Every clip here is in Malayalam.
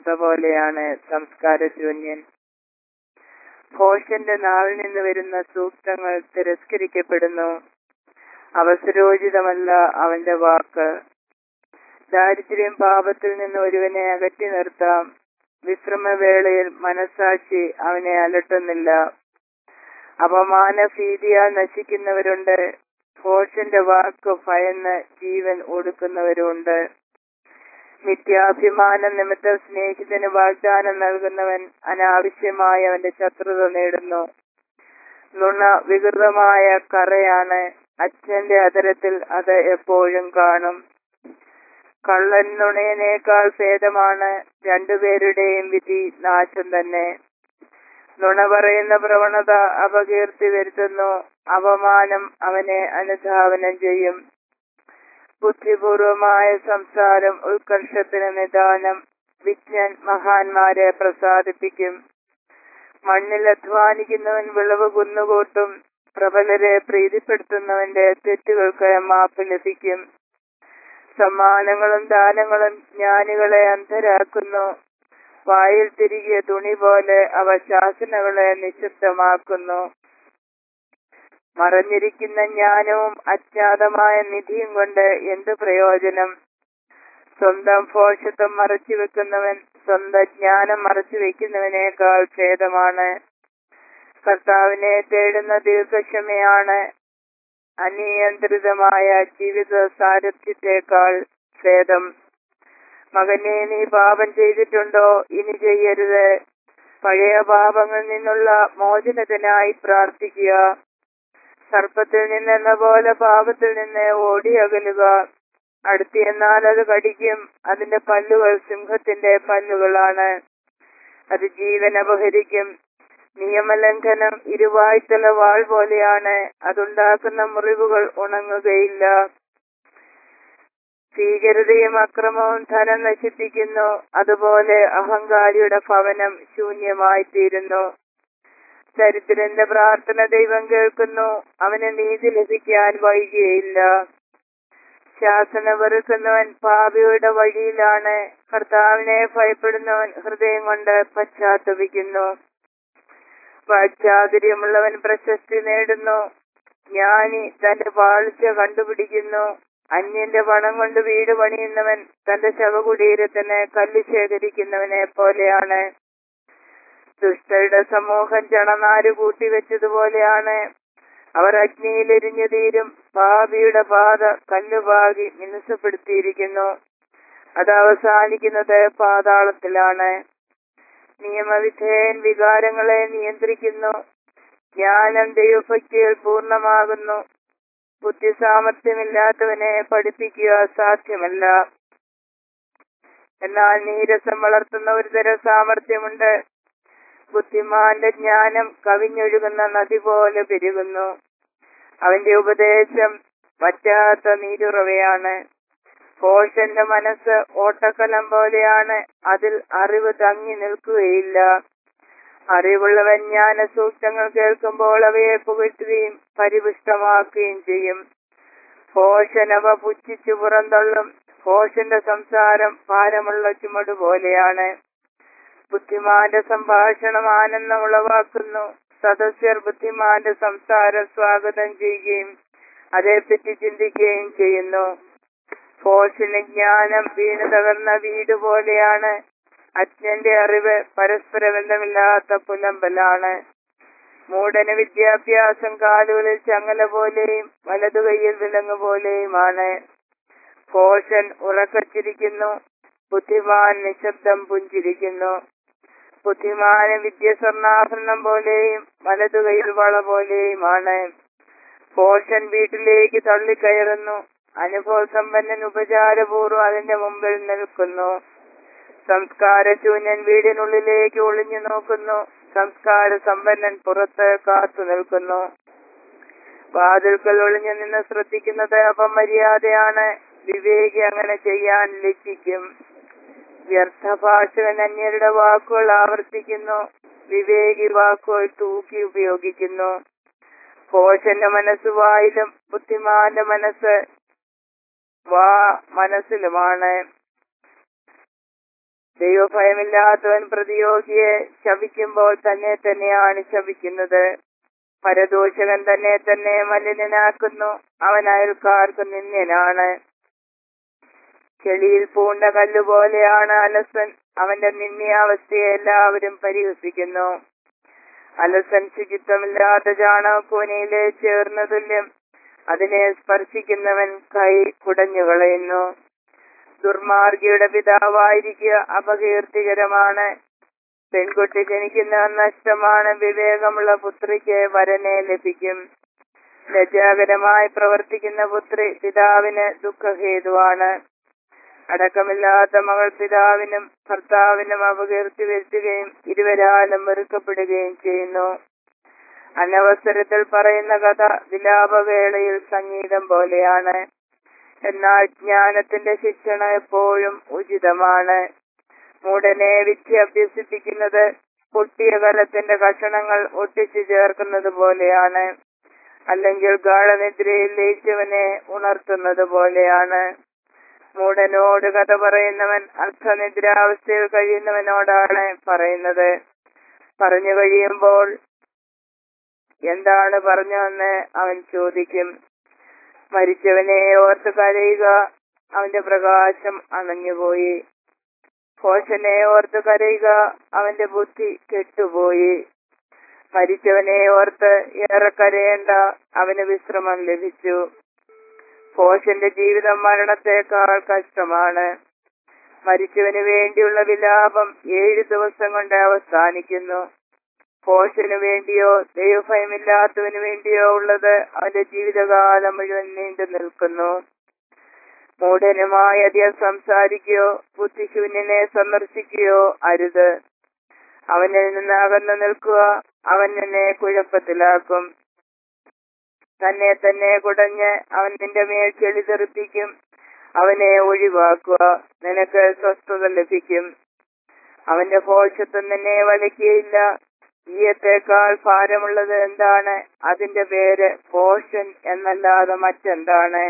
പോലെയാണ് സംസ്കാരശൂന്യൻ ഭോഷന്റെ നാവിൽ നിന്ന് വരുന്ന സൂക്തങ്ങൾ തിരസ്കരിക്കപ്പെടുന്നു അവസരോചിതമല്ല അവന്റെ വാക്ക് ദാരിദ്ര്യം പാപത്തിൽ നിന്ന് ഒരുവനെ അകറ്റി നിർത്താം വിശ്രമവേളയിൽ മനസാക്ഷി അവനെ അലട്ടുന്നില്ല അപമാന ഭീതിയാൽ നശിക്കുന്നവരുണ്ട് ഭോഷന്റെ വാക്ക് ഭയന്ന് ജീവൻ ഒടുക്കുന്നവരുണ്ട് മിഥ്യാഭിമാന നിമിത്തം സ്നേഹിതന് വാഗ്ദാനം നൽകുന്നവൻ അനാവശ്യമായി അവന്റെ ശത്രുത നേടുന്നു നുണ വികൃതമായ കറയാണ് അച്ഛന്റെ അതരത്തിൽ അത് എപ്പോഴും കാണും കള്ളൻ നുണയനേക്കാൾ ഭേദമാണ് രണ്ടുപേരുടെയും വിധി നാശം തന്നെ നുണ പറയുന്ന പ്രവണത അപകീർത്തി വരുത്തുന്നു അപമാനം അവനെ അനുധാവനം ചെയ്യും ബുദ്ധിപൂർവമായ സംസാരം ഉത്കർഷത്തിന് നിദാനം വിജ്ഞൻ മഹാന്മാരെ പ്രസാദിപ്പിക്കും മണ്ണിൽ അധ്വാനിക്കുന്നവൻ വിളവ് കുന്നുകൂട്ടും പ്രബലരെ പ്രീതിപ്പെടുത്തുന്നവന്റെ തെറ്റുകൾക്ക് മാപ്പ് ലഭിക്കും സമ്മാനങ്ങളും ദാനങ്ങളും ജ്ഞാനികളെ അന്ധരാക്കുന്നു വായിൽ തിരികെ തുണി പോലെ അവ ശാസനകളെ നിശബ്ദമാക്കുന്നു മറഞ്ഞിരിക്കുന്ന ജ്ഞാനവും അജ്ഞാതമായ നിധിയും കൊണ്ട് എന്ത് പ്രയോജനം സ്വന്തം ഭോഷത്വം മറച്ചു വെക്കുന്നവൻ സ്വന്തം ജ്ഞാനം മറച്ചു വെക്കുന്നവനേക്കാൾ ഛേദമാണ് കർത്താവിനെ തേടുന്ന ദീർഘക്ഷമയാണ് അനിയന്ത്രിതമായ ജീവിത സാരഥ്യത്തെക്കാൾ ഛേദം മകനെ നീ പാപം ചെയ്തിട്ടുണ്ടോ ഇനി ചെയ്യരുത് പഴയ പാപങ്ങളിൽ നിന്നുള്ള മോചനത്തിനായി പ്രാർത്ഥിക്കുക സർപ്പത്തിൽ നിന്നെന്ന പോലെ പാപത്തിൽ നിന്ന് ഓടി അകലുക അടുത്തിയെന്നാൽ അത് കടിക്കും അതിന്റെ പല്ലുകൾ സിംഹത്തിന്റെ പല്ലുകളാണ് അത് ജീവൻ അപഹരിക്കും നിയമലംഘനം ഇരുവായ്ത്തല വാൾ പോലെയാണ് അതുണ്ടാക്കുന്ന മുറിവുകൾ ഉണങ്ങുകയില്ല ഭീകരതയും അക്രമവും ധനം നശിപ്പിക്കുന്നു അതുപോലെ അഹങ്കാരിയുടെ ഭവനം ശൂന്യമായി തീരുന്നു ചരിത്രന്റെ പ്രാർത്ഥന ദൈവം കേൾക്കുന്നു അവന് നീതി ലഭിക്കാൻ വൈകിയില്ല ശാസന വെറുക്കുന്നവൻ പാപിയുടെ വഴിയിലാണ് കർത്താവിനെ ഭയപ്പെടുന്നവൻ ഹൃദയം കൊണ്ട് പശ്ചാത്തപിക്കുന്നു വാക്ചാതുര്യമുള്ളവൻ പ്രശസ്തി നേടുന്നു ജ്ഞാനി തന്റെ പാളിച്ച കണ്ടുപിടിക്കുന്നു അന്യന്റെ പണം കൊണ്ട് വീട് പണിയുന്നവൻ തന്റെ ശവകുടീരത്തിന് കല്ല് ശേഖരിക്കുന്നവനെ പോലെയാണ് ദുഷ്ടരുടെ സമൂഹം ചണനാര് കൂട്ടിവെച്ചതുപോലെയാണ് അവർ അഗ്നിയിൽ എരിഞ്ഞു തീരും പാപിയുടെ പാത കല്ലുപാകി മിനുസപ്പെടുത്തിയിരിക്കുന്നു അത് അവസാനിക്കുന്നത് പാതാളത്തിലാണ് നിയമവിധേയൻ വികാരങ്ങളെ നിയന്ത്രിക്കുന്നു ജ്ഞാനം ദൈവഭക്തിയിൽ പൂർണ്ണമാകുന്നു ബുദ്ധിസാമർഥ്യമില്ലാത്തവനെ പഠിപ്പിക്കുക സാധ്യമല്ല എന്നാൽ നീരസം വളർത്തുന്ന ഒരു തരം സാമർഥ്യമുണ്ട് ബുദ്ധിമാന്റെ ജ്ഞാനം കവിഞ്ഞൊഴുകുന്ന നദി പോലെ പെരുകുന്നു അവന്റെ ഉപദേശം വറ്റാത്ത നീരുറവയാണ് കോശന്റെ മനസ്സ് ഓട്ടക്കലം പോലെയാണ് അതിൽ അറിവ് തങ്ങി നിൽക്കുകയില്ല അറിവുള്ളവൻ ജ്ഞാന സൂക്തങ്ങൾ കേൾക്കുമ്പോൾ അവയെ പുകഴ്ത്തുകയും പരിപുഷ്ടമാക്കുകയും ചെയ്യും ഭോഷനവ പുച്ഛിച്ചു പുറന്തള്ളും ഭോഷന്റെ സംസാരം ഭാരമുള്ള ചുമട് പോലെയാണ് ബുദ്ധിമാന്റെ സംഭാഷണം ആനന്ദം ഉളവാക്കുന്നു സദസ്യർ ബുദ്ധിമാന്റെ സംസാരം സ്വാഗതം ചെയ്യുകയും അതേപ്പറ്റി ചിന്തിക്കുകയും ചെയ്യുന്നു ഭോഷന് ജ്ഞാനം വീണു തകർന്ന വീട് പോലെയാണ് അജ്ഞന്റെ അറിവ് പരസ്പര ബന്ധമില്ലാത്ത പുലമ്പലാണ് മൂടന് വിദ്യാഭ്യാസം കാലുകളിൽ ചങ്ങല പോലെയും വലതുകൈയിൽ വിലങ്ങ് പോലെയുമാണ് ഭോഷൻ ഉറക്കച്ചിരിക്കുന്നു ബുദ്ധിമാൻ നിശബ്ദം പുഞ്ചിരിക്കുന്നു ബുദ്ധിമാന് വിദ്യ സ്വർണ്ണാഭരണം പോലെയും വലതുകൈയിൽ വള പോലെയുമാണ് ഭോഷൻ വീട്ടിലേക്ക് തള്ളിക്കയറുന്നു അനുഭവസമ്പന്നൻ ഉപചാരപൂർവ്വം അതിന്റെ മുമ്പിൽ നിൽക്കുന്നു സംസ്കാരശൂന്യൻ വീടിനുള്ളിലേക്ക് ഒളിഞ്ഞു നോക്കുന്നു സംസ്കാര സമ്പന്നൻ പുറത്ത് കാത്തു നിൽക്കുന്നു വാതിൽക്കൽ ഒളിഞ്ഞു നിന്ന് ശ്രദ്ധിക്കുന്നത് അപമര്യാദയാണ് വിവേകി അങ്ങനെ ചെയ്യാൻ ലജ്ജിക്കും വ്യർത്ഥഭാഷകൻ അന്യരുടെ വാക്കുകൾ ആവർത്തിക്കുന്നു വിവേകി വാക്കുകൾ തൂക്കി ഉപയോഗിക്കുന്നു ഭോഷന്റെ മനസ്സ് വായിലും ബുദ്ധിമാന്റെ മനസ്സ് വാ മനസ്സിലുമാണ് ദൈവഭയമില്ലാത്തവൻ പ്രതിയോഗിയെ ശപിക്കുമ്പോൾ തന്നെ തന്നെയാണ് ശപിക്കുന്നത് പരദോഷകൻ തന്നെ തന്നെ മലിനനാക്കുന്നു അവൻ അയൽക്കാർക്ക് നിന്ദ്യനാണ് ചെളിയിൽ പൂണ്ട കല്ലുപോലെയാണ് അലസൻ അവന്റെ നിന്ദ്യാവസ്ഥയെ എല്ലാവരും പരിഹസിക്കുന്നു അലസൻ ശുചിത്വമില്ലാത്ത ചാണകക്കൂനയിലെ ചേർന്ന തുല്യം അതിനെ സ്പർശിക്കുന്നവൻ കൈ കുടഞ്ഞു കളയുന്നു ദുർമാർഗിയുടെ പിതാവായിരിക്കുക അപകീർത്തികരമാണ് പെൺകുട്ടി ജനിക്കുന്ന നഷ്ടമാണ് വിവേകമുള്ള പുത്രിക്ക് വരനെ ലഭിക്കും ലജ്ജാകരമായി പ്രവർത്തിക്കുന്ന പുത്രി പിതാവിന് ദുഃഖഹേതുവാണ് അടക്കമില്ലാത്ത മകൾ പിതാവിനും ഭർത്താവിനും അപകീർത്തി വരുത്തുകയും ഇരുവരാലും വെറുക്കപ്പെടുകയും ചെയ്യുന്നു അനവസരത്തിൽ പറയുന്ന കഥ വിലാപവേളയിൽ സംഗീതം പോലെയാണ് എന്നാൽ ജ്ഞാനത്തിന്റെ ശിക്ഷണ എപ്പോഴും ഉചിതമാണ് മൂടനെ വിദ്യ അഭ്യസിപ്പിക്കുന്നത് പൊട്ടിയ കലത്തിന്റെ കഷണങ്ങൾ ഒട്ടിച്ചു ചേർക്കുന്നത് പോലെയാണ് അല്ലെങ്കിൽ ഗാഠനിദ്രയിൽ ലയിച്ചവനെ ഉണർത്തുന്നത് പോലെയാണ് മൂടനോട് കഥ പറയുന്നവൻ അർത്ഥനിദ്രാവസ്ഥയിൽ കഴിയുന്നവനോടാണ് പറയുന്നത് പറഞ്ഞു കഴിയുമ്പോൾ എന്താണ് പറഞ്ഞതെന്ന് അവൻ ചോദിക്കും മരിച്ചവനെ ഓർത്ത് കരയുക അവന്റെ പ്രകാശം അണഞ്ഞുപോയി ഘോഷനെ ഓർത്ത് കരയുക അവന്റെ ബുദ്ധി കെട്ടുപോയി മരിച്ചവനെ ഓർത്ത് ഏറെ കരയേണ്ട അവന് വിശ്രമം ലഭിച്ചു ഘോഷന്റെ ജീവിതം മരണത്തെക്കാൾ കഷ്ടമാണ് മരിച്ചവന് വേണ്ടിയുള്ള വിലാപം ഏഴ് ദിവസം കൊണ്ട് അവസാനിക്കുന്നു ഘോഷന് വേണ്ടിയോ ദൈവഭയമില്ലാത്തവന് വേണ്ടിയോ ഉള്ളത് അവന്റെ ജീവിതകാലം മുഴുവൻ നീണ്ടു നിൽക്കുന്നു മൂഢനുമായി അധികം സംസാരിക്കുകയോ ബുദ്ധിശൂന്യനെ സന്ദർശിക്കുകയോ അരുത് അവനിൽ നിന്ന് അകന്നു നിൽക്കുക അവൻ നിന്നെ കുഴപ്പത്തിലാക്കും തന്നെ തന്നെ കുടഞ്ഞ് അവൻ നിന്റെ മേൽ ചെളി തെറിപ്പിക്കും അവനെ ഒഴിവാക്കുക നിനക്ക് സ്വസ്ഥത ലഭിക്കും അവന്റെ ഭോഷത്വം നിന്നെ വലിക്കുകയില്ല ഈയത്തേക്കാൾ ഭാരമുള്ളത് എന്താണ് അതിന്റെ പേര് പോഷൻ എന്നല്ലാതെ മറ്റെന്താണ്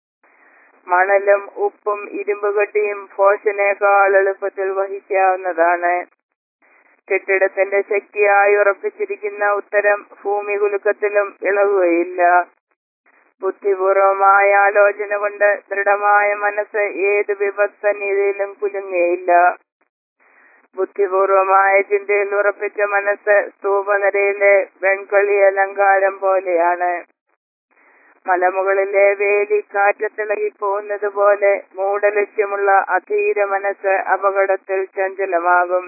മണലും ഉപ്പും ഇരുമ്പുകട്ടിയും ഫോഷനേക്കാൾ എളുപ്പത്തിൽ വഹിക്കാവുന്നതാണ് കെട്ടിടത്തിന്റെ ശക്തിയായി ഉറപ്പിച്ചിരിക്കുന്ന ഉത്തരം ഭൂമി കുലുക്കത്തിലും ഇളകുകയില്ല ബുദ്ധിപൂർവമായ ആലോചന കൊണ്ട് ദൃഢമായ മനസ്സ് ഏത് വിപത്സന്നിധിയിലും കുലുങ്ങുകയില്ല ബുദ്ധിപൂർവമായ ചിന്തയിൽ ഉറപ്പിച്ച മനസ്സ് സ്തൂപനിരയിലെ വെൺകളി അലങ്കാരം പോലെയാണ് മലമുകളിലെ വേലി കാറ്റത്തിളകി പോകുന്നത് പോലെ മൂടലക്ഷ്യമുള്ള അധീര മനസ്സ് അപകടത്തിൽ ചഞ്ചലമാകും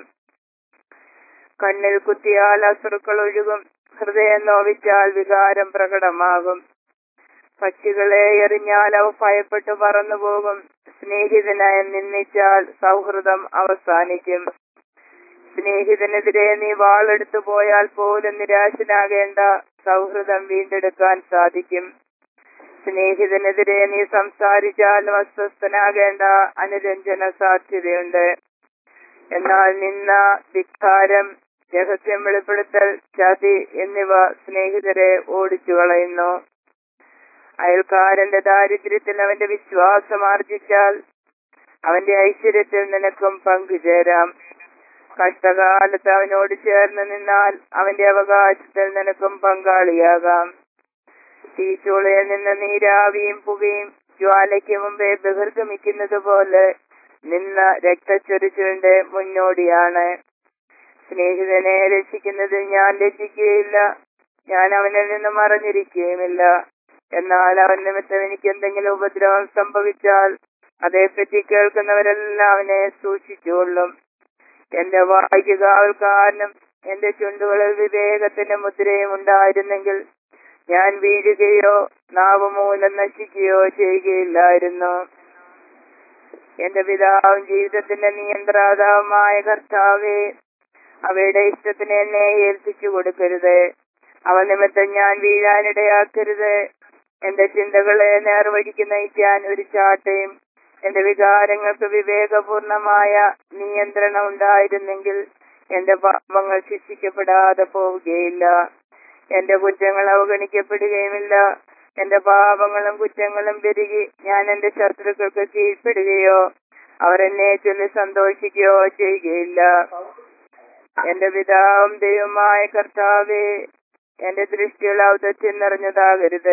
കണ്ണിൽ കുത്തിയാൽ അസുറുക്കൾ ഒഴുകും ഹൃദയം നോവിച്ചാൽ വികാരം പ്രകടമാകും പക്ഷികളെ എറിഞ്ഞാൽ അവ ഭയപ്പെട്ടു പറന്നു പോകും സ്നേഹിതനായി നിന്ദിച്ചാൽ സൗഹൃദം അവസാനിക്കും സ്നേഹിതനെതിരെ നീ വാളെടുത്തു പോയാൽ പോലും നിരാശനാകേണ്ട സൗഹൃദം വീണ്ടെടുക്കാൻ സാധിക്കും സ്നേഹിതനെതിരെ നീ സംസാരിച്ചാലും അസ്വസ്ഥനാകേണ്ട അനുരഞ്ജന സാധ്യതയുണ്ട് എന്നാൽ നിന്ന ധിക്കാരം രഹസ്യം വെളിപ്പെടുത്തൽ ചതി എന്നിവ സ്നേഹിതരെ ഓടിച്ചു കളയുന്നു അയൽക്കാരന്റെ ദാരിദ്ര്യത്തിൽ അവന്റെ വിശ്വാസം ആർജിച്ചാൽ അവന്റെ ഐശ്വര്യത്തിൽ നിനക്കും പങ്കുചേരാം കഷ്ടകാലത്ത് അവനോട് ചേർന്ന് നിന്നാൽ അവന്റെ അവകാശത്തിൽ നിനക്കും പങ്കാളിയാകാം തീച്ചൂളയിൽ നിന്ന് നീരാവിയും പുകയും ജ്വാലയ്ക്ക് മുമ്പേ ബഹിർഗമിക്കുന്നത് പോലെ നിന്ന രക്തച്ചൊരിച്ചിലിന്റെ മുന്നോടിയാണ് സ്നേഹിതനെ രക്ഷിക്കുന്നതിൽ ഞാൻ ലജ്ജിക്കുകയില്ല ഞാൻ അവനിൽ നിന്ന് മറഞ്ഞിരിക്കുകയുമില്ല എന്നാൽ അവൻ നിമിത്തം എനിക്ക് എന്തെങ്കിലും ഉപദ്രവം സംഭവിച്ചാൽ അതേപ്പറ്റി കേൾക്കുന്നവരെല്ലാം അവനെ സൂക്ഷിച്ചുകൊള്ളും എന്റെ വായിക്ക് കാവൽക്കാരനും എന്റെ ചുണ്ടുകളിൽ വിവേകത്തിന്റെ മുദ്രയും ഉണ്ടായിരുന്നെങ്കിൽ ഞാൻ വീഴുകയോ നാവ് മൂലം നശിക്കുകയോ ചെയ്യുകയില്ലായിരുന്നു എന്റെ പിതാവും ജീവിതത്തിന്റെ നിയന്ത്രാതാവുമായ കർത്താവെ അവയുടെ ഇഷ്ടത്തിന് എന്നെ ഏൽപ്പിച്ചു കൊടുക്കരുത് അവ നിമിത്തം ഞാൻ വീഴാനിടയാക്കരുത് എന്റെ ചിന്തകളെ നേർവഴിക്ക് നയിക്കാൻ ഒരു ചാട്ടയും എന്റെ വികാരങ്ങൾക്ക് വിവേകപൂർണമായ നിയന്ത്രണം ഉണ്ടായിരുന്നെങ്കിൽ എന്റെ പാപങ്ങൾ ശിക്ഷിക്കപ്പെടാതെ പോവുകയില്ല എന്റെ കുറ്റങ്ങൾ അവഗണിക്കപ്പെടുകയുമില്ല എന്റെ പാപങ്ങളും കുറ്റങ്ങളും പെരുകി ഞാൻ എന്റെ ശത്രുക്കൾക്ക് കീഴ്പ്പെടുകയോ അവർ എന്നെ ചൊല്ലി സന്തോഷിക്കുകയോ ചെയ്യുകയില്ല എന്റെ പിതാവും ദൈവമായ കർത്താവേ എന്റെ ദൃഷ്ടികൾ ഔദത്യം നിറഞ്ഞതാകരുത്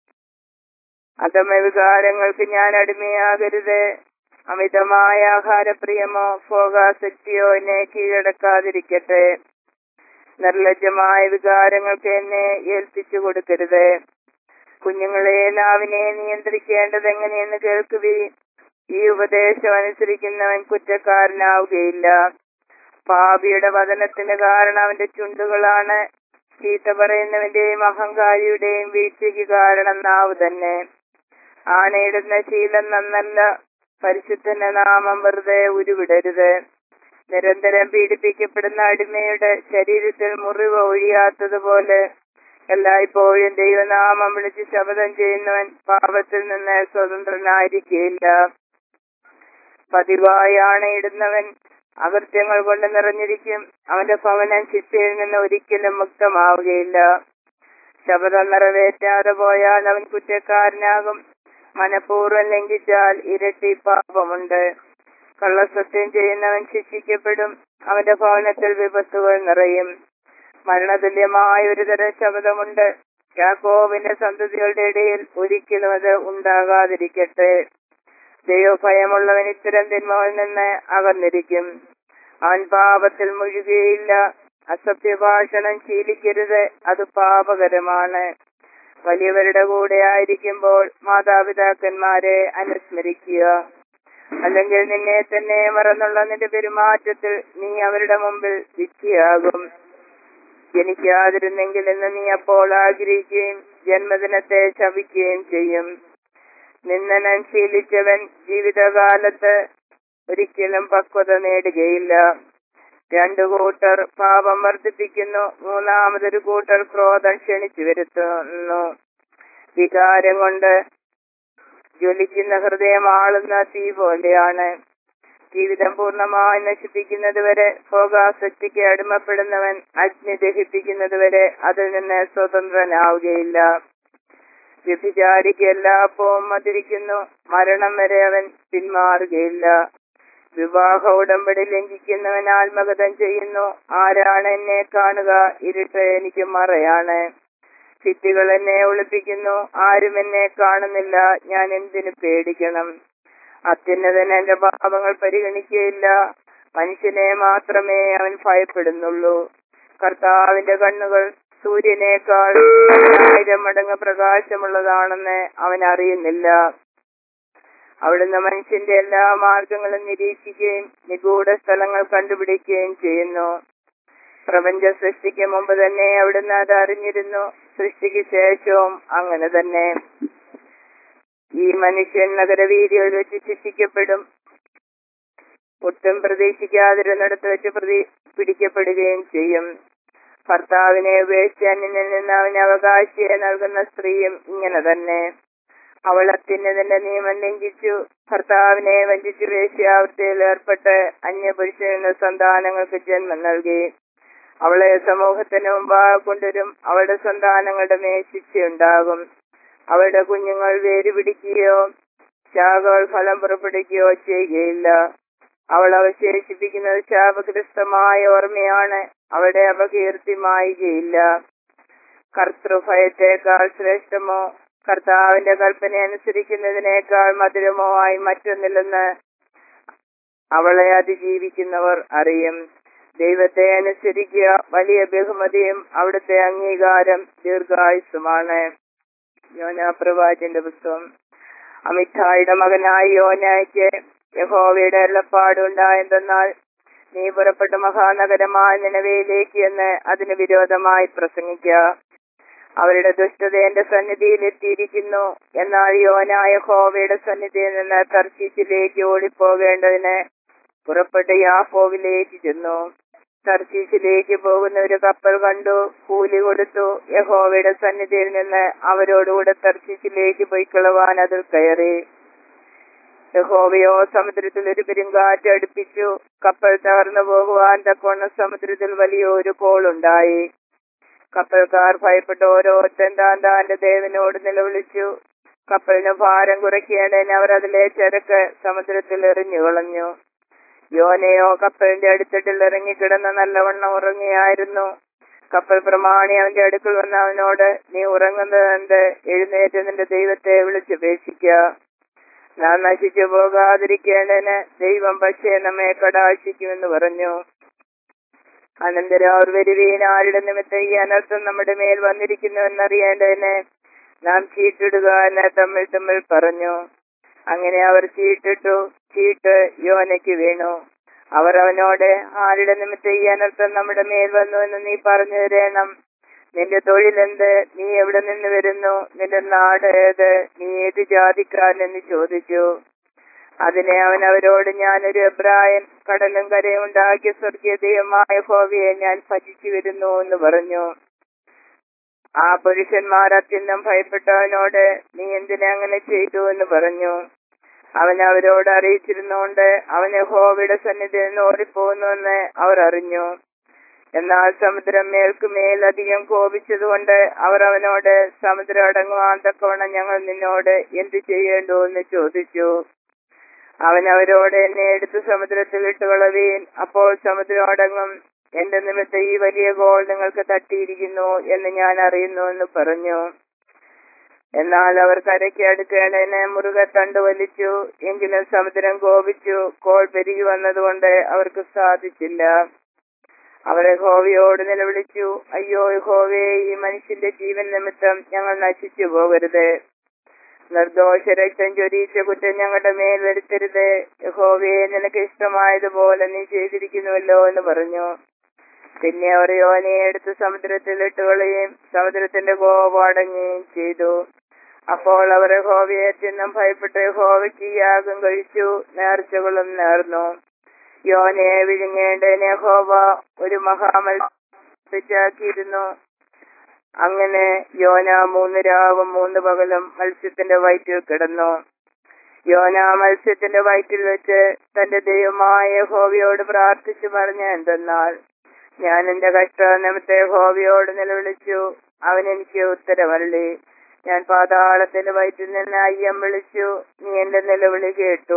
അധമ വികാരങ്ങൾക്ക് ഞാൻ അടിമയാകരുത് അമിതമായ ആഹാരപ്രിയമോ ഭോഗാസക്തിയോ എന്നെ കീഴടക്കാതിരിക്കട്ടെ നിർലജ്ജമായ വികാരങ്ങൾക്ക് എന്നെ ഏൽപ്പിച്ചു കൊടുക്കരുത് കുഞ്ഞുങ്ങളെ നാവിനെ നിയന്ത്രിക്കേണ്ടത് എങ്ങനെയെന്ന് കേൾക്കുവി ഈ ഉപദേശം അനുസരിക്കുന്നവൻ കുറ്റക്കാരനാവുകയില്ല പാപിയുടെ വചനത്തിന് കാരണം അവന്റെ ചുണ്ടുകളാണ് ചീത്ത പറയുന്നവന്റെയും അഹങ്കാരിയുടെയും വീഴ്ചയ്ക്ക് കാരണം നാവ് തന്നെ ആണയിടുന്ന ശീലം നന്നല്ല പരിശുദ്ധന്റെ നാമം വെറുതെ ഉരുവിടരുത് നിരന്തരം പീഡിപ്പിക്കപ്പെടുന്ന അടിമയുടെ ശരീരത്തിൽ മുറിവ് ഒഴിയാത്തതുപോലെ എല്ലായ്പ്പോഴും ദൈവനാമം വിളിച്ച് ശപഥം ചെയ്യുന്നവൻ പാപത്തിൽ നിന്ന് സ്വതന്ത്രനായിരിക്കില്ല പതിവായി ആണയിടുന്നവൻ അകൃത്യങ്ങൾ കൊണ്ട് നിറഞ്ഞിരിക്കും അവന്റെ ഭവനം ശിക്ഷയിൽ നിന്ന് ഒരിക്കലും മുക്തമാവുകയില്ല ശപഥം നിറവേറ്റാതെ പോയാൽ അവൻ കുറ്റക്കാരനാകും മനഃപൂർവ്വം ലംഘിച്ചാൽ ഇരട്ടി പാപമുണ്ട് കള്ളസത്യം ചെയ്യുന്നവൻ ശിക്ഷിക്കപ്പെടും അവന്റെ ഭവനത്തിൽ വിപത്തുകൾ നിറയും മരണതുല്യമായ ഒരു തരം ശബ്ദമുണ്ട് യാക്കോവിന്റെ സന്തതികളുടെ ഇടയിൽ ഒരിക്കലും അത് ഉണ്ടാകാതിരിക്കട്ടെ ദൈവഭയമുള്ളവൻ ഇത്തരം തിന്മകളിൽ നിന്ന് അകന്നിരിക്കും അവൻ പാപത്തിൽ മുഴുകുകയില്ല അസത്യഭാഷണം ശീലിക്കരുത് അത് പാപകരമാണ് വലിയവരുടെ കൂടെ ആയിരിക്കുമ്പോൾ മാതാപിതാക്കന്മാരെ അനുസ്മരിക്കുക അല്ലെങ്കിൽ നിന്നെ തന്നെ മറന്നുള്ള നിന്റെ പെരുമാറ്റത്തിൽ നീ അവരുടെ മുമ്പിൽ വിധിയാകും ജനിക്കാതിരുന്നെങ്കിൽ എന്ന് നീ അപ്പോൾ ആഗ്രഹിക്കുകയും ജന്മദിനത്തെ ശപിക്കുകയും ചെയ്യും നിന്ദനം ശീലിച്ചവൻ ജീവിതകാലത്ത് ഒരിക്കലും പക്വത നേടുകയില്ല രണ്ടു കൂട്ടർ പാപം വർദ്ധിപ്പിക്കുന്നു മൂന്നാമതൊരു കൂട്ടർ ക്രോധം ക്ഷണിച്ചു വരുത്തുന്നു വികാരം കൊണ്ട് ജ്വലിക്കുന്ന ഹൃദയം ആളുന്ന തീ പോലെയാണ് ജീവിതം പൂർണ്ണമായി നശിപ്പിക്കുന്നത് വരെ ഭോഗാസക്തിക്ക് അടിമപ്പെടുന്നവൻ അഗ്നി ദഹിപ്പിക്കുന്നത് വരെ അതിൽ നിന്ന് സ്വതന്ത്രനാവുകയില്ല വ്യഭിചാരിക്ക് എല്ലാ അപ്പവും മതിരിക്കുന്നു മരണം വരെ അവൻ പിന്മാറുകയില്ല വിവാഹ ഉടമ്പടി ലംഘിക്കുന്നവൻ ആത്മഗതം ചെയ്യുന്നു ആരാണ് എന്നെ കാണുക ഇരുട്ട് എനിക്ക് മറയാണ് ഭിത്തികൾ എന്നെ ഒളിപ്പിക്കുന്നു ആരും എന്നെ കാണുന്നില്ല ഞാൻ എന്തിനു പേടിക്കണം അത്യുന്നതൻ എന്റെ പാപങ്ങൾ പരിഗണിക്കുകയില്ല മനുഷ്യനെ മാത്രമേ അവൻ ഭയപ്പെടുന്നുള്ളൂ കർത്താവിന്റെ കണ്ണുകൾ സൂര്യനേക്കാൾ ആയിരം മടങ്ങ് പ്രകാശമുള്ളതാണെന്ന് അവൻ അറിയുന്നില്ല അവിടുന്ന് മനുഷ്യന്റെ എല്ലാ മാർഗങ്ങളും നിരീക്ഷിക്കുകയും നിഗൂഢ സ്ഥലങ്ങൾ കണ്ടുപിടിക്കുകയും ചെയ്യുന്നു പ്രപഞ്ച സൃഷ്ടിക്ക് മുമ്പ് തന്നെ അവിടുന്ന് അത് അറിഞ്ഞിരുന്നു സൃഷ്ടിക്ക് ശേഷവും അങ്ങനെ തന്നെ ഈ മനുഷ്യൻ നഗരവീതികളിൽ വെച്ച് ശിക്ഷിക്കപ്പെടും ഒട്ടും പ്രതീക്ഷിക്കാതിരുന്നിടത്ത് വെച്ച് പ്രതി പിടിക്കപ്പെടുകയും ചെയ്യും ഭർത്താവിനെ ഉപേക്ഷിച്ച് അന്യനിൽ നിന്ന് അവന് അവകാശിയെ നൽകുന്ന സ്ത്രീയും ഇങ്ങനെ തന്നെ അവൾ അത്യുന്നതിന്റെ നിയമം ലംഘിച്ചു ഭർത്താവിനെ വഞ്ചിച്ചു വേശ്യാവസ്ഥയിൽ ഏർപ്പെട്ട് അന്യപുരുഷന് സന്താനങ്ങൾക്ക് ജന്മം നൽകി അവളെ സമൂഹത്തിന് മുമ്പാകെ കൊണ്ടുവരും അവളുടെ സന്താനങ്ങളുടെ മേൽ ശിക്ഷയുണ്ടാകും അവളുടെ കുഞ്ഞുങ്ങൾ വേര് പിടിക്കുകയോ ശാഖകൾ ഫലം പുറപ്പെടുകയോ ചെയ്യുകയില്ല അവൾ അവശേഷിപ്പിക്കുന്നത് ശാപഗ്രസ്തമായ ഓർമ്മയാണ് അവളുടെ അപകീർത്തി മായുകയില്ല കർത്തൃഭയത്തേക്കാൾ ശ്രേഷ്ഠമോ കർത്താവിന്റെ കൽപ്പന അനുസരിക്കുന്നതിനേക്കാൾ മധുരമോ ആയി മറ്റൊന്നില്ലെന്ന് അവളെ അതിജീവിക്കുന്നവർ അറിയും ദൈവത്തെ അനുസരിക്കുക വലിയ ബഹുമതിയും അവിടുത്തെ അംഗീകാരം ദീർഘായുസുമാണ് യോന പ്രവാചന്റെ പുസ്തകം അമിതായുടെ മകനായ യോനയ്ക്ക് യഹോവയുടെ അരുളപ്പാടുണ്ടായെന്നാൽ നീ പുറപ്പെട്ട മഹാനഗരമായ നിലവയിലേക്ക് എന്ന് അതിന് വിരോധമായി പ്രസംഗിക്കുക അവരുടെ ദുഷ്ടത എന്റെ സന്നിധിയിൽ എത്തിയിരിക്കുന്നു എന്നാൽ യോനായ ഹോവയുടെ സന്നിധിയിൽ നിന്ന് തർശീശിലേക്ക് ഓടിപ്പോകേണ്ടതിന് പുറപ്പെട്ട് യാഹോവിലേക്ക് ചെന്നു തർശീശിലേക്ക് പോകുന്ന ഒരു കപ്പൽ കണ്ടു കൂലി കൊടുത്തു യഹോവയുടെ സന്നിധിയിൽ നിന്ന് അവരോടുകൂടെ തർശീശിലേക്ക് പൊയ്ക്കളവാൻ അതിൽ കയറി യഹോവയോ സമുദ്രത്തിൽ ഒരു പെരുങ്കാറ്റ് അടുപ്പിച്ചു കപ്പൽ തകർന്നു പോകുവാൻ തക്കോണം സമുദ്രത്തിൽ വലിയൊരു കോളുണ്ടായി കപ്പൽക്കാർ ഭയപ്പെട്ട് ഓരോരുത്തൻ താൻ താന്റെ ദേവനോട് നിലവിളിച്ചു കപ്പലിന് ഭാരം കുറയ്ക്കേണ്ടതിന് അവർ അതിലെ ചരക്ക് സമുദ്രത്തിൽ എറിഞ്ഞു കളഞ്ഞു യോനയോ കപ്പലിന്റെ അടിത്തട്ടിൽ ഇറങ്ങിക്കിടന്ന് നല്ലവണ്ണം ഉറങ്ങിയായിരുന്നു കപ്പൽ പ്രമാണി അവന്റെ അടുക്കൽ വന്ന അവനോട് നീ ഉറങ്ങുന്നത് എന്ത് എഴുന്നേറ്റ് നിന്റെ ദൈവത്തെ വിളിച്ചപേക്ഷിക്കുക നാം നശിച്ചു പോകാതിരിക്കേണ്ടതിന് ദൈവം പക്ഷേ നമ്മെ കടാശിക്കുമെന്ന് പറഞ്ഞു അനന്തരം അവർ വരുവീൻ ആരുടെ നിമിത്തം ഈ അനർത്ഥം നമ്മുടെ മേൽ വന്നിരിക്കുന്നു എന്നറിയേണ്ടതിന് നാം ചീട്ടിടുക എന്ന് തമ്മിൽ തമ്മിൽ പറഞ്ഞു അങ്ങനെ അവർ ചീട്ടിട്ടു ചീട്ട് യോനയ്ക്ക് വീണു അവർ അവനോട് ആരുടെ നിമിത്തം ഈ അനർത്ഥം നമ്മുടെ മേൽ വന്നു എന്ന് നീ പറഞ്ഞു തരണം നിന്റെ തൊഴിലെന്ത് നീ എവിടെ നിന്ന് വരുന്നു നിന്റെ നാട് ഏത് നീ ഏത് ജാതിക്കാരൻ എന്ന് ചോദിച്ചു അതിനെ അവൻ അവരോട് ഞാനൊരു എബ്രായൻ കടലും കരയും ഉണ്ടാക്കിയ സ്വർഗീയ ദൈവമായ ഹോവിയെ ഞാൻ ഭജിച്ചു വരുന്നു എന്ന് പറഞ്ഞു ആ പുരുഷന്മാർ അത്യന്തം ഭയപ്പെട്ടവനോട് നീ എന്തിനെ അങ്ങനെ ചെയ്തു എന്ന് പറഞ്ഞു അവൻ അവരോട് അറിയിച്ചിരുന്നുകൊണ്ട് അവന് ഹോവയുടെ സന്നിധിയിൽ നിന്ന് ഓടിപ്പോകുന്നുവെന്ന് അവർ അറിഞ്ഞു എന്നാൽ സമുദ്രം മേൽക്കുമേൽ അധികം കോപിച്ചതുകൊണ്ട് അവർ അവനോട് സമുദ്രം അടങ്ങുവാൻ തക്കവണ്ണം ഞങ്ങൾ നിന്നോട് എന്ത് ചെയ്യേണ്ടു എന്ന് ചോദിച്ചു അവൻ അവരോട് എന്നെ എടുത്ത് സമുദ്രത്തിൽ ഇട്ടുകളവീൻ അപ്പോൾ സമുദ്രം അടങ്ങും എന്റെ നിമിത്തം ഈ വലിയ ഗോൾ നിങ്ങൾക്ക് തട്ടിയിരിക്കുന്നു എന്ന് ഞാൻ അറിയുന്നു എന്ന് പറഞ്ഞു എന്നാൽ അവർ കരയ്ക്ക് അടുക്കേണ്ടതിന് മുറുകെ തണ്ട് വലിച്ചു എങ്കിലും സമുദ്രം കോപിച്ചു കോൾ പെരുകി വന്നതുകൊണ്ട് അവർക്ക് സാധിച്ചില്ല അവരെ ഹോവയോട് നിലവിളിച്ചു അയ്യോ ഹോവേ ഈ മനുഷ്യന്റെ ജീവൻ നിമിത്തം ഞങ്ങൾ നശിച്ചു പോകരുത് നിർദോഷ രക്തം ചൊരിയിച്ച കുറ്റം ഞങ്ങളുടെ മേൽ വരുത്തരുത് യഹോവയെ നിനക്ക് ഇഷ്ടമായതുപോലെ നീ ചെയ്തിരിക്കുന്നുവല്ലോ എന്ന് പറഞ്ഞു പിന്നെ അവർ യോനയെ എടുത്ത് സമുദ്രത്തിൽ ഇട്ടുകളയും സമുദ്രത്തിന്റെ കോപം അടങ്ങുകയും ചെയ്തു അപ്പോൾ അവർ ഹോവയെ ചിഹ്നം ഭയപ്പെട്ട് ഹോവയ്ക്ക് യാഗം കഴിച്ചു നേർച്ചകളും നേർന്നു യോനയെ വിഴുങ്ങേണ്ടതിനെ ഹോവ ഒരു മഹാമത്സാക്കിയിരുന്നു അങ്ങനെ യോന മൂന്ന് രാവും മൂന്ന് പകലും മത്സ്യത്തിന്റെ വയറ്റിൽ കിടന്നു യോന മത്സ്യത്തിന്റെ വയറ്റിൽ വെച്ച് തന്റെ ദൈവമായ ഹോവിയോട് പ്രാർത്ഥിച്ചു പറഞ്ഞ എന്തെന്നാൽ ഞാൻ എന്റെ കഷ്ടനിമിത്തെ ഹോവിയോട് നിലവിളിച്ചു അവൻ എനിക്ക് ഉത്തരവള്ളി ഞാൻ പാതാളത്തിന്റെ വയറ്റിൽ നിന്ന് അയ്യം വിളിച്ചു നീ എന്റെ നിലവിളി കേട്ടു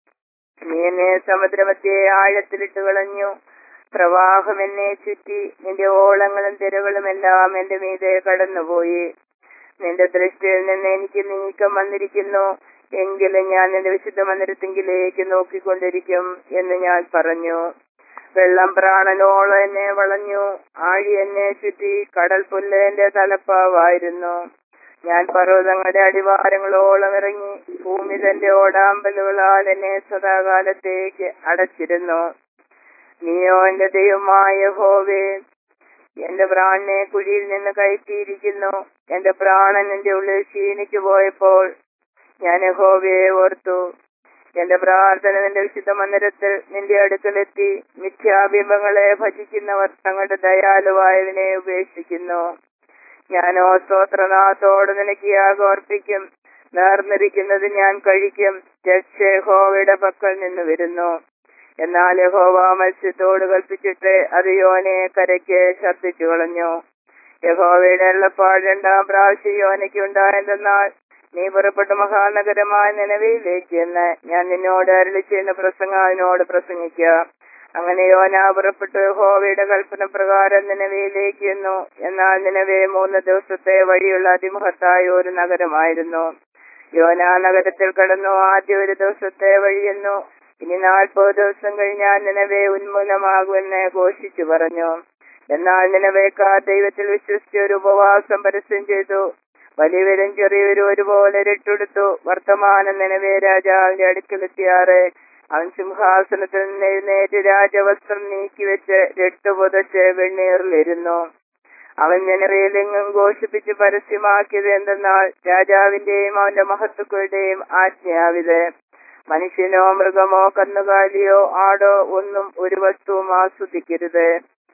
നീ എന്നെ സമുദ്രമധ്യേ ആഴത്തിലിട്ട് കളഞ്ഞു പ്രവാഹം എന്നെ ചുറ്റി നിന്റെ ഓളങ്ങളും തിരകളും എല്ലാം എന്റെ മീതെ കടന്നുപോയി നിന്റെ ദൃഷ്ടിയിൽ നിന്ന് എനിക്ക് നീക്കം വന്നിരിക്കുന്നു എങ്കിലും ഞാൻ നിന്റെ വിശുദ്ധ മന്ദിരത്തിങ്കിലേക്ക് നോക്കിക്കൊണ്ടിരിക്കും എന്ന് ഞാൻ പറഞ്ഞു വെള്ളം പ്രാണനോളം എന്നെ വളഞ്ഞു ആഴി എന്നെ ചുറ്റി കടൽ പുല്ല് എന്റെ തലപ്പാവായിരുന്നു ഞാൻ പർവ്വതങ്ങളുടെ അടിവാരങ്ങളോളം ഇറങ്ങി ഭൂമി തന്റെ ഓടാമ്പലുകളാൽ എന്നെ സദാകാലത്തേക്ക് അടച്ചിരുന്നു നീയോ എന്റെ ദൈവമായ ഹോവേ എന്റെ പ്രാണനെ കുഴിയിൽ നിന്ന് കയറ്റിയിരിക്കുന്നു എന്റെ പ്രാണൻ എന്റെ ഉള്ളിൽ ക്ഷീണിച്ചു പോയപ്പോൾ ഞാൻ ഹോവയെ ഓർത്തു എന്റെ പ്രാർത്ഥന നിന്റെ വിശുദ്ധ മന്ദിരത്തിൽ നിന്റെ അടുക്കലെത്തി മിഥ്യാബിംബങ്ങളെ ഭജിക്കുന്നവർ തങ്ങളുടെ ദയാലുവായതിനെ ഉപേക്ഷിക്കുന്നു ഞാനോ സ്തോത്രനാഥോട് നിനക്ക് യാഗം അർപ്പിക്കും നേർന്നിരിക്കുന്നത് ഞാൻ കഴിക്കും രക്ഷ യഹോവയുടെ പക്കൽ നിന്ന് വരുന്നു എന്നാൽ യഹോവ മത്സ്യത്തോട് കൽപ്പിച്ചിട്ട് അത് യോനെ കരയ്ക്ക് ശബ്ദിച്ചു കളഞ്ഞു യഹോവയുടെ എള്ളപ്പാട് രണ്ടാം പ്രാവശ്യം യോനയ്ക്ക് ഉണ്ടായതെന്നാൽ നീ പുറപ്പെട്ട മഹാനഗരമായ നിലവിലേക്ക് എന്ന് ഞാൻ നിന്നോട് അരളി ചെയ്യുന്ന പ്രസംഗം അതിനോട് പ്രസംഗിക്കുക അങ്ങനെ യോന പുറപ്പെട്ടു യഹോവയുടെ കൽപ്പന പ്രകാരം നിലവിലേക്ക് എന്നു എന്നാൽ നിലവേ മൂന്ന് ദിവസത്തെ വഴിയുള്ള അതിമഹത്തായ ഒരു നഗരമായിരുന്നു യോന നഗരത്തിൽ കടന്നു ആദ്യ ഒരു ദിവസത്തെ വഴിയെന്നു ഇനി നാൽപ്പത് ദിവസം കഴിഞ്ഞാൽ നിലവേ ഉന്മൂലമാകുമെന്ന് ഘോഷിച്ചു പറഞ്ഞു എന്നാൽ നിലവേക്കാർ ദൈവത്തിൽ വിശ്വസിച്ച് ഒരു ഉപവാസം പരസ്യം ചെയ്തു വലിയവരും ചെറിയവരും ഒരുപോലെ രട്ടെടുത്തു വർത്തമാനം നിലവേ രാജാവിന്റെ അടുക്കലെത്തിയാറ് അവൻ സിംഹാസനത്തിൽ നിന്ന് എഴുന്നേറ്റ് രാജവസ്ത്രം നീക്കിവെച്ച് രട്ട് പുതച്ച് വെണ്ണീറിലിരുന്നു അവൻ ജനറയിലെങ്ങും ഘോഷിപ്പിച്ച് പരസ്യമാക്കിയത് എന്തെന്നാൽ രാജാവിന്റെയും അവന്റെ മഹത്തുക്കളുടെയും ആജ്ഞയാവിത് മനുഷ്യനോ മൃഗമോ കന്നുകാലിയോ ആടോ ഒന്നും ഒരു വസ്തുവും ആസ്വദിക്കരുത്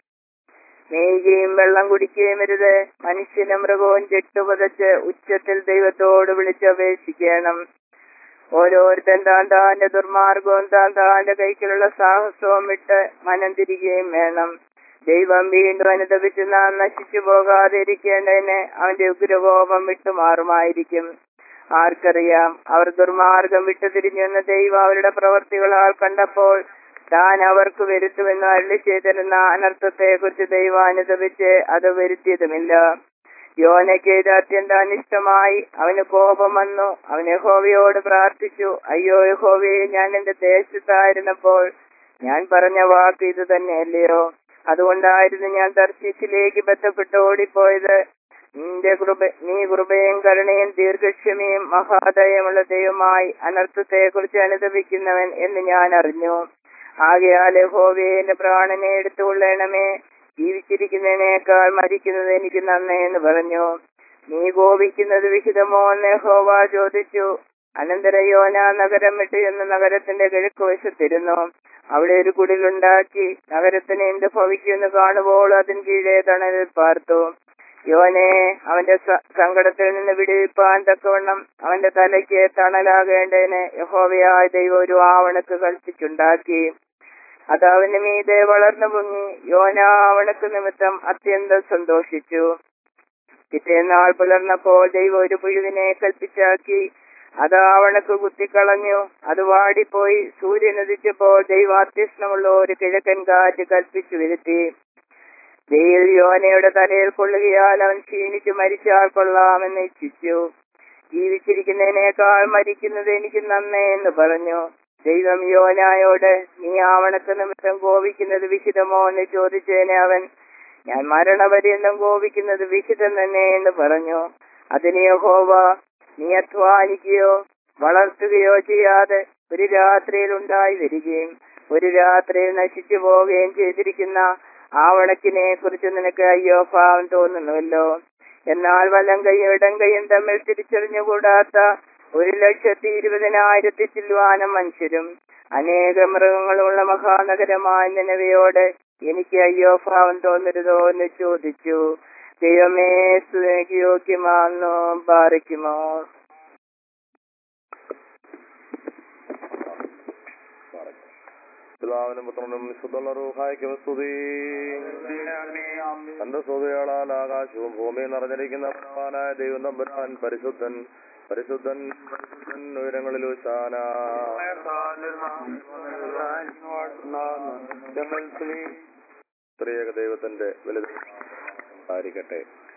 മേയുകയും വെള്ളം കുടിക്കുകയും അരുത് മനുഷ്യനും മൃഗവും ചെട്ടുപതച്ച് ഉച്ചത്തിൽ ദൈവത്തോട് വിളിച്ചപേക്ഷിക്കണം ഓരോരുത്തൻ താൻ താന്റെ ദുർമാർഗവും താൻ താന്റെ കൈക്കിലുള്ള സാഹസവും വിട്ട് മനം തിരികെയും വേണം ദൈവം വീണ്ടും അനുദപിച്ച് നാം നശിച്ചു പോകാതെ ഇരിക്കേണ്ടതിന് അവന്റെ ഉഗ്രകോപം വിട്ടുമാറുമായിരിക്കും ആർക്കറിയാം അവർ ദുർമാർഗം വിട്ടുതിരിഞ്ഞെന്ന ദൈവം അവരുടെ പ്രവർത്തികളാൽ കണ്ടപ്പോൾ താൻ അവർക്ക് വരുത്തുമെന്ന് അള്ളി ചെയ്തിരുന്ന അനർത്ഥത്തെ കുറിച്ച് ദൈവം അനുദപിച്ച് അത് വരുത്തിയതുമില്ല യോനയ്ക്ക് ഇത് അത്യന്തം അനിഷ്ടമായി അവന് കോപം വന്നു അവൻ യഹോവയോട് പ്രാർത്ഥിച്ചു അയ്യോ യഹോവയെ ഞാൻ എന്റെ ദേശത്തായിരുന്നപ്പോൾ ഞാൻ പറഞ്ഞ വാക്ക് ഇത് തന്നെയല്ലയോ അതുകൊണ്ടായിരുന്നു ഞാൻ ദർശിച്ചിലേക്ക് ബന്ധപ്പെട്ട് ഓടിപ്പോയത് നിന്റെ കൃപ നീ കൃപയും കരുണയും ദീർഘക്ഷമയും മഹാദയമുള്ള ദൈവമായി അനർത്ഥത്തെ കുറിച്ച് അനുദപിക്കുന്നവൻ എന്ന് ഞാൻ അറിഞ്ഞു ആകയാൽ യഹോവയെ എന്റെ പ്രാണനെ എടുത്തുകൊള്ളണമേ ജീവിച്ചിരിക്കുന്നതിനേക്കാൾ മരിക്കുന്നത് എനിക്ക് നന്നേ എന്ന് പറഞ്ഞു നീ കോപിക്കുന്നത് വിഹിതമോ എന്ന് യഹോവ ചോദിച്ചു അനന്തര യോന നഗരം വിട്ട് എന്ന് നഗരത്തിന്റെ കിഴക്ക് വശത്തിരുന്നു അവിടെ ഒരു കുടിലുണ്ടാക്കി നഗരത്തിന് എന്ത് ഭവിക്കുമെന്ന് കാണുമ്പോൾ അതിന് കീഴേ തണലിൽ പാർത്തു യോനെ അവന്റെ സ- സങ്കടത്തിൽ നിന്ന് വിടുവിപ്പാൻ തക്കവണ്ണം അവന്റെ തലയ്ക്ക് തണലാകേണ്ടതിന് യഹോവയായ ദൈവം ഒരു ആവണക്ക് കൽപ്പിച്ചുണ്ടാക്കി അത് അവന് മീതെ വളർന്നു പൊങ്ങി യോന ആവണക്ക് നിമിത്തം അത്യന്തം സന്തോഷിച്ചു പിറ്റേന്നാൾ പുലർന്നപ്പോൾ ദൈവം ഒരു പുഴുവിനെ കൽപ്പിച്ചാക്കി അത് ആവണക്ക് കുത്തിക്കളഞ്ഞു അത് വാടിപ്പോയി സൂര്യൻ ഉദിച്ചപ്പോൾ ദൈവം അത്യസ്നമുള്ള ഒരു കിഴക്കൻ കാറ്റ് കൽപ്പിച്ചു വരുത്തി വെയിൽ യോനയുടെ തലയിൽ കൊള്ളുകയാൽ അവൻ ക്ഷീണിച്ചു മരിച്ചാൽ കൊള്ളാമെന്ന് ഇച്ഛിച്ചു ജീവിച്ചിരിക്കുന്നതിനേക്കാൾ മരിക്കുന്നത് എനിക്ക് നന്നേ എന്ന് പറഞ്ഞു ദൈവം യോനായോട് നീ ആവണക്ക് നിമിത്തം കോപിക്കുന്നത് വിഹിതമോ എന്ന് ചോദിച്ചതിന് അവൻ ഞാൻ മരണപര്യന്തം കോപിക്കുന്നത് വിഹിതം തന്നെ എന്ന് പറഞ്ഞു അതിന് യഹോവ നീ അധ്വാനിക്കുകയോ വളർത്തുകയോ ചെയ്യാതെ ഒരു രാത്രിയിൽ ഉണ്ടായി വരികയും ഒരു രാത്രിയിൽ നശിച്ചു പോവുകയും ചെയ്തിരിക്കുന്ന ആവണക്കിനെ കുറിച്ച് നിനക്ക് അയ്യോ ഭാവം തോന്നുന്നുവല്ലോ എന്നാൽ വലം കൈയും ഇടം കൈയും തമ്മിൽ തിരിച്ചറിഞ്ഞുകൂടാത്ത ഒരു ലക്ഷത്തി ഇരുപതിനായിരത്തി ചില്ലുവാനം മനുഷ്യരും അനേക മൃഗങ്ങളുള്ള മഹാനഗരമായ നിലവയോട് എനിക്ക് അയ്യോ ഭാവം തോന്നരുതോ എന്ന് ചോദിച്ചു ദൈവമേ സ്തുതിക്ക് യോഗ്യമാണെന്നോ പാറിക്കുമോ പിതാവിനും പുത്രനും വിശുദ്ധുള്ള റൂഹായ്ക്കും സ്തുതി തന്റെ സ്തുതികളാൽ ആകാശവും ഭൂമിയും നിറഞ്ഞിരിക്കുന്ന ഭഗവാനായ ദൈവം തമ്പുരാൻ പരിശുദ്ധൻ പരിശുദ്ധൻ പരിശുദ്ധൻ ഉയരങ്ങളിൽ ഉശാന സ്ത്രീയക ദൈവത്തിന്റെ വലുതായിരിക്കട്ടെ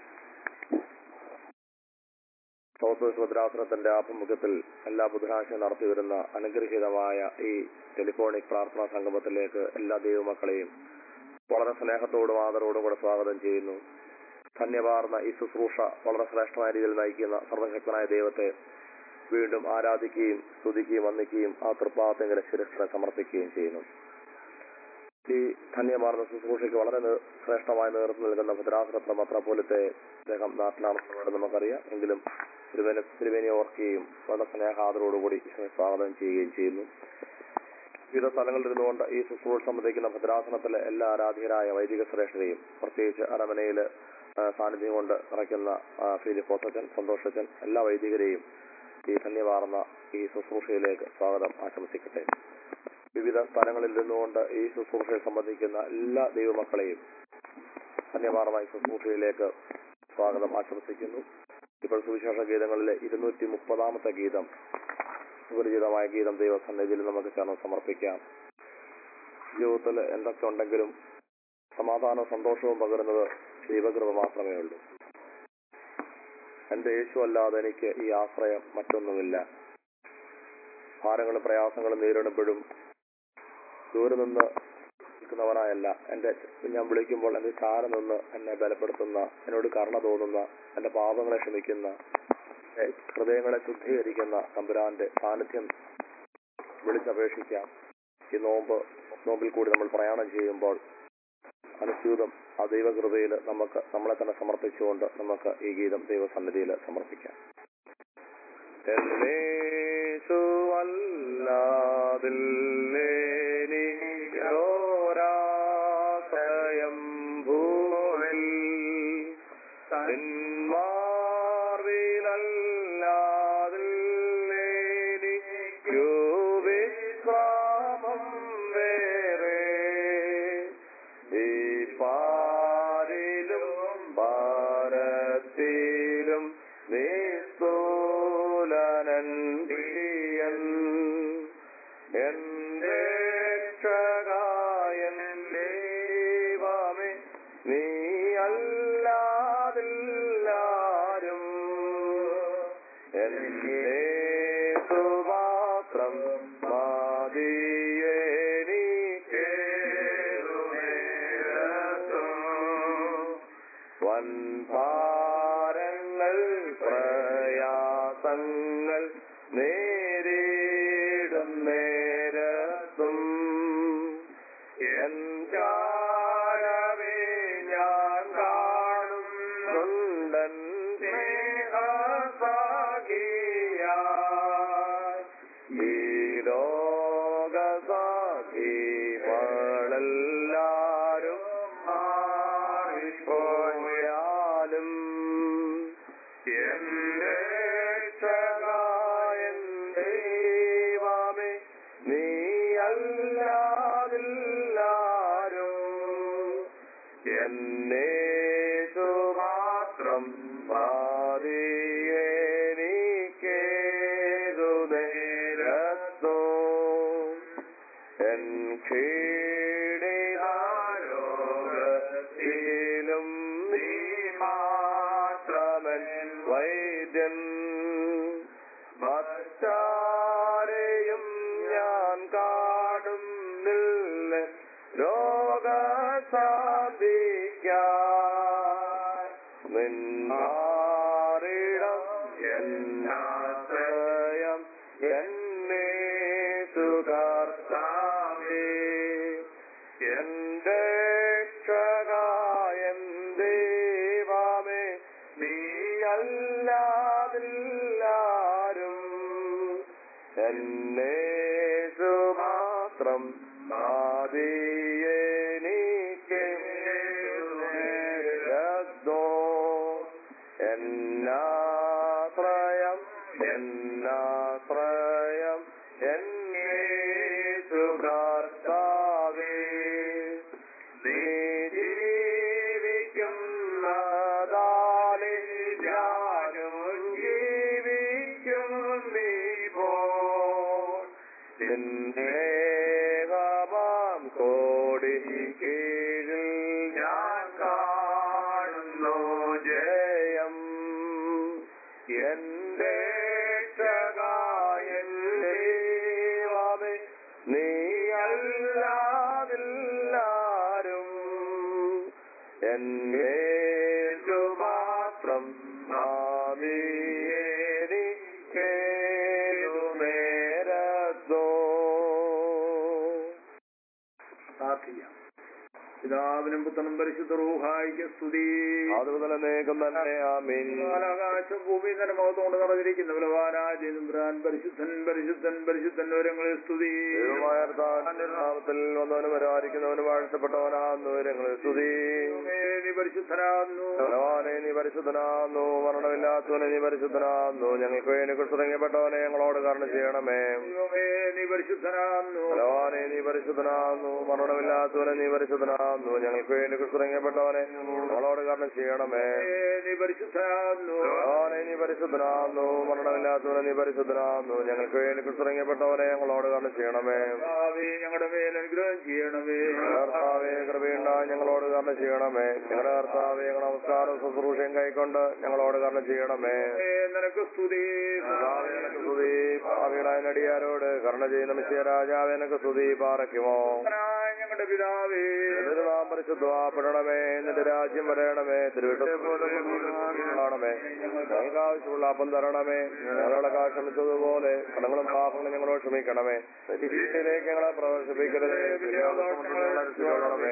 സൗത്ത് ഭദ്രാസനത്തിന്റെ ആഭിമുഖ്യത്തിൽ എല്ലാ ബുധനാഴ്ചയും നടത്തിവരുന്ന അനുഗ്രഹീതമായ ഈ ടെലിഫോണിക് പ്രാർത്ഥനാ സംഗമത്തിലേക്ക് എല്ലാ ദൈവമക്കളെയും വളരെ സ്നേഹത്തോടും ആദരവോടും കൂടെ സ്വാഗതം ചെയ്യുന്നു ധന്യവാർന്ന ഈ ശുശ്രൂഷ വളരെ ശ്രേഷ്ഠമായ രീതിയിൽ നയിക്കുന്ന സർവശക്തനായ ദൈവത്തെ വീണ്ടും ആരാധിക്കുകയും സ്തുതിക്കുകയും വന്ദിക്കുകയും ആ തൃപ്പാദത്തിന്റെ ശിരസ്ത്ര സമർപ്പിക്കുകയും ചെയ്യുന്നു ഈ ധന്യമാർന്ന ശുശ്രൂഷയ്ക്ക് വളരെ നേ- ശ്രേഷ്ഠമായ നേതൃത്വം നൽകുന്ന ഭദ്രാസനത്ര മെത്രാപോലത്തെ അദ്ദേഹം നാട്ടിലാണെന്ന് നമുക്കറിയാം എങ്കിലും തിരുവേന തിരുവേനെ ഓർക്കുകയും വളരെ സ്നേഹാദരോടുകൂടി ഇതിനെ സ്വാഗതം ചെയ്യുകയും ചെയ്യുന്നു വിവിധ സ്ഥലങ്ങളിൽ ഇരുന്നുകൊണ്ട് ഈ ശുശ്രൂഷ സംബന്ധിക്കുന്ന ഭദ്രാസനത്തിലെ എല്ലാ ആരാധ്യരായ വൈദിക ശ്രേഷ്ഠരെയും പ്രത്യേകിച്ച് അരമനയിൽ സാന്നിധ്യം കൊണ്ട് നിറയ്ക്കുന്ന ആ, ഫിലിപ്പ് ഓസച്ചൻ സന്തോഷച്ചൻ എല്ലാ വൈദികരെയും ഈ ധന്യവാർന്ന ഈ ശുശ്രൂഷയിലേക്ക് സ്വാഗതം ആശംസിക്കട്ടെ വിവിധ സ്ഥലങ്ങളിൽ നിന്നുകൊണ്ട് ഈ ശുശ്രൂഷയെ സംബന്ധിക്കുന്ന എല്ലാ ദൈവമക്കളെയും ധന്യവാർന്ന ഈ ശുശ്രൂഷയിലേക്ക് സ്വാഗതം ആശംസിക്കുന്നു ഇപ്പോൾ സുവിശേഷ ഗീതങ്ങളിലെ ഇരുന്നൂറ്റി മുപ്പതാമത്തെ ഗീതം സുപരിചിതമായ ഗീതം ദൈവസന്നിധിയിൽ നമുക്ക് ചേർന്ന് സമർപ്പിക്കാം ജീവിതത്തിൽ എന്തൊക്കെ ഉണ്ടെങ്കിലും സമാധാനവും സന്തോഷവും പകരുന്നത് ദൈവകൃപ മാത്രമേ ഉള്ളൂ എന്റെ യേശു അല്ലാതെ എനിക്ക് ഈ ആശ്രയം മറ്റൊന്നുമില്ല ഭാരങ്ങളും പ്രയാസങ്ങളും നേരിടുമ്പോഴും ദൂരെ നിന്ന് നിൽക്കുന്നവനായല്ല എന്റെ ഞാൻ വിളിക്കുമ്പോൾ എന്റെ ചാര നിന്ന് എന്നെ ബലപ്പെടുത്തുന്ന എന്നോട് കരുണ തോന്നുന്ന എന്റെ പാപങ്ങളെ ക്ഷമിക്കുന്ന എന്റെ ഹൃദയങ്ങളെ ശുദ്ധീകരിക്കുന്ന തമ്പുരാന്റെ സാന്നിധ്യം വിളിച്ചപേക്ഷിക്കാം ഈ നോമ്പ് നോമ്പിൽ കൂടി നമ്മൾ പ്രയാണം ചെയ്യുമ്പോൾ അനുസ്യൂതം ആ ദൈവകൃപയിൽ നമുക്ക് നമ്മളെ തന്നെ സമർപ്പിച്ചുകൊണ്ട് നമുക്ക് ഈ ഗീതം ദൈവസന്നിധിയിൽ സമർപ്പിക്കാം ോരാശ്രയം ഭൂവിൽ പിന്മാർവിലല്ലാതില്ലേനിക്കു വിശ്രാമം വേറെ ഈ പാരിലും ഭാരത്തിലും നിസ്തൂലനായി വൻഭാരങ്ങൾ പ്രയാസങ്ങൾ നേരിടും നേരത്തും എൻ ചാരവേ ഞാൻ കാണുന്നുണ്ടൻ സ്നേഹസാഖിയായി ഈ ലോകസാഖികളെല്ലാരും മാറിപ്പോയാലും എന്റെ രക്ഷകായൻ ദൈവമേ നീ അല്ലാതില്ലാരോ എന്നെ മാത്രം പാതിയേനിക്കേതു നേരത്തോ എൻ ക്ഷീണിതാരോഗത്തിലും നീ മാത്രമൻ വൈദ്യൻ മറ്റാരെയും ഞാൻ കാണുന്നില്ല രോഗശാന്തിക്കാൻ നിന്നാറിടം എന്നാശ്രയം എന്നെ സുഖർത്താവേ എന്റെ രക്ഷകായൻ ദൈവമേ നീ അല്ലാതില്ലാരും എന്നെ മാത്രം ആദിയേനിക്കോ എന്നാശ്രയം എന്നാശ്രയം എന്നെ സുഖർത്താവേ നീ ജീവിക്കുന്നതാലേ ഞാനും ജീവിക്കും നീ പോ സ്നേഹമാം കോടി കീഴിൽ ഞാൻ കാണുന്നു ജയം എന്റെ രക്ഷകായൻ ദൈവമേ നീ അല്ലാതില്ലാരും എന്നെ മാത്രം നേരത്തോ പ്രാർത്ഥിക്കാം പിതാവിനും പുത്രനും പരിശുദ്ധ റൂഹായിക്ക് സ്തുതി അതുമുതൽ നേകം തന്നെ ആമീൻ ആകാശം ഭൂമി തന്നെ മുഖത്തോണ്ട് നിറഞ്ഞിരിക്കുന്ന ബലവാനാജുബ്രാൻ പരിശുദ്ധൻ പരിശുദ്ധൻ പരിശുദ്ധൻ വിവരങ്ങളെ സ്തുതി ദൈവമായ കർത്താവിന്റെ നാമത്തിൽ വന്നവനും വരാതിരിക്കുന്നവനും വാഴ്ത്തപ്പെട്ടവനാകുന്നു വിവരങ്ങളെ സ്തുതി ദൈവമേ, നീ പരിശുദ്ധനാകുന്നു ഭഗവാനെ നീ പരിശുദ്ധനാകുന്നു മരണമില്ലാത്തവനെ നീ പരിശുദ്ധനാകുന്നു ഞങ്ങൾക്ക് വേണ്ടി തുടങ്ങിയപ്പെട്ടവനെ ഞങ്ങളോട് കാരണം ചെയ്യണമേ ദൈവമേ നീ പരിശുദ്ധനാകുന്നു ഭഗവാനെ നീ പരിശുദ്ധനാകുന്നു മരണമില്ലാത്തവനെ നീ പരിശുദ്ധനാകുന്നു ഞങ്ങൾക്ക് വേണ്ടി തുടങ്ങിയപ്പെട്ടവനെ ഞങ്ങളോട് കാരണം ചെയ്യണമേ ദൈവമേ, നീ പരിശുദ്ധനാകുന്നു ഭഗവാനെ നീ പരിശുദ്ധനാകുന്നു മരണമില്ലാത്തവനെ നീ പരിശുദ്ധനാകുന്നു ഞങ്ങൾക്ക് വേണ്ടി തുടങ്ങിയപ്പെട്ടവനെ ഞങ്ങളോട് കാരണം ചെയ്യണമേ കർത്താവേ, ഞങ്ങളുടെ മേൽ അനുഗ്രഹം ചെയ്യണമേ കർത്താവെ കൃപയുണ്ടായി ഞങ്ങളോട് കാരണം ചെയ്യണമേ ഞങ്ങളുടെ കർത്താവെ ഞങ്ങളുടെ നമസ്കാരം ശുശ്രൂഷയും കൈക്കൊണ്ട് ഞങ്ങളോട് കാരണം ചെയ്യണമേ ദൈവമേ, നിനക്ക് സ്തുതി കർത്താവേ, നിനക്ക് സ്തുതി ഭാവികളായ നടിയാരോട് കരുണ ചെയ്യുന്ന മിശ്യ രാജാവ് എനിക്ക് സ്തുതി പാറയ്ക്കുമോ കർത്താവായ ഞങ്ങളുടെ പിതാവേ എന്നിട്ട് നാം പരിശുദ്ധമാപ്പെടണമേ എന്നിട്ട് രാജ്യം വരയണമേ തിരുവിട്ടണമേ ഞങ്ങൾക്ക് ആവശ്യമുള്ള അപ്പം തരണമേ ഞങ്ങളുടെ കാശ് ക്ഷമിച്ചതുപോലെ കടങ്ങളും പാപങ്ങളും ഞങ്ങളോട് ക്ഷമിക്കണമേ ശിക്ഷയിലേക്ക് ഞങ്ങളെ പ്രവേശിപ്പിക്കരുത് രക്ഷിക്കണമേ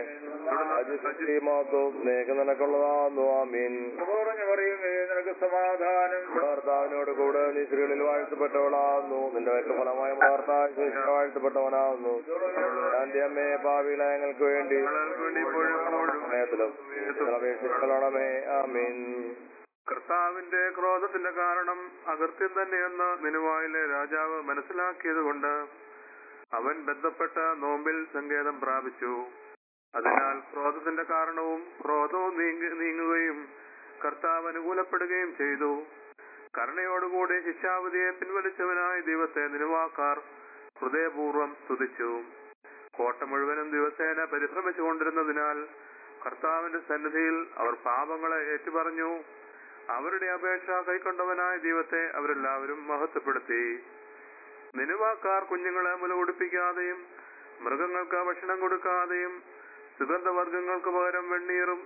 നേക്ക് നിനക്കുള്ളതാന്നു ആമീൻ കുറഞ്ഞു പറയുമേ നിനക്ക് സമാധാനം ഭർത്താവിനോട് കൂടെ നീ സ്ത്രീകളിൽ വാഴ്ത്തപ്പെട്ടവളാകുന്നു നിന്റെ വയറ്റ് ഫലമായ ഭർത്താവ് വാഴ്ത്തപ്പെട്ടവനാകുന്നു എന്റെ അമ്മയെ ഭാവിയിലെ ഞങ്ങൾക്ക് വേണ്ടി സമയത്തിലും അപേക്ഷിക്കണമേ ആമീൻ കർത്താവിന്റെ ക്രോധത്തിന്റെ കാരണം അകൃത്യം തന്നെയെന്ന് നിനുവായിലെ രാജാവ് മനസ്സിലാക്കിയതുകൊണ്ട് അവൻ ബന്ധപ്പെട്ട നോമ്പിൽ സങ്കേതം പ്രാപിച്ചു അതിനാൽ ക്രോധത്തിന്റെ കാരണവും ക്രോധവും നീങ്ങ- നീങ്ങുകയും കർത്താവ് അനുകൂലപ്പെടുകയും ചെയ്തു കരുണയോടുകൂടി ശിക്ഷാവധിയെ പിൻവലിച്ചവനായ ദൈവത്തെ നിനുവാക്കാർ ഹൃദയപൂർവ്വം സ്തുതിച്ചു കോട്ട മുഴുവനും ദിവസേന പരിഭ്രമിച്ചുകൊണ്ടിരുന്നതിനാൽ കർത്താവിന്റെ സന്നിധിയിൽ അവർ പാപങ്ങളെ ഏറ്റുപറഞ്ഞു അവരുടെ അപേക്ഷ കൈക്കൊണ്ടവനായ ദൈവത്തെ അവരെല്ലാവരും മഹത്വപ്പെടുത്തി നിനുവാക്കാർ കുഞ്ഞുങ്ങളെ മുലകുടിപ്പിക്കാതെയും മൃഗങ്ങൾക്ക് ഭക്ഷണം കൊടുക്കാതെയും സുഗന്ധവർഗങ്ങൾക്ക് പകരം വെണ്ണീറും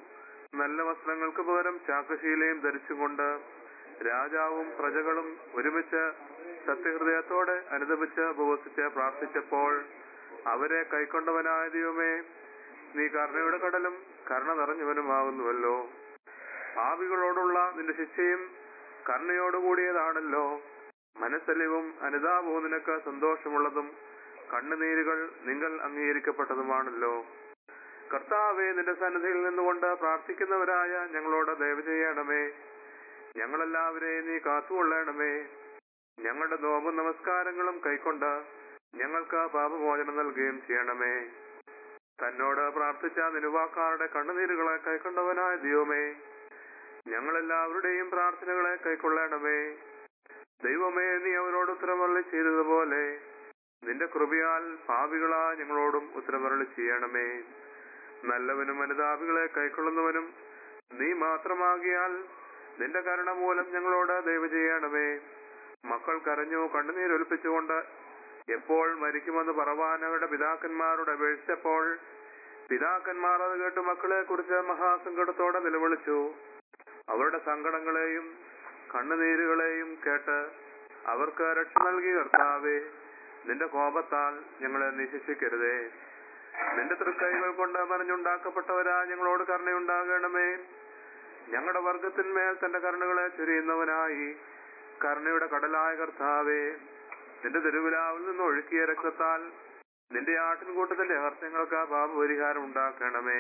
നല്ല വസ്ത്രങ്ങൾക്ക് പകരം ചാക്കശീലയും ധരിച്ചുകൊണ്ട് രാജാവും പ്രജകളും ഒരുമിച്ച് സത്യഹൃദയത്തോടെ അനുദപിച്ച് ഉപവസിച്ച് പ്രാർത്ഥിച്ചപ്പോൾ അവരെ കൈക്കൊണ്ടവനായ ദൈവമേ നീ കരുണയുടെ കടലും കരുണ നിറഞ്ഞവനുമാകുന്നുവല്ലോ പാപികളോടുള്ള നിന്റെ ശിക്ഷയും കരുണയോടുകൂടിയതാണല്ലോ മനസ്സലിവും അനുതാപവും നിനക്ക് സന്തോഷമുള്ളതും കണ്ണുനീരുകൾ നിങ്ങൾ അംഗീകരിക്കപ്പെട്ടതുമാണല്ലോ കർത്താവെ നിന്റെ സന്നിധിയിൽ നിന്നുകൊണ്ട് പ്രാർത്ഥിക്കുന്നവരായ ഞങ്ങളോട് ദയവ് ചെയ്യണമേ ഞങ്ങളെല്ലാവരെയും നീ കാത്തുകൊള്ളണമേ ഞങ്ങളുടെ നോമ്പും നമസ്കാരങ്ങളും കൈക്കൊണ്ട് ഞങ്ങൾക്ക് പാപമോചനം നൽകുകയും ചെയ്യണമേ തന്നോട് പ്രാർത്ഥിച്ച നിരുവാക്കാരുടെ കണ്ണുനീരുകളെ കൈക്കൊണ്ടവനായ ദൈവമേ ഞങ്ങളെല്ലാവരുടെയും പ്രാർത്ഥനകളെ കൈക്കൊള്ളണമേ ദൈവമേ നീ അവരോട് ഉത്തരമരളി ചെയ്തതുപോലെ നിന്റെ കൃപയാൽ പാപികളാ ഞങ്ങളോടും ഉത്തരമരളി ചെയ്യണമേ നല്ലവനും അനുതാപികളെ കൈക്കൊള്ളുന്നവനും നീ മാത്രമാകിയാൽ നിന്റെ കരുണ മൂലം ഞങ്ങളോട് ദയവ് ചെയ്യണമേ മക്കൾ കരഞ്ഞു കണ്ണുനീരൊലിപ്പിച്ചുകൊണ്ട് എപ്പോൾ മരിക്കുമെന്ന് പറവാൻ അവരുടെ പിതാക്കന്മാരോട് അപേക്ഷിച്ചപ്പോൾ പിതാക്കന്മാർ അത് കേട്ട് മക്കളെ കുറിച്ച് മഹാസങ്കടത്തോടെ നിലവിളിച്ചു അവരുടെ സങ്കടങ്ങളെയും കണ്ണുനീരുകളെയും കേട്ട് അവർക്ക് രക്ഷ നൽകി കർത്താവേ നിന്റെ കോപത്താൽ ഞങ്ങളെ നിശിക്ഷിക്കരുതേ നിന്റെ തൃക്കൈകൾ കൊണ്ട് മറിഞ്ഞുണ്ടാക്കപ്പെട്ടവരാ ഞങ്ങളോട് കരുണയുണ്ടാകണമേ ഞങ്ങളുടെ വർഗത്തിന്മേൽ തന്റെ കരുണകളെ ചൊരിയുന്നവനായി കരുണയുടെ കടലായ കർത്താവേ നിന്റെ തിരുവിലാവിൽ നിന്ന് ഒഴുക്കിയ രക്തത്താൽ നിന്റെ ആട്ടിൻകൂട്ടത്തിന്റെ അകർത്യങ്ങൾക്ക് പാപപരിഹാരം ഉണ്ടാക്കണമേ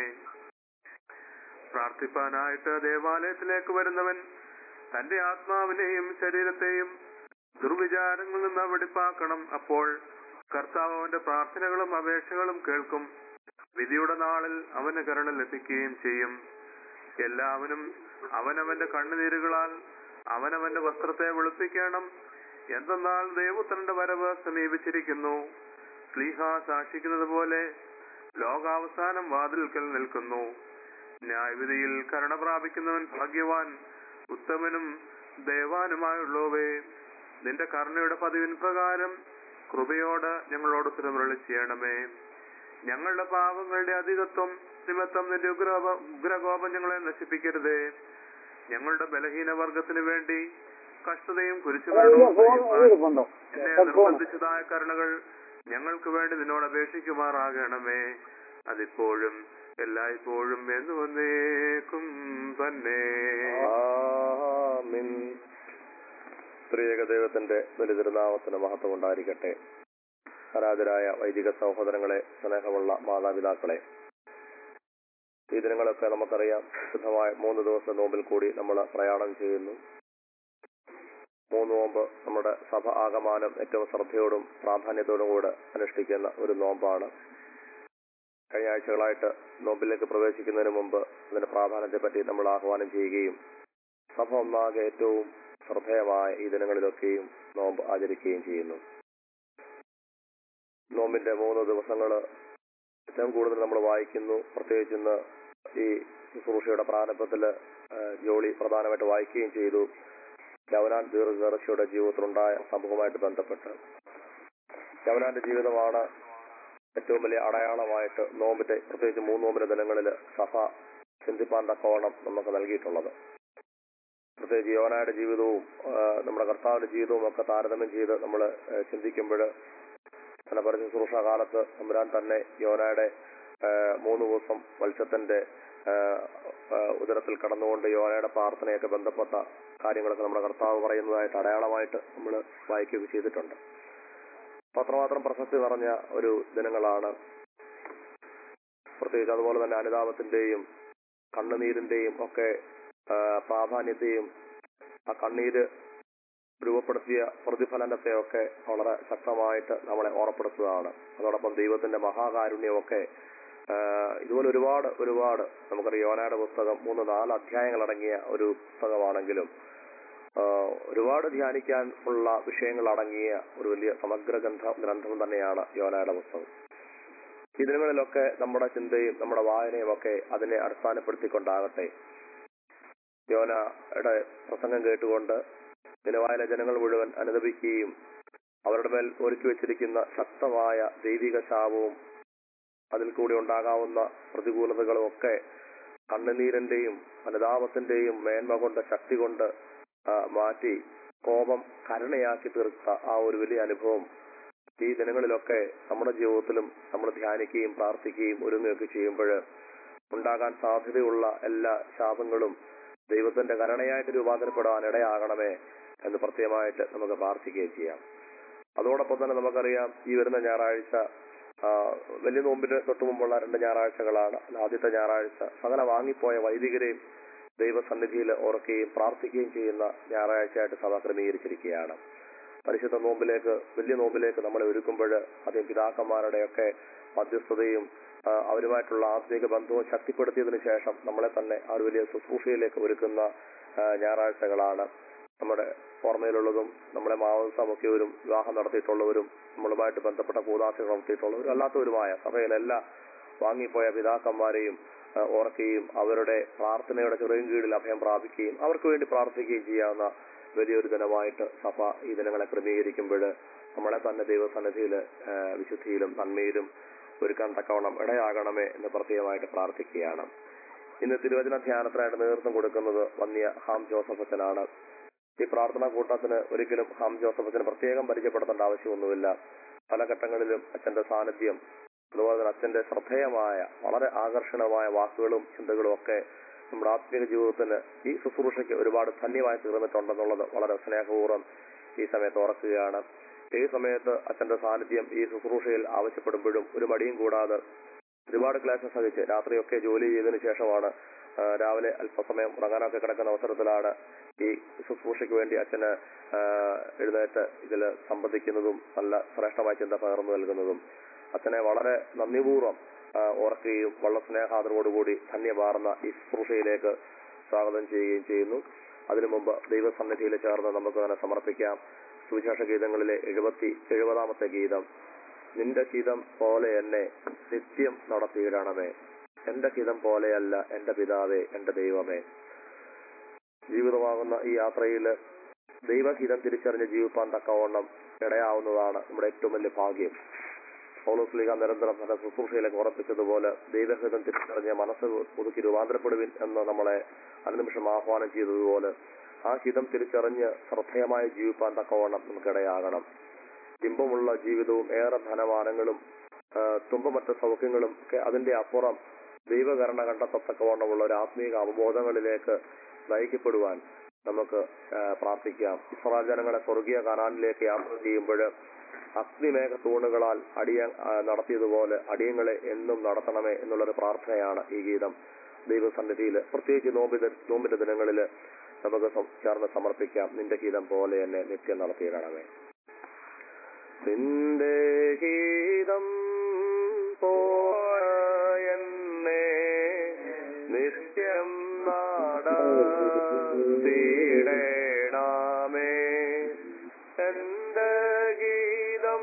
പ്രാർത്ഥിപ്പാനായിട്ട് ദേവാലയത്തിലേക്ക് വരുന്നവൻ തന്റെ ആത്മാവിനെയും ശരീരത്തെയും ദുർവിചാരങ്ങളിൽ നിന്ന് വെടിപ്പാക്കണം അപ്പോൾ കർത്താവ് അവന്റെ പ്രാർത്ഥനകളും അപേക്ഷകളും കേൾക്കും വിധിയുടെ നാളിൽ അവന് കരുണ ലഭിക്കുകയും ചെയ്യും എല്ലാവനും അവനവന്റെ കണ്ണുനീരുകളാൽ അവനവന്റെ വസ്ത്രത്തെ വെളുപ്പിക്കണം എന്തെന്നാൽ ദേവപുത്രന്റെ വരവ് സമീപിച്ചിരിക്കുന്നു സ്ലീഹ സാക്ഷിക്കുന്നത് പോലെ ലോകാവസാനം വാതിൽക്കൽ നിൽക്കുന്നു ന്യായവിധിയിൽ കരുണ പ്രാപിക്കുന്നവൻ ഭാഗ്യവാൻ ഉത്തമനും ദയവാനുമായുള്ളവേ നിന്റെ കരുണയുടെ പതിവിൻ പ്രകാരം കൃപയോട് ഞങ്ങളോട് ഉത്തരമുരളി ചെയ്യണമേ ഞങ്ങളുടെ പാപങ്ങളുടെ അധികത്വം നിമിത്തം നിന്റെ ഉഗ്രകോപ ഉഗ്രകോപം ഞങ്ങളെ നശിപ്പിക്കരുതേ ഞങ്ങളുടെ ബലഹീന വർഗത്തിന് വേണ്ടി കഷ്ടതയും കുരിശുമരണവും സഹിപ്പാൻ എന്നെ നിർബന്ധിച്ചതായ കരുണകൾ ഞങ്ങൾക്ക് വേണ്ടി നിന്നോട് അപേക്ഷിക്കുമാറാകണമേ അതിപ്പോഴും എല്ലായ്പ്പോഴും എന്ന് വന്നേക്കും തന്നെ ആമീൻ. ത്രിയേക ദൈവത്തിന്റെ ബലിതിരുനാമത്തിന് മഹത്വം ഉണ്ടായിരിക്കട്ടെ ആരാധരായ വൈദിക സഹോദരങ്ങളെ സ്നേഹമുള്ള മാതാപിതാക്കളെ ഈ ദിനങ്ങളൊക്കെ നമുക്കറിയാം ശുദ്ധമായ മൂന്ന് ദിവസം നോമ്പിൽ കൂടി നമ്മൾ പ്രയാണം ചെയ്യുന്നു മൂന്ന് നോമ്പ് നമ്മുടെ സഭ ആകമാനം ഏറ്റവും ശ്രദ്ധയോടും പ്രാധാന്യത്തോടും കൂടെ അനുഷ്ഠിക്കുന്ന ഒരു നോമ്പാണ് കഴിഞ്ഞ ആഴ്ചകളായിട്ട് നോമ്പിലേക്ക് പ്രവേശിക്കുന്നതിന് മുമ്പ് അതിന്റെ പ്രാധാന്യത്തെപ്പറ്റി നമ്മൾ ആഹ്വാനം ചെയ്യുകയും സഭ ഒന്നാകെ ഏറ്റവും ശ്രദ്ധേയമായ ഈ ദിനങ്ങളിലൊക്കെയും നോമ്പ് ആചരിക്കുകയും ചെയ്യുന്നു നോമ്പിന്റെ മൂന്ന് ദിവസങ്ങള് ഏറ്റവും കൂടുതൽ നമ്മൾ വായിക്കുന്നു പ്രത്യേകിച്ച് ഇന്ന് ഈ ശുശ്രൂഷയുടെ പ്രാരംഭത്തില് ആ, ജോളി പ്രധാനമായിട്ട് വായിക്കുകയും ചെയ്തു യവനാൻ ദീർഘദർശിയുടെ ജീവിതത്തിലുണ്ടായ സംഭവവുമായിട്ട് ബന്ധപ്പെട്ട് യവനാന്റെ ജീവിതമാണ് ഏറ്റവും വലിയ അടയാളമായിട്ട് നോമ്പിന്റെ പ്രത്യേകിച്ച് മൂന്ന് നോമ്പിന്റെ ദിനങ്ങളിൽ സഭ ചിന്തിപ്പാൻ തക്കവണ്ണം നമുക്ക് നൽകിയിട്ടുള്ളത് പ്രത്യേകിച്ച് യോനായുടെ ജീവിതവും ആ, നമ്മുടെ കർത്താവിന്റെ ജീവിതവും ഒക്കെ താരതമ്യം ചെയ്ത് നമ്മൾ ചിന്തിക്കുമ്പോൾ തന്നെ പറഞ്ഞ ശുശ്രൂഷ കാലത്ത് തമ്പുരാൻ തന്നെ യോനയുടെ ആ, മൂന്ന് ദിവസം മത്സ്യത്തിന്റെ ആ, ആ, ഉദരത്തിൽ കടന്നുകൊണ്ട് യോനയുടെ പ്രാർത്ഥനയൊക്കെ ബന്ധപ്പെട്ട കാര്യങ്ങളൊക്കെ നമ്മുടെ കർത്താവ് പറയുന്നതായിട്ട് അടയാളമായിട്ട് നമ്മൾ വായിക്കുകയൊക്കെ ചെയ്തിട്ടുണ്ട് അപ്പൊ അത്രമാത്രം പ്രസക്തി നിറഞ്ഞ ഒരു ദിനങ്ങളാണ് പ്രത്യേകിച്ച് അതുപോലെ തന്നെ അനുതാപത്തിന്റെയും കണ്ണുനീരിന്റെയും ഒക്കെ ആ, പ്രാധാന്യത്തെയും ആ കണ്ണീര് രൂപപ്പെടുത്തിയ പ്രതിഫലനത്തെ ഒക്കെ വളരെ ശക്തമായിട്ട് നമ്മളെ ഓർമ്മപ്പെടുത്തുകയാണ് അതോടൊപ്പം ദൈവത്തിന്റെ മഹാകാരുണ്യമൊക്കെ ആ, ഇതുപോലെ ഒരുപാട് ഒരുപാട് നമുക്കറിയാം യോനയുടെ പുസ്തകം മൂന്ന് നാല് അധ്യായങ്ങൾ അടങ്ങിയ ഒരു പുസ്തകമാണെങ്കിലും ആ, ഒരുപാട് ധ്യാനിക്കാൻ ഉള്ള വിഷയങ്ങൾ അടങ്ങിയ ഒരു വലിയ സമഗ്ര ഗ്രന്ഥ ഗ്രന്ഥം തന്നെയാണ് യോനയുടെ പുസ്തകം ഈ ദിനങ്ങളിലൊക്കെ നമ്മുടെ ചിന്തയും നമ്മുടെ വായനയും ഒക്കെ അതിനെ അടിസ്ഥാനപ്പെടുത്തിക്കൊണ്ടാകട്ടെ യോനയുടെ പ്രസംഗം കേട്ടുകൊണ്ട് നിലവായിലെ ജനങ്ങൾ മുഴുവൻ അനുദപിക്കുകയും അവരുടെ മേൽ ഒരുക്കി വെച്ചിരിക്കുന്ന ശക്തമായ ദൈവിക ശാപവും അതിൽ കൂടി ഉണ്ടാകാവുന്ന പ്രതികൂലതകളും ഒക്കെ കണ്ണുനീരിന്റെയും അനുതാപത്തിന്റെയും മേന്മ കൊണ്ട് ശക്തി കൊണ്ട് ആ, മാറ്റി കോപം കരുണയാക്കി തീർത്ത ആ ഒരു വലിയ അനുഭവം ഈ ദിനങ്ങളിലൊക്കെ നമ്മുടെ ജീവിതത്തിലും നമ്മൾ ധ്യാനിക്കുകയും പ്രാർത്ഥിക്കുകയും ഒരുങ്ങുകയൊക്കെ ചെയ്യുമ്പോൾ ഉണ്ടാകാൻ സാധ്യതയുള്ള എല്ലാ ശാപങ്ങളും ദൈവത്തിന്റെ കരുണയായിട്ട് രൂപാന്തരപ്പെടാൻ ഇടയാകണമേ എന്ന് പ്രത്യേകമായിട്ട് നമുക്ക് പ്രാർത്ഥിക്കുകയും ചെയ്യാം അതോടൊപ്പം തന്നെ നമുക്കറിയാം ഈ വരുന്ന ഞായറാഴ്ച ആ, വലിയ നോമ്പിന് തൊട്ടു മുമ്പുള്ള രണ്ട് ഞായറാഴ്ചകളാണ് ആദ്യത്തെ ഞായറാഴ്ച സകല വാങ്ങിപ്പോയ വൈദികരെയും ദൈവസന്നിധിയിൽ ഓർക്കുകയും പ്രാർത്ഥിക്കുകയും ചെയ്യുന്ന ഞായറാഴ്ചയായിട്ട് സഭ ക്രമീകരിച്ചിരിക്കുകയാണ് പരിശുദ്ധ നോമ്പിലേക്ക് വലിയ നോമ്പിലേക്ക് നമ്മളെ ഒരുക്കുമ്പോൾ അതേ പിതാക്കന്മാരുടെയൊക്കെ മധ്യസ്ഥതയും ആ, അവരുമായിട്ടുള്ള ആത്മീക ബന്ധവും ശക്തിപ്പെടുത്തിയതിനു ശേഷം നമ്മളെ തന്നെ ആ ഒരു വലിയ ശുശ്രൂഷയിലേക്ക് ഒരുക്കുന്ന ആ, ഞായറാഴ്ചകളാണ് നമ്മുടെ ഓർമ്മയിലുള്ളതും നമ്മളെ മാവസമുഖ്യവരും വിവാഹം നടത്തിയിട്ടുള്ളവരും നമ്മളുമായിട്ട് ബന്ധപ്പെട്ട കൂതാശകൾ നടത്തിയിട്ടുള്ളവരും അല്ലാത്തവരുമായ സഭയിലെല്ലാ വാങ്ങിപ്പോയ പിതാക്കന്മാരെയും ആ, ഓർക്കുകയും അവരുടെ പ്രാർത്ഥനയുടെ ചെറിയ കീഴിൽ അഭയം പ്രാപിക്കുകയും അവർക്ക് വേണ്ടി പ്രാർത്ഥിക്കുകയും ചെയ്യാവുന്ന വലിയൊരു ദിനമായിട്ട് സഭ ഈ ദിനങ്ങളെ ക്രമീകരിക്കുമ്പോൾ നമ്മളെ തന്നെ ദൈവസന്നിധിയിൽ വിശുദ്ധിയിലും നന്മയിലും ഒരുക്കാൻ തക്കവണ്ണം ഇടയാകണമേ എന്ന് പ്രത്യേകമായിട്ട് പ്രാർത്ഥിക്കുകയാണ് ഇന്ന് തിരുവചന ധ്യാനത്തിനായിട്ട് നേതൃത്വം കൊടുക്കുന്നത് വന്യ ഹാം ജോസഫ് അച്ഛനാണ് ഈ പ്രാർത്ഥനാ കൂട്ടത്തിന് ഒരിക്കലും ഹാം ജോസഫ് അച്ഛന് പ്രത്യേകം പരിചയപ്പെടുത്തേണ്ട ആവശ്യമൊന്നുമില്ല പല ഘട്ടങ്ങളിലും അച്ഛന്റെ സാന്നിധ്യം അതുപോലെ തന്നെ അച്ഛന്റെ ശ്രദ്ധേയമായ വളരെ ആകർഷണമായ വാക്കുകളും ചിന്തകളും ഒക്കെ നമ്മുടെ ആത്മീയ ജീവിതത്തിന് ഈ ശുശ്രൂഷയ്ക്ക് ഒരുപാട് ധന്യമായി തീർന്നിട്ടുണ്ടെന്നുള്ളത് വളരെ സ്നേഹപൂർവ്വം ഈ സമയത്ത് ഓർക്കുകയാണ് ഈ സമയത്ത് അച്ഛന്റെ സാന്നിധ്യം ഈ ശുശ്രൂഷയിൽ ആവശ്യപ്പെടുമ്പോഴും ഒരു മടിയും കൂടാതെ ഒരുപാട് ക്ലാസ് സഹിച്ച് രാത്രിയൊക്കെ ജോലി ചെയ്തതിനു ശേഷമാണ് ആ, രാവിലെ അല്പസമയം ഉറങ്ങാനൊക്കെ കിടക്കുന്ന അവസരത്തിലാണ് ഈ ശുശ്രൂഷയ്ക്ക് വേണ്ടി അച്ഛന് ആ, എഴുന്നേറ്റ് ഇതിൽ സംബന്ധിക്കുന്നതും നല്ല ശ്രേഷ്ഠമായ ചിന്ത പകർന്നു നൽകുന്നതും അച്ഛനെ വളരെ നന്ദിപൂർവ്വം ആ, ഓർക്കുകയും വളരെ സ്നേഹാദരവോടുകൂടി ധന്യമാർന്ന ഈ ശുശ്രൂഷയിലേക്ക് സ്വാഗതം ചെയ്യുകയും ചെയ്യുന്നു അതിനു മുമ്പ് ദൈവസന്നിധിയിൽ ചേർന്ന് നമുക്ക് തന്നെ സമർപ്പിക്കാം സുവിശേഷ ഗീതങ്ങളിലെ എഴുപത്തി എഴുപതാമത്തെ ഗീതം നിന്റെ ഹിതം പോലെ എന്നെ നിത്യം നടത്തിയിടണമേ എന്റെ ഹിതം പോലെയല്ല എന്റെ പിതാവേ എന്റെ ദൈവമേ ജീവിതമാകുന്ന ഈ യാത്രയിൽ ദൈവഹിതം തിരിച്ചറിഞ്ഞ് ജീവിപ്പാൻ തക്കവണ്ണം ഇടയാവുന്നതാണ് നമ്മുടെ ഏറ്റവും വലിയ ഭാഗ്യം പൗലോസ് ലീഗ നിരന്തരം തന്റെ ശുശ്രൂഷയിലേക്ക് ഉറപ്പിച്ചതുപോലെ ദൈവഹിതം തിരിച്ചറിഞ്ഞ് മനസ്സ് ഒതുക്കി രൂപാന്തരപ്പെടുവിൻ എന്ന് നമ്മളെ അനുനിമിഷം ആഹ്വാനം ചെയ്തതുപോലെ ആ ഹിതം തിരിച്ചറിഞ്ഞ് ശ്രദ്ധേയമായി ജീവിപ്പാൻ തക്കവണ്ണം നമുക്കിടയാകണം ഇമ്പമുള്ള ജീവിതവും ഏറെ ധനമാനങ്ങളും ആ, തുമ്പമറ്റ സൗഖ്യങ്ങളും ഒക്കെ അതിന്റെ അപ്പുറം ദൈവകരണ കണ്ടെത്തത്തക്കവണ്ണമുള്ള ഒരു ആത്മീക അവബോധങ്ങളിലേക്ക് നയിക്കപ്പെടുവാൻ നമുക്ക് ആ, പ്രാർത്ഥിക്കാം ഇസ്രായേൽ ജനങ്ങളെ സ്വർഗീയ കനാലിലേക്ക് യാത്ര ചെയ്യുമ്പോൾ അഗ്നിമേഘ തൂണുകളാൽ അടിയ ആ, നടത്തിയതുപോലെ അടിയങ്ങളെ എന്നും നടത്തണമേ എന്നുള്ളൊരു പ്രാർത്ഥനയാണ് ഈ ഗീതം ദൈവസന്നിധിയിൽ പ്രത്യേകിച്ച് നോമ്പിന്റെ നോമ്പിന്റെ ദിനങ്ങളിൽ നമുക്ക് സം- ചേർന്ന് സമർപ്പിക്കാം നിന്റെ ഗീതം പോലെ എന്നെ നിത്യം നടത്തിയിടണമേ നിന്റെ ഗീതം പോയെന്നെ നിത്യം നാടീടേണമേ എന്റെ ഗീതം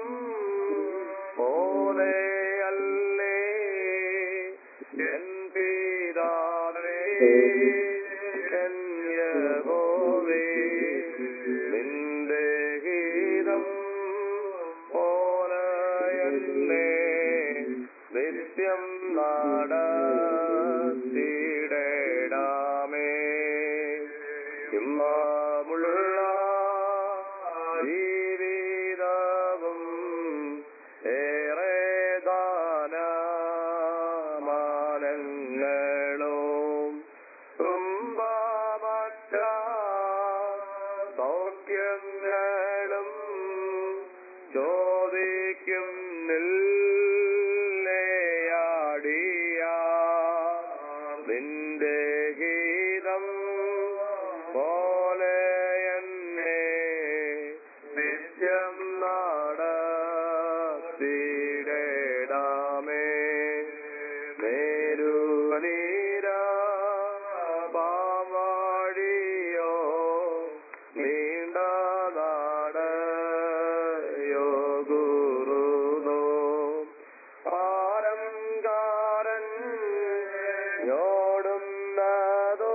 പോലെയല്ലേ എൻ പിതാവേ എൻ യഹോവേ നിന്റെ ഗീതം പോലെ എന്നെ നിത്യം നാടീടേണമേ ഇമ്മാമുള്ള ജീവിതവും ഏറെ ദാനമാനങ്ങളും തുമ്പമറ്റ സൗഖ്യങ്ങളും ചോദിക്കും നില്ലയാടിയ നിന്റെ ഗീതം പോലെ എന്നെ നിത്യം നാടീടേടാമേ നേരുനീരാ പാവാടിയോ നീണ്ട നാടയോ ഗുരുനോ പാരം കാരൻ ഞോടുന്നതോ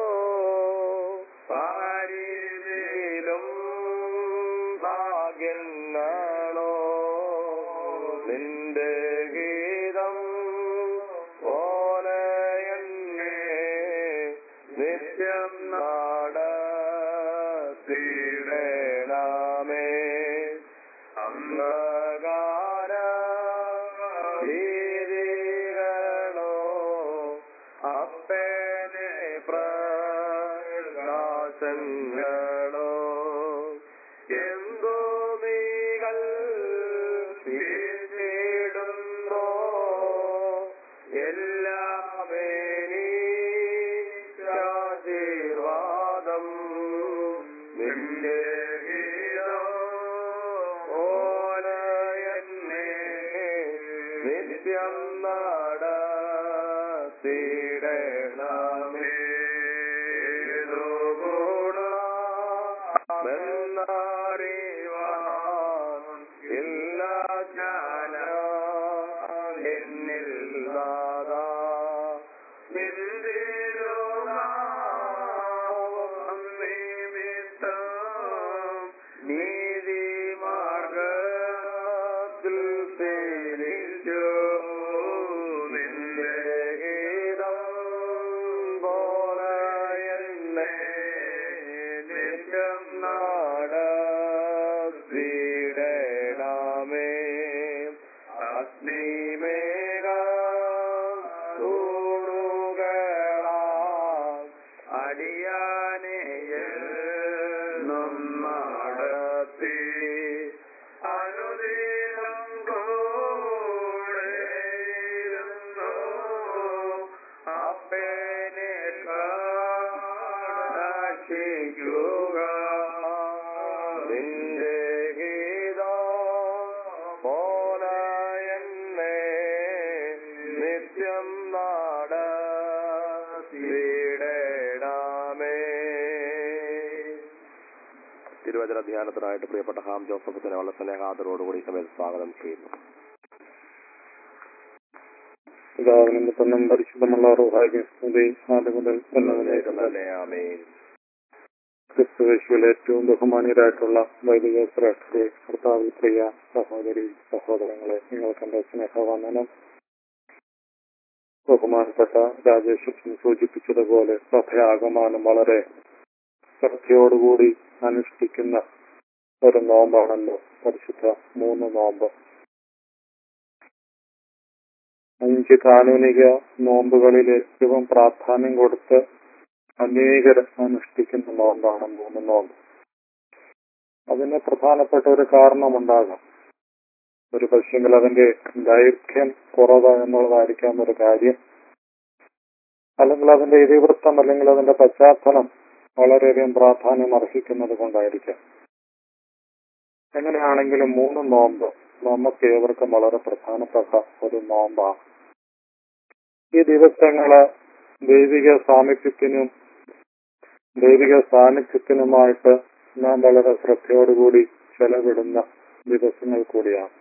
നിത്യം നാടത്തിടണമേ അന്ധകാര ഭീതികളോ അപ്പനെ പ്രകാശങ്ങളോ എന്തോ നീകൾ പിന്നിടുന്നോ എല്ലാമേനീശാശീർവാദം നിന്റെ ഗീതം ഓല എന്നെ നിത്യം നടത്തിടണമേ ഗുണമെന്നറിവാൻ ഇല്ല ജ്ഞാന എന്നിൽ നാദാ നിന്ദിരുനാമം നിമിത്തം നീതിമാർഗത്തിൽ സേവിച്ചു നിന്റെ ഗീതം പോലെ എന്നെ നിത്യം നാടത്തിടണമേ അഗ്നിമേഘ തൂണുകളാ അടിയാനെയും നടത്തി അനുദിനം കൂടെയിരുന്നു അപ്പനെ കാക്ഷിക്കുക നിന്റെ ഗീതം പോലെ എന്നെ നിത്യം നാടത്തിടണമേ തിരുവചന ധ്യാനത്തിനായിട്ട് പ്രിയപ്പെട്ട ഹാം ജോസഫത്തിനെ വളരെ സ്നേഹാദരോടുകൂടി ഈ സമയത്ത് സ്വാഗതം ചെയ്യുന്നു പിതാവിനും പുത്രനും പരിശുദ്ധമുള്ള റൂഹായി സ്തുതി ആദ്യം മുതൽ എന്നതിലേക്ക് തന്നെ ആമേൻ ക്രിസ്തുവേശുവിൽ ഏറ്റവും ബഹുമാനീയരായിട്ടുള്ള വൈദിക ശ്രേഷ്ഠരെ കർത്താവിൽ പ്രിയ സഹോദരി സഹോദരങ്ങളെ നിങ്ങൾക്ക് എന്റെ സ്നേഹവന്ദനം ബഹുമാനപ്പെട്ട രാജേഷ് സൂചിപ്പിച്ചതുപോലെ സഭയാകമാനം വളരെ ശ്രദ്ധയോടുകൂടി അനുഷ്ഠിക്കുന്ന ഒരു നോമ്പാണല്ലോ പരിശുദ്ധ മൂന്ന് നോമ്പ് അഞ്ച് കാനൂനിക നോമ്പുകളിൽ ഏറ്റവും പ്രാധാന്യം കൊടുത്ത് അനേകർ അനുഷ്ഠിക്കുന്ന നോമ്പാണ് മൂന്ന് നോമ്പ് അതിന് പ്രധാനപ്പെട്ട ഒരു കാരണമുണ്ടാകാം ഒരു പക്ഷെങ്കിൽ അതിന്റെ ദൈർഘ്യം കുറവ് എന്നുള്ളതായിരിക്കാം ഒരു കാര്യം അല്ലെങ്കിൽ അതിന്റെ ഇതിവൃത്തം അല്ലെങ്കിൽ അതിന്റെ പശ്ചാത്തലം വളരെയധികം പ്രാധാന്യം അർഹിക്കുന്നത് കൊണ്ടായിരിക്കാം എങ്ങനെയാണെങ്കിലും മൂന്ന് നോമ്പ് നമുക്ക് ഏവർക്കും വളരെ പ്രധാനപ്പെട്ട ഒരു നോമ്പാണ് ഈ ദിവസങ്ങള് ദൈവിക സാമീപ്യത്തിനും ദൈവിക സാന്നിധ്യത്തിനുമായിട്ട് നാം വളരെ ശ്രദ്ധയോടുകൂടി ചെലവിടുന്ന ദിവസങ്ങൾ കൂടിയാണ്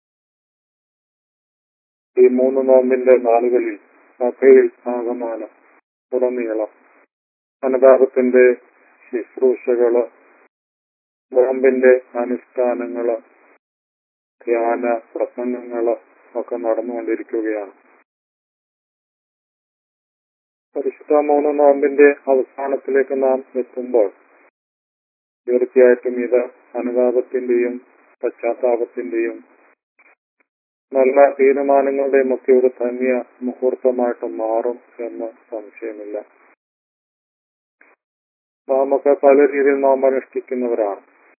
ഈ മൂന്ന് നോമ്പിന്റെ നാളുകളിൽ സഭയിൽ ആകമാനം ഉടനീളം അനുതാപത്തിന്റെ ശുശ്രൂഷകള് നോമ്പിന്റെ അനുഷ്ഠാനങ്ങള് ധ്യാന പ്രസംഗങ്ങള് ഒക്കെ നടന്നുകൊണ്ടിരിക്കുകയാണ് പരിശുദ്ധ മൂന്ന് നോമ്പിന്റെ അവസാനത്തിലേക്ക് നാം എത്തുമ്പോൾ തീർച്ചയായിട്ടും ഇത് അനുതാപത്തിന്റെയും പശ്ചാത്താപത്തിന്റെയും നല്ല തീരുമാനങ്ങളുടെയും ഒക്കെ ഒരു ധന്യ മുഹൂർത്തമായിട്ട് മാറും എന്ന് സംശയമില്ല നാമൊക്കെ പല രീതിയിൽ നാം അനുഷ്ഠിക്കുന്നവരാണ്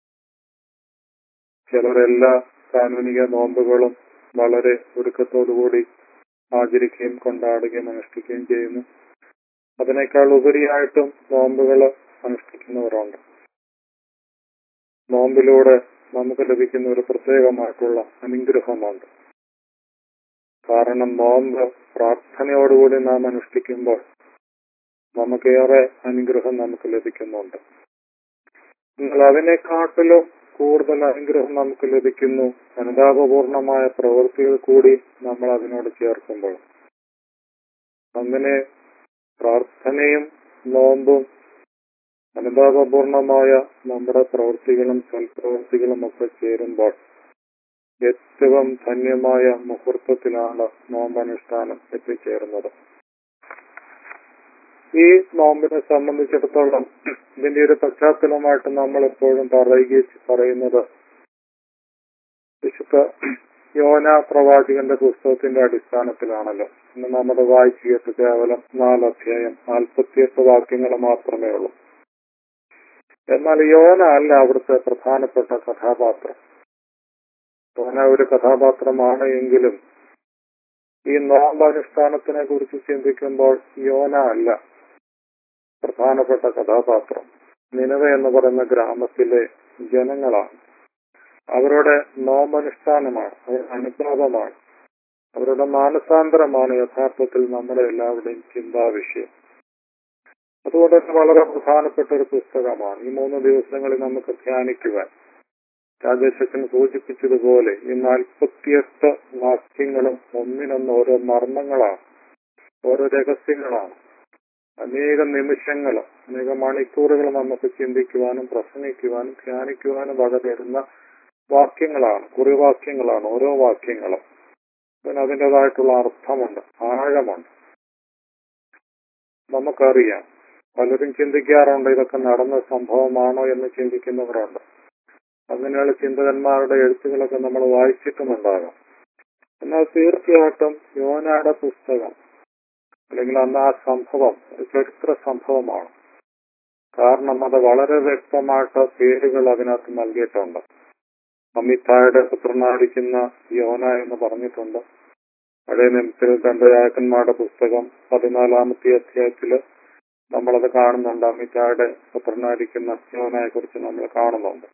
ചിലരെല്ലാ കാനൂനിക നോമ്പുകളും വളരെ ഒരുക്കത്തോടുകൂടി ആചരിക്കുകയും കൊണ്ടാടുകയും അനുഷ്ഠിക്കുകയും ചെയ്യുന്നു അതിനേക്കാൾ ഉപരിയായിട്ടും നോമ്പുകൾ അനുഷ്ഠിക്കുന്നവരുണ്ട് നോമ്പിലൂടെ നമുക്ക് ലഭിക്കുന്ന ഒരു പ്രത്യേകമായിട്ടുള്ള അനുഗ്രഹമുണ്ട് കാരണം നോമ്പ് പ്രാർത്ഥനയോടുകൂടി നാം അനുഷ്ഠിക്കുമ്പോൾ നമുക്കേറെ അനുഗ്രഹം നമുക്ക് ലഭിക്കുന്നുണ്ട് എന്നാൽ അതിനെക്കാട്ടിലും കൂടുതൽ അനുഗ്രഹം നമുക്ക് ലഭിക്കുന്നു അനുതാപപൂർണമായ പ്രവൃത്തികൾ കൂടി നമ്മൾ അതിനോട് ചേർക്കുമ്പോൾ അങ്ങനെ പ്രാർത്ഥനയും നോമ്പും അനുതാപപൂർണമായ നമ്മുടെ പ്രവൃത്തികളും സൽപ്രവൃത്തികളും ഒക്കെ ചേരുമ്പോൾ ഏറ്റവും ധന്യമായ മുഹൂർത്തത്തിലാണ് നോമ്പനുഷ്ഠാനം എത്തിച്ചേരുന്നത് ഈ നോമ്പിനെ സംബന്ധിച്ചിടത്തോളം ഇതിന്റെ ഒരു പശ്ചാത്തലമായിട്ട് നമ്മൾ എപ്പോഴും പറയുക പറയുന്നത് വിശുദ്ധ യോന പ്രവാചകന്റെ പുസ്തകത്തിന്റെ അടിസ്ഥാനത്തിലാണല്ലോ ഇന്ന് നമ്മൾ വായിച്ചത് കേവലം നാല് അധ്യായം നാൽപ്പത്തിയെട്ട് വാക്യങ്ങൾ മാത്രമേ ഉള്ളൂ എന്നാൽ യോന അല്ല അവിടുത്തെ പ്രധാനപ്പെട്ട കഥാപാത്രം യോന ഒരു കഥാപാത്രമാണ് എങ്കിലും ഈ നോമ്പനുഷ്ഠാനത്തിനെ കുറിച്ച് ചിന്തിക്കുമ്പോൾ യോന അല്ല പ്രധാനപ്പെട്ട കഥാപാത്രം നിലവ എന്ന് പറയുന്ന ഗ്രാമത്തിലെ ജനങ്ങളാണ് അവരുടെ നോമ്പനുഷ്ഠാനമാണ് അവരുടെ അനുതാപമാണ് അവരുടെ മാനസാന്തരമാണ് യഥാർത്ഥത്തിൽ നമ്മുടെ എല്ലാവരുടെയും ചിന്താ വിഷയം അതുകൊണ്ട് തന്നെ വളരെ പ്രധാനപ്പെട്ട ഒരു പുസ്തകമാണ് ഈ മൂന്ന് ദിവസങ്ങളിൽ നമുക്ക് ധ്യാനിക്കുവാൻ രാജേശൻ സൂചിപ്പിച്ചതുപോലെ ഈ നാൽപ്പത്തിയെട്ട് വാക്യങ്ങളും ഒന്നിനൊന്ന് ഓരോ മർമ്മങ്ങളാണ് ഓരോ രഹസ്യങ്ങളാണ് അനേകം നിമിഷങ്ങൾ അനേകം മണിക്കൂറുകൾ നമുക്ക് ചിന്തിക്കുവാനും പ്രസംഗിക്കുവാനും ധ്യാനിക്കുവാനും വകതരുന്ന വാക്യങ്ങളാണ് കുറിവാക്യങ്ങളാണ് ഓരോ വാക്യങ്ങളും പിന്നെ അതിൻ്റെതായിട്ടുള്ള അർത്ഥമുണ്ട് ആഴമുണ്ട് നമുക്കറിയാം പലരും ചിന്തിക്കാറുണ്ട് ഇതൊക്കെ നടന്ന സംഭവമാണോ എന്ന് ചിന്തിക്കുന്നവരുണ്ട് അങ്ങനെയുള്ള ചിന്തകന്മാരുടെ എഴുത്തുകളൊക്കെ നമ്മൾ വായിച്ചിട്ടുമുണ്ടാകാം എന്നാൽ തീർച്ചയായിട്ടും യോനയുടെ പുസ്തകം അല്ലെങ്കിൽ അന്ന് ആ സംഭവം ഒരു ചരിത്ര സംഭവമാണ് കാരണം അത് വളരെ വ്യക്തമായിട്ട് പേരുകൾ അതിനകത്ത് നൽകിയിട്ടുണ്ട് അമിതായുടെ പുത്രനായിരിക്കുന്ന യോന എന്ന് പറഞ്ഞിട്ടുണ്ട് പഴയ നിയമത്തിൽ ദണ്ഡയാക്കന്മാരുടെ പുസ്തകം പതിനാലാമത്തെ അധ്യായത്തില് നമ്മളത് കാണുന്നുണ്ട് അമിതായുടെ പുത്രനായിരിക്കുന്ന യോനയെ കുറിച്ച് നമ്മൾ കാണുന്നുണ്ട്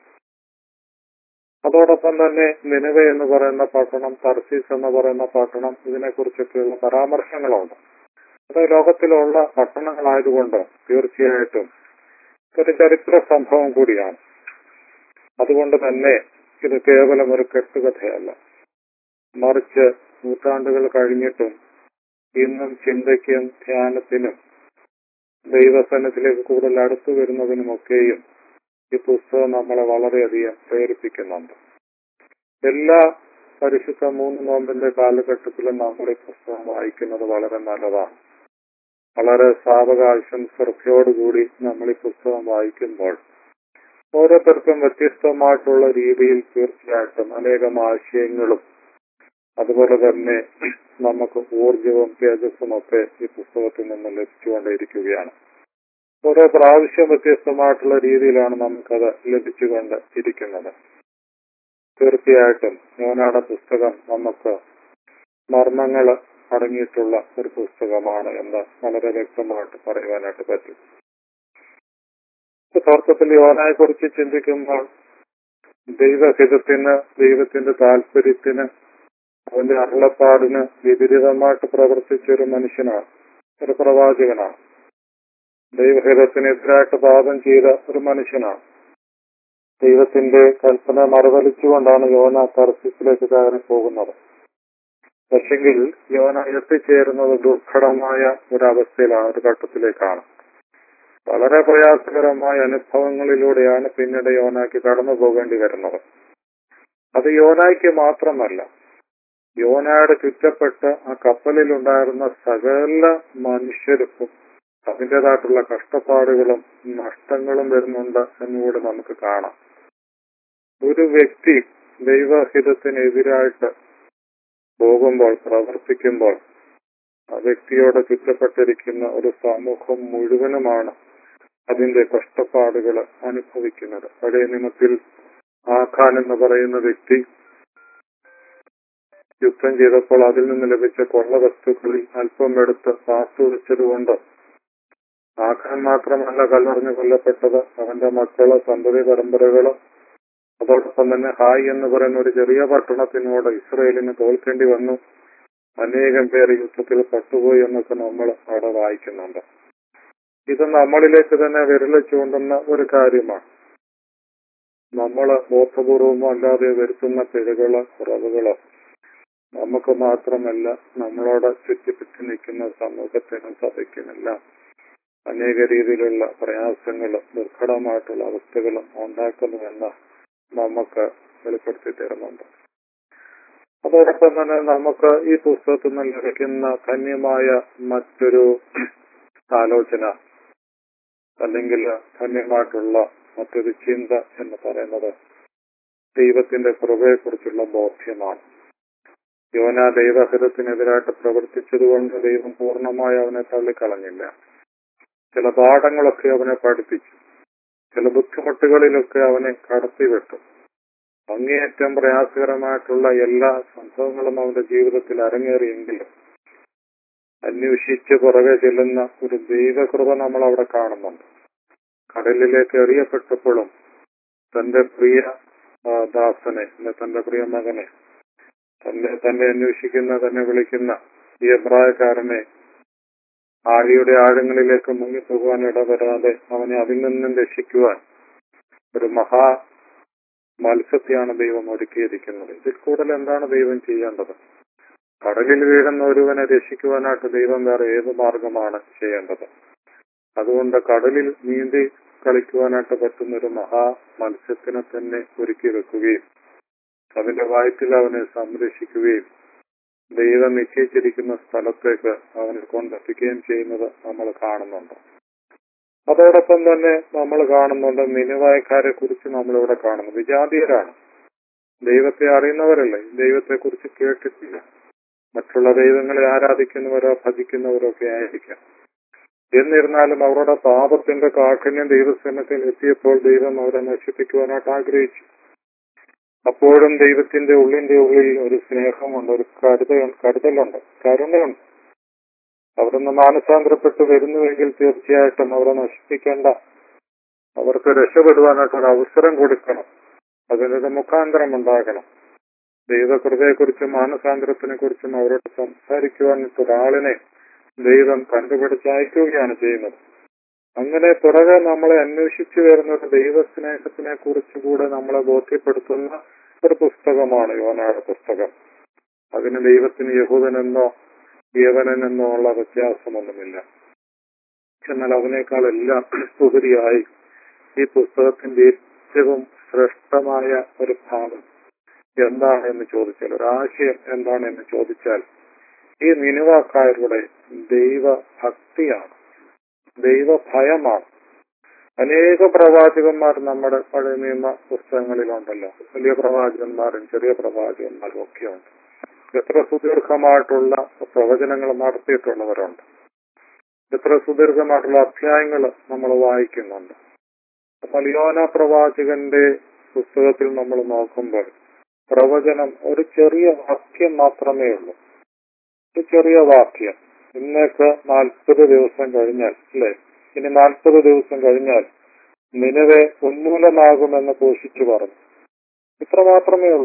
അതോടൊപ്പം തന്നെ നിലവ എന്ന് പറയുന്ന പട്ടണം തർസീസ് എന്ന് പറയുന്ന പട്ടണം ഇതിനെക്കുറിച്ചൊക്കെയുള്ള പരാമർശങ്ങളുണ്ട് അത് ലോകത്തിലുള്ള പട്ടണങ്ങളായതുകൊണ്ട് തീർച്ചയായിട്ടും ഒരു ചരിത്ര സംഭവം കൂടിയാണ് അതുകൊണ്ട് തന്നെ ഇത് കേവലം ഒരു കെട്ടുകഥയല്ല മറിച്ച് നൂറ്റാണ്ടുകൾ കഴിഞ്ഞിട്ടും ഇന്നും ചിന്തയ്ക്കും ധ്യാനത്തിനും ദൈവസനത്തിലേക്ക് കൂടുതൽ അടുത്തു വരുന്നതിനുമൊക്കെയും ഈ പുസ്തകം നമ്മളെ വളരെയധികം പ്രേരിപ്പിക്കുന്നുണ്ട് എല്ലാ പരിശുദ്ധ മൂന്ന് നോമ്പിന്റെ കാലഘട്ടത്തിലും നമ്മൾ ഈ പുസ്തകം വായിക്കുന്നത് വളരെ നല്ലതാണ് വളരെ സാവകാശം ശ്രദ്ധയോടുകൂടി നമ്മൾ ഈ പുസ്തകം വായിക്കുമ്പോൾ ഓരോരുത്തർക്കും വ്യത്യസ്തമായിട്ടുള്ള രീതിയിൽ തീർച്ചയായിട്ടും അനേകം ആശയങ്ങളും അതുപോലെ തന്നെ നമുക്ക് ഊർജവും തേജസ്സും ഒക്കെ ഈ പുസ്തകത്തിൽ നിന്ന് ലഭിച്ചുകൊണ്ടേയിരിക്കുകയാണ് ഓരോ പ്രാവശ്യം വ്യത്യസ്തമായിട്ടുള്ള രീതിയിലാണ് നമുക്കത് ലഭിച്ചുകൊണ്ട് ഇരിക്കുന്നത് തീർച്ചയായിട്ടും യോനാട പുസ്തകം നമുക്ക് മർമ്മങ്ങൾ അടങ്ങിയിട്ടുള്ള ഒരു പുസ്തകമാണ് എന്ന് വളരെ വ്യക്തമായിട്ട് പറയുവാനായിട്ട് പറ്റും യഥാർത്ഥത്തിൽ യോനായെ കുറിച്ച് ചിന്തിക്കുമ്പോൾ ദൈവഹിതത്തിന് ദൈവത്തിന്റെ താല്പര്യത്തിന് അവന്റെ അരുളപ്പാടിന് വിപരീതമായിട്ട് പ്രവർത്തിച്ച ഒരു മനുഷ്യനാണ് ഒരു പ്രവാചകനാണ് ദൈവഹിതത്തിനെതിരായിട്ട് പാപം ചെയ്ത ഒരു മനുഷ്യനാണ് ദൈവത്തിന്റെ കൽപ്പന മറുതലിച്ചുകൊണ്ടാണ് യോന തർസിസിലേക്ക് കയറി പോകുന്നത് പക്ഷെങ്കിൽ യോന എത്തിച്ചേരുന്നത് ദുർഘടമായ ഒരവസ്ഥയിലാണ് ഒരു ഘട്ടത്തിലേക്കാണ് വളരെ പ്രയാസകരമായ അനുഭവങ്ങളിലൂടെയാണ് പിന്നീട് യോനായ്ക്ക് കടന്നു പോകേണ്ടി വരുന്നത് അത് യോനായ്ക്ക് മാത്രമല്ല യോനയുടെ ചുറ്റപ്പെട്ട് ആ കപ്പലിലുണ്ടായിരുന്ന സകല മനുഷ്യർക്കും അതിൻ്റെതായിട്ടുള്ള കഷ്ടപ്പാടുകളും നഷ്ടങ്ങളും വരുന്നുണ്ട് എന്നുകൂടി നമുക്ക് കാണാം ഒരു വ്യക്തി ദൈവഹിതത്തിനെതിരായിട്ട് പോകുമ്പോൾ പ്രവർത്തിക്കുമ്പോൾ ആ വ്യക്തിയോട് ചുറ്റപ്പെട്ടിരിക്കുന്ന ഒരു സമൂഹം മുഴുവനുമാണ് അതിന്റെ കഷ്ടപ്പാടുകൾ അനുഭവിക്കുന്നത് പഴയ നിയമത്തിൽ ആഖാൻ എന്ന് പറയുന്ന വ്യക്തി യുദ്ധം ചെയ്തപ്പോൾ അതിൽ നിന്ന് ലഭിച്ച കൊള്ള വസ്തുക്കളിൽ അല്പം എടുത്ത് ആസ്വദിച്ചതുകൊണ്ട് ആഖാൻ മാത്രമല്ല കല്ലെറിഞ്ഞ് കൊല്ലപ്പെട്ടത് അവന്റെ മക്കള് സന്തതി പരമ്പരകള് അതോടൊപ്പം തന്നെ ഹായ് എന്ന് പറയുന്ന ഒരു ചെറിയ പട്ടണത്തിനോട് ഇസ്രയേലിന് തോൽക്കേണ്ടി വന്നു അനേകം പേർ യുദ്ധത്തിൽ പട്ടുപോയി എന്നൊക്കെ നമ്മൾ അവിടെ വായിക്കുന്നുണ്ട് ഇത് നമ്മളിലേക്ക് തന്നെ വിരൽ ചൂണ്ടുന്ന ഒരു കാര്യമാണ് നമ്മൾ ബോധപൂർവമോ അല്ലാതെ വരുത്തുന്ന പിഴകളോ കുറവുകളോ നമുക്ക് മാത്രമല്ല നമ്മളോട് ചുറ്റിപ്പറ്റി നിൽക്കുന്ന സമൂഹത്തിനും സഭയ്ക്കുമെല്ലാം അനേക രീതിയിലുള്ള പ്രയാസങ്ങളും ദുർഘടമായിട്ടുള്ള അവസ്ഥകളും ഉണ്ടാക്കുന്നുവെന്ന് നമുക്ക് വെളിപ്പെടുത്തി തരുന്നുണ്ട് അതോടൊപ്പം തന്നെ നമുക്ക് ഈ പുസ്തകത്തിൽ നിന്ന് ലഭിക്കുന്ന ധന്യമായ മറ്റൊരു ആലോചന അല്ലെങ്കിൽ ധന്യമായിട്ടുള്ള മറ്റൊരു ചിന്ത എന്ന് പറയുന്നത് ദൈവത്തിന്റെ കൃപയെക്കുറിച്ചുള്ള ബോധ്യമാണ് യോന ദൈവഹിതത്തിനെതിരായിട്ട് പ്രവർത്തിച്ചതുകൊണ്ട് ദൈവം പൂർണ്ണമായി അവനെ തള്ളിക്കളഞ്ഞില്ല ചില പാഠങ്ങളൊക്കെ അവനെ പഠിപ്പിച്ചു ചില ബുദ്ധിമുട്ടുകളിലൊക്കെ അവനെ കടത്തിവിട്ടു അങ്ങേയറ്റം പ്രയാസകരമായിട്ടുള്ള എല്ലാ സംഭവങ്ങളും അവന്റെ ജീവിതത്തിൽ അരങ്ങേറിയെങ്കിലും അന്വേഷിച്ച് പുറകെ ചെല്ലുന്ന ഒരു ദൈവകൃപ നമ്മൾ അവിടെ കാണുന്നുണ്ട് കടലിലേക്ക് എറിയപ്പെട്ടപ്പോഴും തന്റെ പ്രിയ ആ, ദാസനെ അല്ലെ തന്റെ പ്രിയ മകനെ തന്നെ തന്നെ അന്വേഷിക്കുന്ന തന്നെ വിളിക്കുന്ന ഈ അഭിപ്രായക്കാരനെ ആഴിയുടെ ആഴങ്ങളിലേക്ക് മുങ്ങിപ്പോകുവാൻ ഇടവരാതെ അവനെ അതിൽ നിന്നും രക്ഷിക്കുവാൻ ഒരു മഹാ മത്സ്യത്തെയാണ് ദൈവം ഒരുക്കിയിരിക്കുന്നത് ഇതിൽ കൂടുതൽ എന്താണ് ദൈവം ചെയ്യേണ്ടത് കടലിൽ വീഴുന്ന ഒരുവനെ രക്ഷിക്കുവാനായിട്ട് ദൈവം വേറെ ഏത് മാർഗമാണ് ചെയ്യേണ്ടത് അതുകൊണ്ട് കടലിൽ നീന്തി കളിക്കുവാനായിട്ട് പറ്റുന്ന ഒരു മഹാ മത്സ്യത്തിനെ തന്നെ ഒരുക്കി വെക്കുകയും അതിന്റെ വയറ്റിൽ അവനെ സംരക്ഷിക്കുകയും ദൈവം നിശ്ചയിച്ചിരിക്കുന്ന സ്ഥലത്തേക്ക് അവനെ കൊണ്ടെത്തിക്കുകയും ചെയ്യുന്നത് നമ്മൾ കാണുന്നുണ്ട് അതോടൊപ്പം തന്നെ നമ്മൾ കാണുന്നുണ്ട് നിനുവായക്കാരെ കുറിച്ച് നമ്മളിവിടെ കാണുന്നു വിജാതീയരാണ് ദൈവത്തെ അറിയുന്നവരല്ലേ ദൈവത്തെ കുറിച്ച് കേട്ടിട്ടില്ല മറ്റുള്ള ദൈവങ്ങളെ ആരാധിക്കുന്നവരോ ഭജിക്കുന്നവരോ ഒക്കെ ആയിരിക്കാം എന്നിരുന്നാലും അവരുടെ പാപത്തിന്റെ കാഠിന്യം ദൈവസേനത്തിൽ എത്തിയപ്പോൾ ദൈവം അവരെ നശിപ്പിക്കുവാനായിട്ട് ആഗ്രഹിച്ചു അപ്പോഴും ദൈവത്തിന്റെ ഉള്ളിന്റെ ഉള്ളിൽ ഒരു സ്നേഹമുണ്ട് ഒരു കരുത കരുതലുണ്ട് കരുണയുണ്ട് അവിടുന്ന് മാനസാന്തരപ്പെട്ട് വരുന്നുവെങ്കിൽ തീർച്ചയായിട്ടും അവരെ നശിപ്പിക്കേണ്ട അവർക്ക് രക്ഷപ്പെടുവാനായിട്ട് ഒരു അവസരം കൊടുക്കണം അതിനൊരു മുഖാന്തരം ഉണ്ടാകണം ദൈവകൃപയെക്കുറിച്ചും മാനസാന്തരത്തിനെ കുറിച്ചും അവരോട് സംസാരിക്കുവാനായിട്ട് ഒരാളിനെ ദൈവം കണ്ടുപിടിച്ച് അയക്കുകയാണ് ചെയ്യുന്നത് അങ്ങനെ പുറകെ നമ്മളെ അന്വേഷിച്ചു വരുന്ന ഒരു ദൈവസ്നേഹത്തിനെ കുറിച്ചുകൂടെ നമ്മളെ ബോധ്യപ്പെടുത്തുന്ന ഒരു പുസ്തകമാണ് യോനാട് പുസ്തകം അതിന് ദൈവത്തിന് യഹൂദനെന്നോ യവനെന്നോ ഉള്ള വ്യത്യാസമൊന്നുമില്ല എന്നാൽ അതിനേക്കാൾ എല്ലാം ഉപരിയായി ഈ പുസ്തകത്തിന്റെ ഏറ്റവും ശ്രേഷ്ഠമായ ഒരു ഭാഗം എന്താണ് എന്ന് ചോദിച്ചാൽ ഒരു ആശയം എന്താണ് എന്ന് ചോദിച്ചാൽ ഈ നിനുവാക്കാരുടെ ദൈവഭക്തിയാണ് ദൈവഭയമാണ് അനേക പ്രവാചകന്മാർ നമ്മുടെ പഴയ നിയമ പുസ്തകങ്ങളിലുണ്ടല്ലോ വലിയ പ്രവാചകന്മാരും ചെറിയ പ്രവാചകന്മാരും ഒക്കെയുണ്ട് എത്ര സുദീർഘമായിട്ടുള്ള പ്രവചനങ്ങൾ നടത്തിയിട്ടുള്ളവരുണ്ട് എത്ര സുദീർഘമായിട്ടുള്ള അധ്യായങ്ങൾ നമ്മൾ വായിക്കുന്നുണ്ട് അപ്പോൾ യോന പ്രവാചകന്റെ പുസ്തകത്തിൽ നമ്മൾ നോക്കുമ്പോൾ പ്രവചനം ഒരു ചെറിയ വാക്യം മാത്രമേ ഉള്ളൂ ഒരു ചെറിയ വാക്യം ഇന്നേക്ക് നാൽപ്പത് ദിവസം കഴിഞ്ഞാൽ അല്ലെ ഇനി നാൽപ്പത് ദിവസം കഴിഞ്ഞാൽ നിലവെ ഉന്മൂലമാകുമെന്ന് ഘോഷിച്ചു പറഞ്ഞു ഇത്ര മാത്രമേ ഉള്ളൂ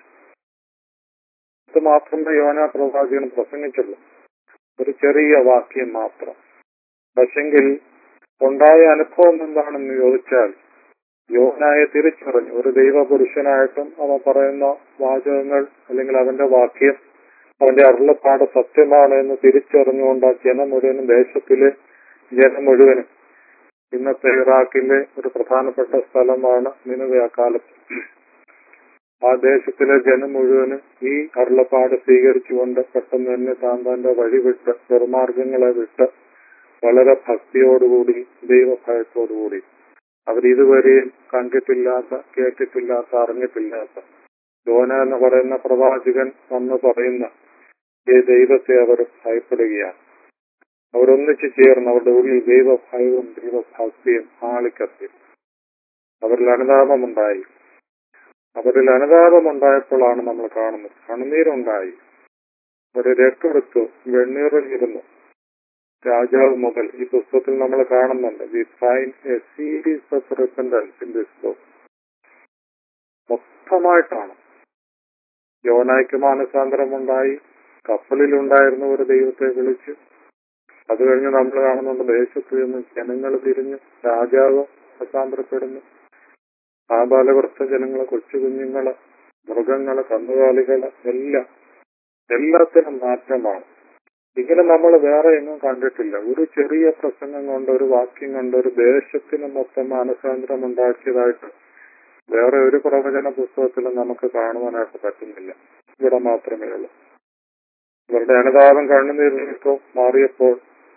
ഇത് മാത്രമേ യോന പ്രവാചകൻ പ്രസംഗിച്ചുള്ളൂ ഒരു ചെറിയ വാക്യം മാത്രം പക്ഷെങ്കിൽ ഉണ്ടായ അനുഭവം എന്താണെന്ന് ചോദിച്ചാൽ യോനായെ തിരിച്ചറിഞ്ഞു ഒരു ദൈവപുരുഷനായിട്ടും അവൻ പറയുന്ന വാചകങ്ങൾ അല്ലെങ്കിൽ അവന്റെ വാക്യം അവന്റെ അരുളപ്പാട് സത്യമാണ് എന്ന് തിരിച്ചറിഞ്ഞുകൊണ്ട് ആ ജനം മുഴുവനും ദേശത്തിലെ ജനം മുഴുവനും ഇന്നത്തെ ഇറാഖിലെ ഒരു പ്രധാനപ്പെട്ട സ്ഥലമാണ് നിലവെ ആ കാലത്ത് ആ ദേശത്തിലെ ജനം മുഴുവനും ഈ അരുളപ്പാട് സ്വീകരിച്ചുകൊണ്ട് പെട്ടെന്ന് തന്നെ താൻ തന്റെ വഴി വിട്ട് ദുർമാർഗങ്ങളെ വിട്ട് വളരെ ഭക്തിയോടുകൂടി ദൈവഭയത്തോടുകൂടി അവരിതുവരെയും കണ്ടിട്ടില്ലാത്ത കേട്ടിട്ടില്ലാത്ത അറിഞ്ഞിട്ടില്ലാത്ത യോന എന്ന് പറയുന്ന പ്രവാചകൻ വന്ന് പറയുന്ന ഈ ദൈവത്തെ അവർ ഭയപ്പെടുകയാണ് അവരൊന്നിച്ചു ചേർന്ന് അവരുടെ ഉള്ളിൽ ദൈവഭയവും ദൈവഭക്തിയും ആളിക്കത്തി അവരിൽ അനുതാപമുണ്ടായി അവരിൽ അനുതാപമുണ്ടായപ്പോഴാണ് നമ്മൾ കാണുന്നത് കണ്ണുനീരുണ്ടായി ഒരു രക്കെടുത്തു വെണ്ണീറിലിരുന്നു രാജാവ് മുതൽ ഈ പുസ്തകത്തിൽ നമ്മൾ കാണുന്നുണ്ട് we find a series of repentance in this book മൊത്തമായിട്ടാണ് യോനായ്ക്ക് മാനസാന്തരമുണ്ടായി കപ്പലിലുണ്ടായിരുന്ന ഒരു ദൈവത്തെ വിളിച്ചു അത് കഴിഞ്ഞ് നമ്മൾ കാണുന്നുണ്ട് ദേശത്ത് നിന്ന് ജനങ്ങൾ തിരിഞ്ഞ് രാജാവ് മാനസാന്തരപ്പെടുന്നു ആബാലവൃത്ത ജനങ്ങള് കൊച്ചു കുഞ്ഞുങ്ങള് മൃഗങ്ങള് കന്നുകാലികള് എല്ലാം എല്ലാത്തിനും മാറ്റമാണ് ഇങ്ങനെ നമ്മൾ വേറെ എങ്ങും കണ്ടിട്ടില്ല ഒരു ചെറിയ പ്രസംഗം കൊണ്ട് ഒരു വാക്യം കൊണ്ട് ഒരു ദേശത്തിന് മൊത്തം മാനസാന്തരം ഉണ്ടാക്കിയതായിട്ട് വേറെ ഒരു പ്രവചന പുസ്തകത്തിലും നമുക്ക് കാണുവാനായിട്ട് പറ്റുന്നില്ല ഇവിടെ മാത്രമേ ഉള്ളൂ ഇവരുടെ അനുതാപം കണ്ണുനീരിലിട്ടോ മാറിയപ്പോൾ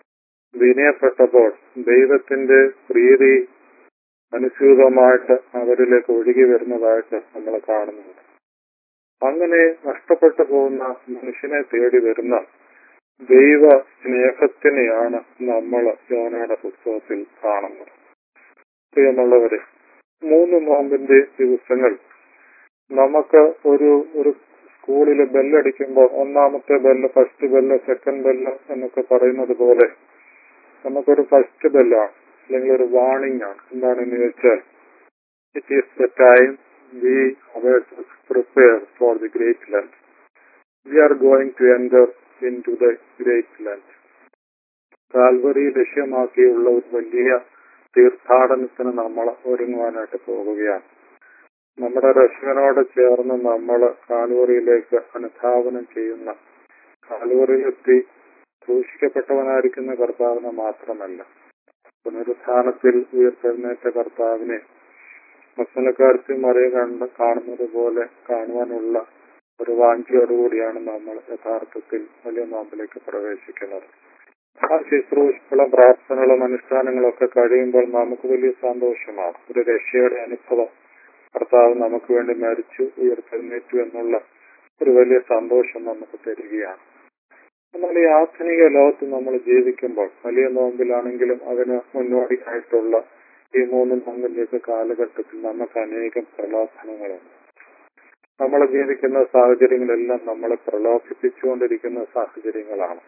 വിനയപ്പെട്ടപ്പോൾ ദൈവത്തിന്റെ പ്രീതി അനുസ്യൂതമായിട്ട് അവരിലേക്ക് ഒഴുകി വരുന്നതായിട്ട് നമ്മൾ കാണുന്നുണ്ട് അങ്ങനെ നഷ്ടപ്പെട്ടു പോകുന്ന മനുഷ്യനെ തേടി വരുന്ന ദൈവ സ്നേഹത്തിനെയാണ് നമ്മൾ യോനയുടെ പുസ്തകത്തിൽ കാണുന്നത് പ്രിയമുള്ളവരെ മൂന്ന് നോമ്പിന്റെ ദിവസങ്ങൾ നമുക്ക് ഒരു ഒരു സ്കൂളിൽ ബെല്ലടിക്കുമ്പോൾ ഒന്നാമത്തെ bell first bell second bell എന്നൊക്കെ പറയുന്നത് പോലെ നമുക്കൊരു ഫസ്റ്റ് ബെല്ലാണ് അല്ലെങ്കിൽ ഒരു വാണിംഗ് ആണ് എന്താണെന്ന് വെച്ചാൽ it is the time we prepare for the great land we are going to enter in to the great land Calvary ലക്ഷ്യമാക്കിയുള്ള ഒരു വലിയ തീർത്ഥാടനത്തിന് നമ്മൾ ഒരുങ്ങുവാനായിട്ട് പോവുകയാണ് നമ്മുടെ രക്ഷകനോട് ചേർന്ന് നമ്മൾ കാൽവറിയിലേക്ക് അനുധാവനം ചെയ്യുന്ന കാൽവറിയിലെത്തി ക്രൂശിക്കപ്പെട്ടവനായിരിക്കുന്ന കർത്താവിനെ മാത്രമല്ല പുനരുത്ഥാനത്തിൽ ഉയർത്തെഴുന്നേറ്റ കർത്താവിനെ മസലക്കാർത്തി മറിയ കണ്ട് കാണുന്നത് പോലെ കാണുവാനുള്ള ഒരു വാഞ്ചിയോടുകൂടിയാണ് നമ്മൾ യഥാർത്ഥത്തിൽ വലിയ നോമ്പിലേക്ക് പ്രവേശിക്കുന്നത് ആ ശുശ്രൂഷകളും പ്രാർത്ഥനകളും അനുഷ്ഠാനങ്ങളും ഒക്കെ കഴിയുമ്പോൾ നമുക്ക് വലിയ സന്തോഷമാണ് ഒരു രക്ഷയുടെ അനുഭവം കർത്താവ് നമുക്ക് വേണ്ടി മരിച്ചു ഉയർത്തെഴുന്നേറ്റു എന്നുള്ള ഒരു വലിയ സന്തോഷം നമുക്ക് തരികയാണ് എന്നാൽ ഈ ആധുനിക ലോകത്ത് നമ്മൾ ജീവിക്കുമ്പോൾ വലിയ നോമ്പിലാണെങ്കിലും അതിന് മുന്നോടിയായിട്ടുള്ള ഈ മൂന്ന് നോമ്പിന്റെയൊക്കെ കാലഘട്ടത്തിൽ നമുക്ക് അനേകം പ്രലോഭനങ്ങളുണ്ട് നമ്മൾ ജീവിക്കുന്ന സാഹചര്യങ്ങളെല്ലാം നമ്മളെ പ്രലോഭിപ്പിച്ചുകൊണ്ടിരിക്കുന്ന സാഹചര്യങ്ങളാണ്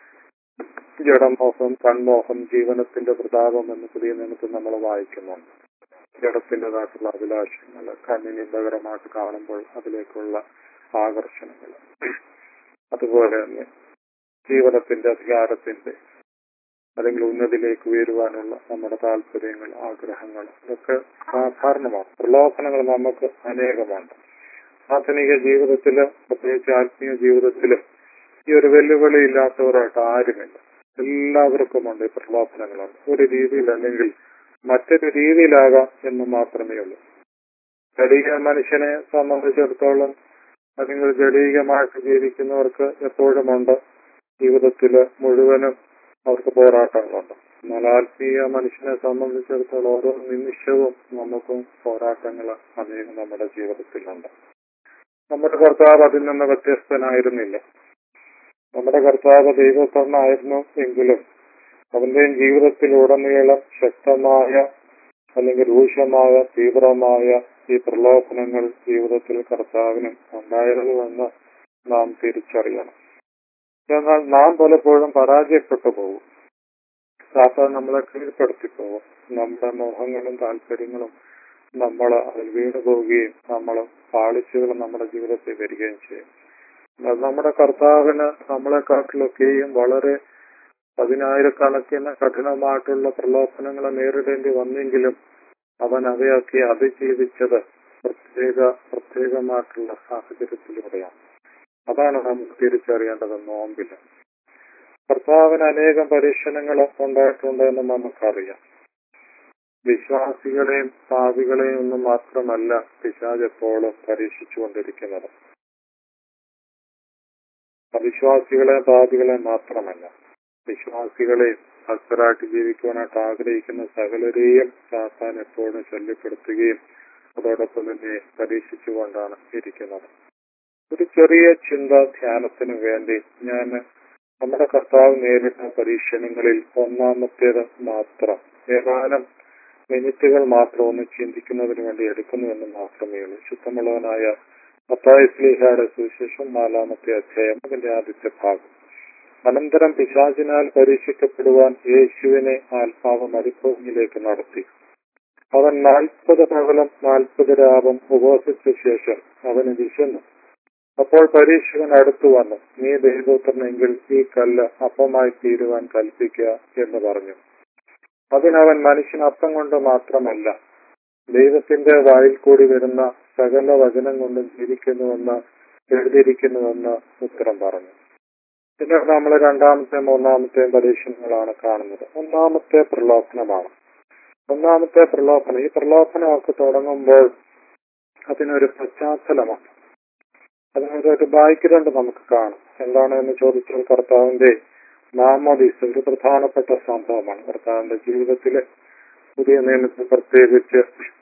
ജഡമോഹം കൺമോഹം ജീവനത്തിന്റെ പ്രതാപം എന്ന് പുതിയ നിയമത്തിൽ നമ്മൾ വായിക്കുന്നുണ്ട് ജഡത്തിൻ്റെതായിട്ടുള്ള അഭിലാഷങ്ങൾ കണ്ണിന് ഇമ്പകരമായിട്ട് കാണുമ്പോൾ അതിലേക്കുള്ള ആകർഷണങ്ങൾ അതുപോലെ തന്നെ ജീവനത്തിന്റെ അധികാരത്തിന്റെ അല്ലെങ്കിൽ ഉന്നതിയിലേക്ക് ഉയരുവാനുള്ള നമ്മുടെ താല്പര്യങ്ങൾ ആഗ്രഹങ്ങൾ ഇതൊക്കെ സാധാരണമാണ് പ്രലോഭനങ്ങൾ നമുക്ക് അനേകമുണ്ട് ആധുനിക ജീവിതത്തില് പ്രത്യേകിച്ച് ആത്മീയ ജീവിതത്തില് ഈ ഒരു വെല്ലുവിളി ഇല്ലാത്തവരായിട്ട് ആരുമില്ല എല്ലാവർക്കുമുണ്ട് ഈ പ്രലോഭനങ്ങളുണ്ട് ഒരു രീതിയിൽ അല്ലെങ്കിൽ മറ്റൊരു രീതിയിലാകാം എന്ന് മാത്രമേ ഉള്ളൂ ജടീക മനുഷ്യനെ സംബന്ധിച്ചിടത്തോളം അല്ലെങ്കിൽ ജടീകമായിട്ട് ജീവിക്കുന്നവർക്ക് എപ്പോഴുമുണ്ട് ജീവിതത്തില് മുഴുവനും അവർക്ക് പോരാട്ടങ്ങളുണ്ട് എന്നാൽ ആത്മീയ മനുഷ്യനെ സംബന്ധിച്ചിടത്തോളം ഓരോ നിമിഷവും നമുക്കും പോരാട്ടങ്ങൾ അനേകം നമ്മുടെ ജീവിതത്തിലുണ്ട് നമ്മുടെ കർത്താവ് അതിൽ നിന്ന് വ്യത്യസ്തനായിരുന്നില്ല നമ്മുടെ കർത്താവ് ദൈവസ്വർണ്ണായിരുന്നു എങ്കിലും അവന്റെയും ജീവിതത്തിലുടനീളം ശക്തമായ അല്ലെങ്കിൽ രൂക്ഷമായ തീവ്രമായ ഈ പ്രലോഭനങ്ങൾ ജീവിതത്തിൽ കർത്താവിനും ഉണ്ടായിരുന്നുവെന്ന് നാം തിരിച്ചറിയണം എന്നാൽ നാം പലപ്പോഴും പരാജയപ്പെട്ടു പോകും സാത്താൻ നമ്മളെ കീഴ്പ്പെടുത്തി പോകും നമ്മുടെ മോഹങ്ങളും താല്പര്യങ്ങളും നമ്മൾ അതിൽ വീണു പോവുകയും നമ്മൾ പാളിച്ചുകൾ നമ്മുടെ ജീവിതത്തിൽ വരികയും ചെയ്യും എന്നാൽ നമ്മുടെ കർത്താവിന് നമ്മളെക്കാട്ടിലൊക്കെയും വളരെ പതിനായിരക്കണക്കിന് കഠിനമായിട്ടുള്ള പ്രലോഭനങ്ങളെ നേരിടേണ്ടി വന്നെങ്കിലും അവൻ അവയൊക്കെ അതിജീവിച്ചത് പ്രത്യേക പ്രത്യേകമായിട്ടുള്ള സാഹചര്യത്തിലൂടെയാണ് അതാണ് നമുക്ക് തിരിച്ചറിയേണ്ടത് നോമ്പില് കർത്താവിന് അനേകം പരീക്ഷണങ്ങൾ ഉണ്ടായിട്ടുണ്ട് എന്ന് നമുക്കറിയാം വിശ്വാസികളെയും പാപികളെയും ഒന്നും മാത്രമല്ല പിശാജ് എപ്പോഴും പരീക്ഷിച്ചുകൊണ്ടിരിക്കുന്നത് അവിശ്വാസികളെ പാപികളെ മാത്രമല്ല വിശ്വാസികളെ ഭക്തരായിട്ട് ജീവിക്കുവാനായിട്ട് ആഗ്രഹിക്കുന്ന സകലരെയും സാത്താൻ എപ്പോഴും ശല്യപ്പെടുത്തുകയും അതോടൊപ്പം തന്നെ പരീക്ഷിച്ചുകൊണ്ടാണ് ഇരിക്കുന്നത് ഒരു ചെറിയ ചിന്ത ധ്യാനത്തിന് വേണ്ടി ഞാൻ നമ്മുടെ കർത്താവ് നേരിട്ട പരീക്ഷണങ്ങളിൽ ഒന്നാമത്തേത് മാത്രം ഏതാനും മിനിറ്റുകൾ മാത്രം ഒന്ന് ചിന്തിക്കുന്നതിന് വേണ്ടി എടുക്കുന്നു എന്ന് മാത്രമേ ഉള്ളൂ ശുദ്ധമുള്ളവനായ മത്തായ സ്ലീഹായുടെ സുവിശേഷം നാലാമത്തെ അധ്യായം അതിന്റെ ആദ്യത്തെ ഭാഗം അനന്തരം പിശാചിനാൽ പരീക്ഷിക്കപ്പെടുവാൻ യേശുവിനെ ആത്മാവ് മരുഭൂമിയിലേക്ക് നടത്തി അവൻ നാൽപ്പത് പകലും നാൽപ്പത് രാവും ഉപവസിച്ച ശേഷം അവന് വിശന്നു അപ്പോൾ പരീക്ഷകൻ അടുത്തു വന്നു നീ ദൈവപുത്രനെങ്കിൽ ഈ കല്ല് അപ്പമായി തീരുവാൻ കൽപ്പിക്കുക എന്ന് പറഞ്ഞു അതിനവൻ മനുഷ്യൻ അപ്പം കൊണ്ട് മാത്രമല്ല ദൈവത്തിന്റെ വായിൽ കൂടി വരുന്ന സകല വചനം കൊണ്ടും ജീവിക്കുന്നുവെന്ന് എഴുതിയിരിക്കുന്നുവെന്ന് ഉത്തരം പറഞ്ഞു പിന്നെ നമ്മൾ രണ്ടാമത്തെ മൂന്നാമത്തെ പരീക്ഷണങ്ങളാണ് കാണുന്നത് ഒന്നാമത്തെ പ്രലോഭനമാണ് ഒന്നാമത്തെ പ്രലോഭനം ഈ പ്രലോഭനമൊക്കെ തുടങ്ങുമ്പോൾ അതിനൊരു പശ്ചാത്തലമാണ് അതിനൊരു ബാക്ക്ഗ്രൗണ്ട് നമുക്ക് കാണും എന്താണ് എന്ന് ചോദിച്ചാൽ കർത്താവിന്റെ മാമോദീസ് ഒരു പ്രധാനപ്പെട്ട സംഭവമാണ് കർത്താവിന്റെ ജീവിതത്തിലെ പുതിയ നിയമത്തിൽ പ്രത്യേകിച്ച്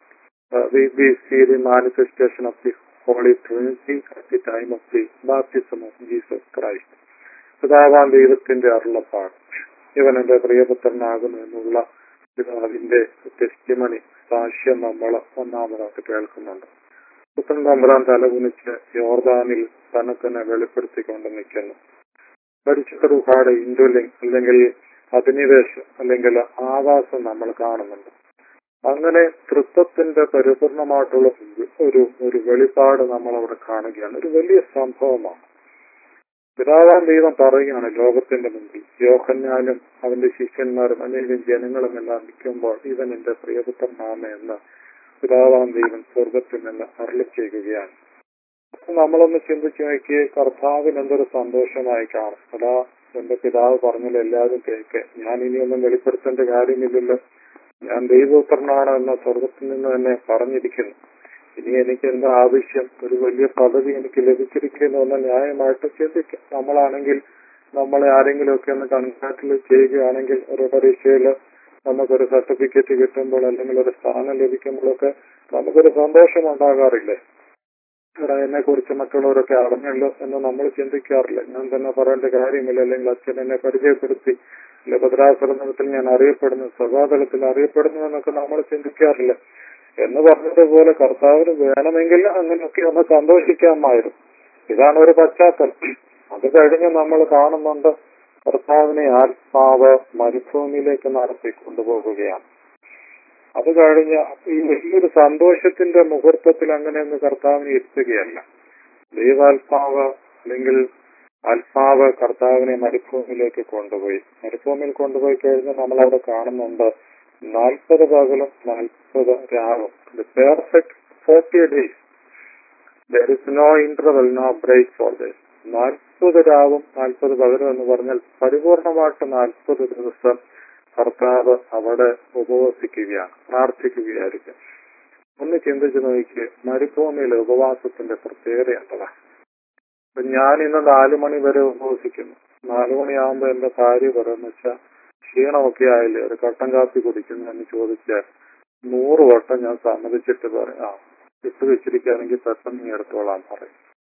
we see the manifestation of the holy trinity at the time of the baptism of Jesus Christ പിതാവാൻ ദൈവത്തിന്റെ അരുളപ്പാട് ഇവൻ എന്റെ പ്രിയപുത്രനാകുന്നു എന്നുള്ള പിതാവിന്റെ ടെസ്റ്റിമണി സാക്ഷ്യം നമ്മൾ ഒന്നാമതായിട്ട് കേൾക്കുന്നുണ്ട് പുത്രൻ തമ്പുരാൻ തലകുനിച്ച് യോർദാനിൽ തന്നെ തന്നെ വെളിപ്പെടുത്തിക്കൊണ്ട് നിൽക്കുന്നു പരിശുദ്ധ റുഹാടെ ഇൻഡുലിംഗ് അല്ലെങ്കിൽ അധിനിവേശം അല്ലെങ്കിൽ ആവാസം നമ്മൾ കാണുന്നുണ്ട് അങ്ങനെ തൃത്വത്തിന്റെ പരിപൂർണമായിട്ടുള്ള ഒരു ഒരു വെളിപ്പാട് നമ്മൾ അവിടെ കാണുകയാണ് ഒരു വലിയ സംഭവമാണ് പിതാവാൻ ദൈവം പറയുകയാണ് ലോകത്തിന്റെ മുമ്പിൽ യോഹന്നാനും അവന്റെ ശിഷ്യന്മാരും അനേകം ജനങ്ങളും എല്ലാം നിൽക്കുമ്പോൾ ഇവൻ എന്റെ പ്രിയപുത്രനാമ എന്ന് പിതാവാൻ ദൈവം സ്വർഗത്തിൽ നിന്ന് അരളി ചെയ്യുകയാണ് അപ്പൊ നമ്മളൊന്ന് ചിന്തിച്ചു നോക്കിയേ കർത്താവിന് എന്തൊരു സന്തോഷമായി കാണും അതാ എന്റെ പിതാവ് പറഞ്ഞാൽ എല്ലാവരും കേക്ക് ഞാൻ ഇനിയൊന്നും വെളിപ്പെടുത്തേണ്ട കാര്യമില്ലല്ലോ ഞാൻ ദൈവപുത്രനാണ് എന്ന സ്വർഗത്തിൽ നിന്ന് തന്നെ പറഞ്ഞിരിക്കുന്നു ഇനി എനിക്ക് എന്താ ആവശ്യം ഒരു വലിയ പദവി എനിക്ക് ലഭിച്ചിരിക്കുന്നു എന്ന് ന്യായമായിട്ട് ചിന്തിക്കാം നമ്മളാണെങ്കിൽ നമ്മളെ ആരെങ്കിലുമൊക്കെ ഒന്ന് കൺസാക്റ്റിൽ ചെയ്യുകയാണെങ്കിൽ ഒരു പരീക്ഷയിൽ നമുക്കൊരു സർട്ടിഫിക്കറ്റ് കിട്ടുമ്പോൾ അല്ലെങ്കിൽ ഒരു സ്ഥാനം ലഭിക്കുമ്പോഴൊക്കെ നമുക്കൊരു സന്തോഷം ഉണ്ടാകാറില്ലേ എടാ എന്നെ കുറിച്ച് മറ്റുള്ളവരൊക്കെ അറിഞ്ഞല്ലോ എന്ന് നമ്മൾ ചിന്തിക്കാറില്ല ഞാൻ തന്നെ പറയേണ്ട കാര്യമില്ല അല്ലെങ്കിൽ അച്ഛൻ എന്നെ പരിചയപ്പെടുത്തി അല്ലെ ഭദ്രാശ്രമത്തിൽ ഞാൻ അറിയപ്പെടുന്നു സഭാതലത്തിൽ അറിയപ്പെടുന്നു എന്നൊക്കെ നമ്മൾ ചിന്തിക്കാറില്ല എന്ന് പറഞ്ഞതുപോലെ കർത്താവിന് വേണമെങ്കിൽ അങ്ങനെയൊക്കെ ഒന്ന് സന്തോഷിക്കാമായിരുന്നു ഇതാണ് ഒരു പശ്ചാത്തലം അത് കഴിഞ്ഞ് നമ്മൾ കാണുന്നുണ്ട് കർത്താവിനെ ആത്മാവ് മരുഭൂമിയിലേക്ക് നടത്തി കൊണ്ടുപോകുകയാണ് അത് കഴിഞ്ഞ് ഈ വലിയൊരു സന്തോഷത്തിന്റെ മുഹൂർത്തത്തിൽ അങ്ങനെയൊന്ന് കർത്താവിനെ എത്തുകയല്ല ദൈവാത്മാവ് അല്ലെങ്കിൽ ആത്മാവ് കർത്താവിനെ മരുഭൂമിയിലേക്ക് കൊണ്ടുപോയി മരുഭൂമിയിൽ കൊണ്ടുപോയി കഴിഞ്ഞ് നമ്മൾ അവിടെ കാണുന്നുണ്ട് നാൽപ്പത് പകലും നാൽപ്പത് രാവും perfect forty days there is no interval no break for this നാൽപ്പത് രാവും നാൽപ്പത് പകലും എന്ന് പറഞ്ഞാൽ പരിപൂർണമായിട്ട് നാൽപ്പത് ദിവസം കർത്താവ് അവിടെ ഉപവസിക്കുകയാണ് പ്രാർത്ഥിക്കുകയായിരിക്കും ഒന്ന് ചിന്തിച്ചു നോക്കി മരുഭൂമിയിലെ ഉപവാസത്തിന്റെ പ്രത്യേകത എന്താണ് ഇപ്പൊ ഞാൻ ഇന്ന് നാലു മണി വരെ ഉപവസിക്കുന്നു നാലു മണിയാകുമ്പോ എന്റെ ഭാര്യ പറയുന്ന വെച്ചാൽ ക്ഷീണമൊക്കെ ആയില്ലേ ഒരു കട്ടൻ കാപ്പി കുടിക്കുന്നു എന്ന് ചോദിച്ചാൽ നൂറ് വട്ടം ഞാൻ സമ്മതിച്ചിട്ട് പറയും ആ ഇട്ട് വെച്ചിരിക്കുകയാണെങ്കിൽ പെട്ടെന്ന് നീ എടുത്തോളാൻ പറയും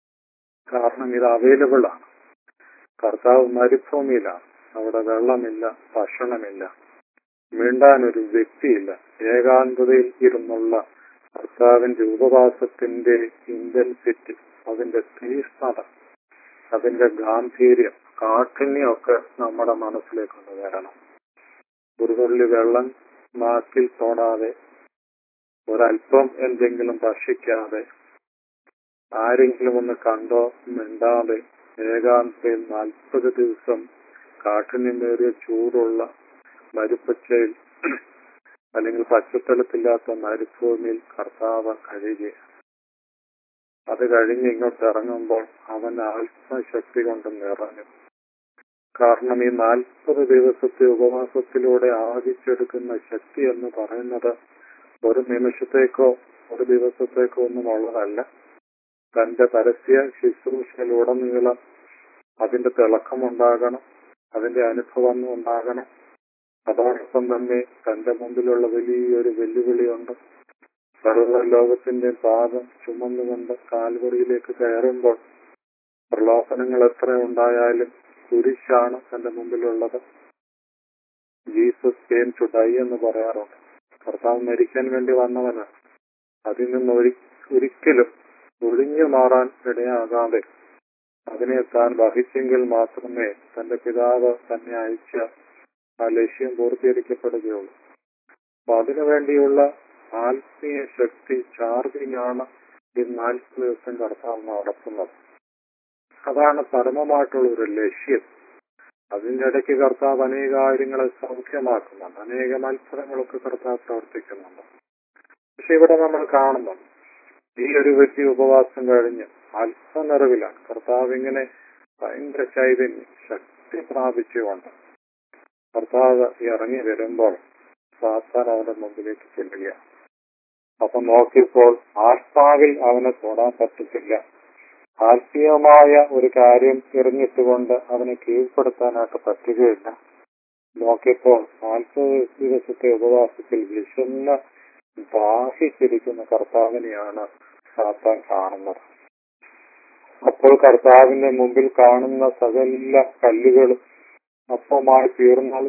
കാരണം ഇത് അവൈലബിൾ ആണ് കർത്താവ് മരുഭൂമിയിലാണ് അവിടെ വെള്ളമില്ല ഭക്ഷണമില്ല മിണ്ടാൻ ഒരു വ്യക്തിയില്ല ഏകാന്തതയിൽ ഇരുന്നുള്ള കർത്താവിന്റെ ഉപവാസത്തിന്റെ ഇന്റൻസിറ്റി അതിന്റെ തീഷ്ണത അതിന്റെ ഗാംഭീര്യം കാഠിന്യമൊക്കെ നമ്മുടെ മനസ്സിലേക്ക് ഒന്ന് വരണം ഒരു തുള്ളി വെള്ളം നാക്കിൽ തോടാതെ ഒരല്പം എന്തെങ്കിലും ഭക്ഷിക്കാതെ ആരെങ്കിലും ഒന്ന് കണ്ടോ മിണ്ടാതെ ഏകാന്തയിൽ നാൽപ്പത് ദിവസം കാഠിന്യമേറിയ ചൂടുള്ള മരുപ്പച്ചയിൽ അല്ലെങ്കിൽ പച്ചത്തലത്തില്ലാത്ത മരുഭൂമിയിൽ കർത്താവ് കഴിയുകയാണ് അത് കഴിഞ്ഞ് ഇങ്ങോട്ട് ഇറങ്ങുമ്പോൾ അവൻ ആത്മശക്തി കൊണ്ട് നിറഞ്ഞു കാരണം ഈ നാൽപ്പത് ദിവസത്തെ ഉപവാസത്തിലൂടെ ആർജിച്ചെടുക്കുന്ന ശക്തി എന്ന് പറയുന്നത് ഒരു നിമിഷത്തേക്കോ ഒരു ദിവസത്തേക്കോ ഒന്നും ഉള്ളതല്ല തന്റെ പരസ്യ ശുശ്രൂഷയിലുടനീളം അതിന്റെ തിളക്കമുണ്ടാകണം അതിന്റെ അനുഭവം ഉണ്ടാകണം അതോടൊപ്പം തന്നെ തന്റെ മുമ്പിലുള്ള വലിയൊരു വെല്ലുവിളിയുണ്ട് സർവ്വ ലോകത്തിന്റെ പാദം ചുമന്നുകൊണ്ട് കാൽവറിയിലേക്ക് കയറുമ്പോൾ പ്രലോഭനങ്ങൾ എത്ര ഉണ്ടായാലും കുരിശാണ് തന്റെ മുമ്പിലുള്ളത് ജീസസ് കെയിം ടു ഡൈ എന്ന് പറയാറുണ്ട് കർത്താവ് മരിക്കാൻ വേണ്ടി വന്നവന് അതിൽ നിന്ന് ഒരി ഒരിക്കലും ഒഴിഞ്ഞു മാറാൻ ഇടയാകാതെ അതിനെ താൻ വഹിച്ചെങ്കിൽ മാത്രമേ തന്റെ പിതാവ് തന്നെ അയച്ച ആ ലക്ഷ്യം പൂർത്തീകരിക്കപ്പെടുകയുള്ളൂ അപ്പൊ അതിനു വേണ്ടിയുള്ള ആത്മീയ ശക്തി ചാർജിങ് ആണ് ഈ നാൽപ്പത് ദിവസം കർത്താവ് നടത്തുന്നത് അതാണ് പരമമായിട്ടുള്ള ഒരു ലക്ഷ്യം അതിന്റെ ഇടയ്ക്ക് കർത്താവ് അനേക കാര്യങ്ങളെ സൗഖ്യമാക്കുന്നുണ്ട് അനേക മത്സരങ്ങളൊക്കെ കർത്താവ് പ്രവർത്തിക്കുന്നുണ്ട് പക്ഷെ ഇവിടെ നമ്മൾ കാണുന്നു ഈ ഒരു വ്യക്തി ഉപവാസം കഴിഞ്ഞ് അല്പനിറവിലാണ് കർത്താവ് ഇങ്ങനെ ഭയങ്കര ചൈതന്യം ശക്തി പ്രാപിച്ചുകൊണ്ട് കർത്താവ് ഇറങ്ങി വരുമ്പോൾ സാത്താൻ അവന്റെ മുമ്പിലേക്ക് ചെല്ലുകയാണ് അപ്പൊ നോക്കിയപ്പോൾ ആത്മാവിൽ അവനെ തൊടാൻ പറ്റത്തില്ല ആത്മീയമായ ഒരു കാര്യം എറിഞ്ഞിട്ടുകൊണ്ട് അവനെ കീഴ്പ്പെടുത്താനായിട്ട് പറ്റുകയില്ല നോക്കിയപ്പോൾ നാൽപ്പത് ദിവസത്തെ ഉപവാസത്തിൽ വിശന്ന് ദാഹിച്ചിരിക്കുന്ന കർത്താവിനെയാണ് സാത്താൻ കാണുന്നത് അപ്പോൾ കർത്താവിന്റെ മുമ്പിൽ കാണുന്ന സകല കല്ലുകളും അപ്പമായി തീർന്നാൽ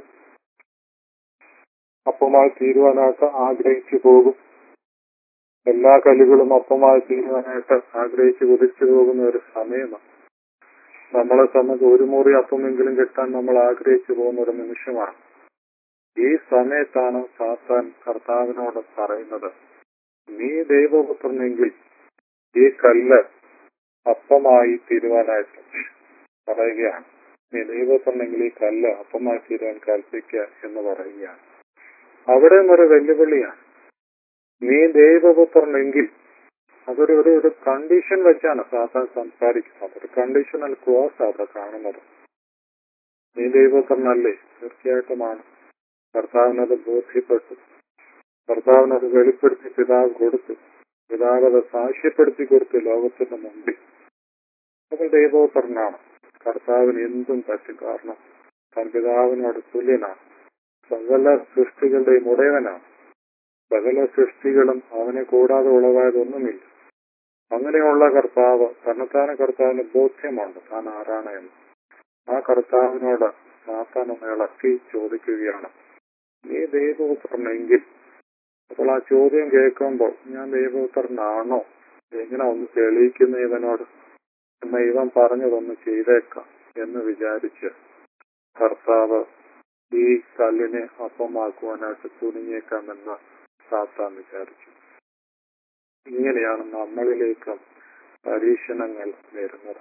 അപ്പമായി തീരുവാനായിട്ട് ആഗ്രഹിച്ചു പോകും എല്ലാ കല്ലുകളും അപ്പമായി തീരുവാനായിട്ട് ആഗ്രഹിച്ച് കുതിച്ചു പോകുന്ന ഒരു സമയമാണ് നമ്മളെ സംബന്ധിച്ച് ഒരു മുറി അപ്പമെങ്കിലും കിട്ടാൻ നമ്മൾ ആഗ്രഹിച്ചു പോകുന്ന ഒരു നിമിഷമാണ് ഈ സമയത്താണ് സാത്താൻ കർത്താവിനോട് പറയുന്നത് നീ ദൈവപുത്രനെങ്കിൽ ഈ കല്ല് അപ്പമായി തീരുവാനായിട്ട് പറയുകയാണ് നീ ദൈവപുത്രനെങ്കിൽ ഈ കല്ല് അപ്പമായി തീരുവാൻ കൽപ്പിക്കുക എന്ന് പറയുകയാണ് അവിടെ ഒരു വെല്ലുവിളിയാണ് നീ ദൈവപുത്രനെങ്കിൽ അതൊരു ഒരു ഒരു കണ്ടീഷൻ വെച്ചാണ് സാധാരണ സംസാരിക്കുന്നത് ഒരു കണ്ടീഷണൽ ക്ലോസ് അവിടെ കാണുന്നത് നീ ദൈവപുത്രനല്ലേ തീർച്ചയായിട്ടുമാണ് കർത്താവിനത് ബോധ്യപ്പെട്ടു കർത്താവിനത് വെളിപ്പെടുത്തി പിതാവ് കൊടുത്തു പിതാവ് അത് സാക്ഷ്യപ്പെടുത്തി കൊടുത്തു ലോകത്തിന്റെ മുമ്പിൽ അത് ദൈവപുത്രനാണ് കർത്താവിന് എന്തും പറ്റും കാരണം താൻ പിതാവിനോട് തുല്യനാണ് സകല സൃഷ്ടികളുടെയും ഉടയവനാണ് സകല സൃഷ്ടികളും അവനെ കൂടാതെ ഉളവായതൊന്നുമില്ല അങ്ങനെയുള്ള കർത്താവ് തന്നെത്താനെ കർത്താവിന് ബോധ്യമുണ്ട് താൻ ആരാണ് എന്ന് ആ കർത്താവിനോട് സാത്താൻ ഒന്ന് ഇളക്കി ചോദിക്കുകയാണ് നീ ദൈവപുത്രനെങ്കിൽ അപ്പോൾ ആ ചോദ്യം കേൾക്കുമ്പോൾ ഞാൻ ദൈവപുത്രനാണോ എങ്ങനെ ഒന്ന് തെളിയിക്കുന്ന ഇവനോട് എന്നാ ഇവൻ പറഞ്ഞതൊന്ന് ചെയ്തേക്കാം എന്ന് വിചാരിച്ച് കർത്താവ് ഈ കല്ലിനെ അപ്പമാക്കുവാനായിട്ട് തുനിഞ്ഞേക്കാമെന്ന് സാത്താൻ വിചാരിച്ചു ഇങ്ങനെയാണ് നമ്മളിലേക്ക് പരീക്ഷണങ്ങൾ വരുന്നത്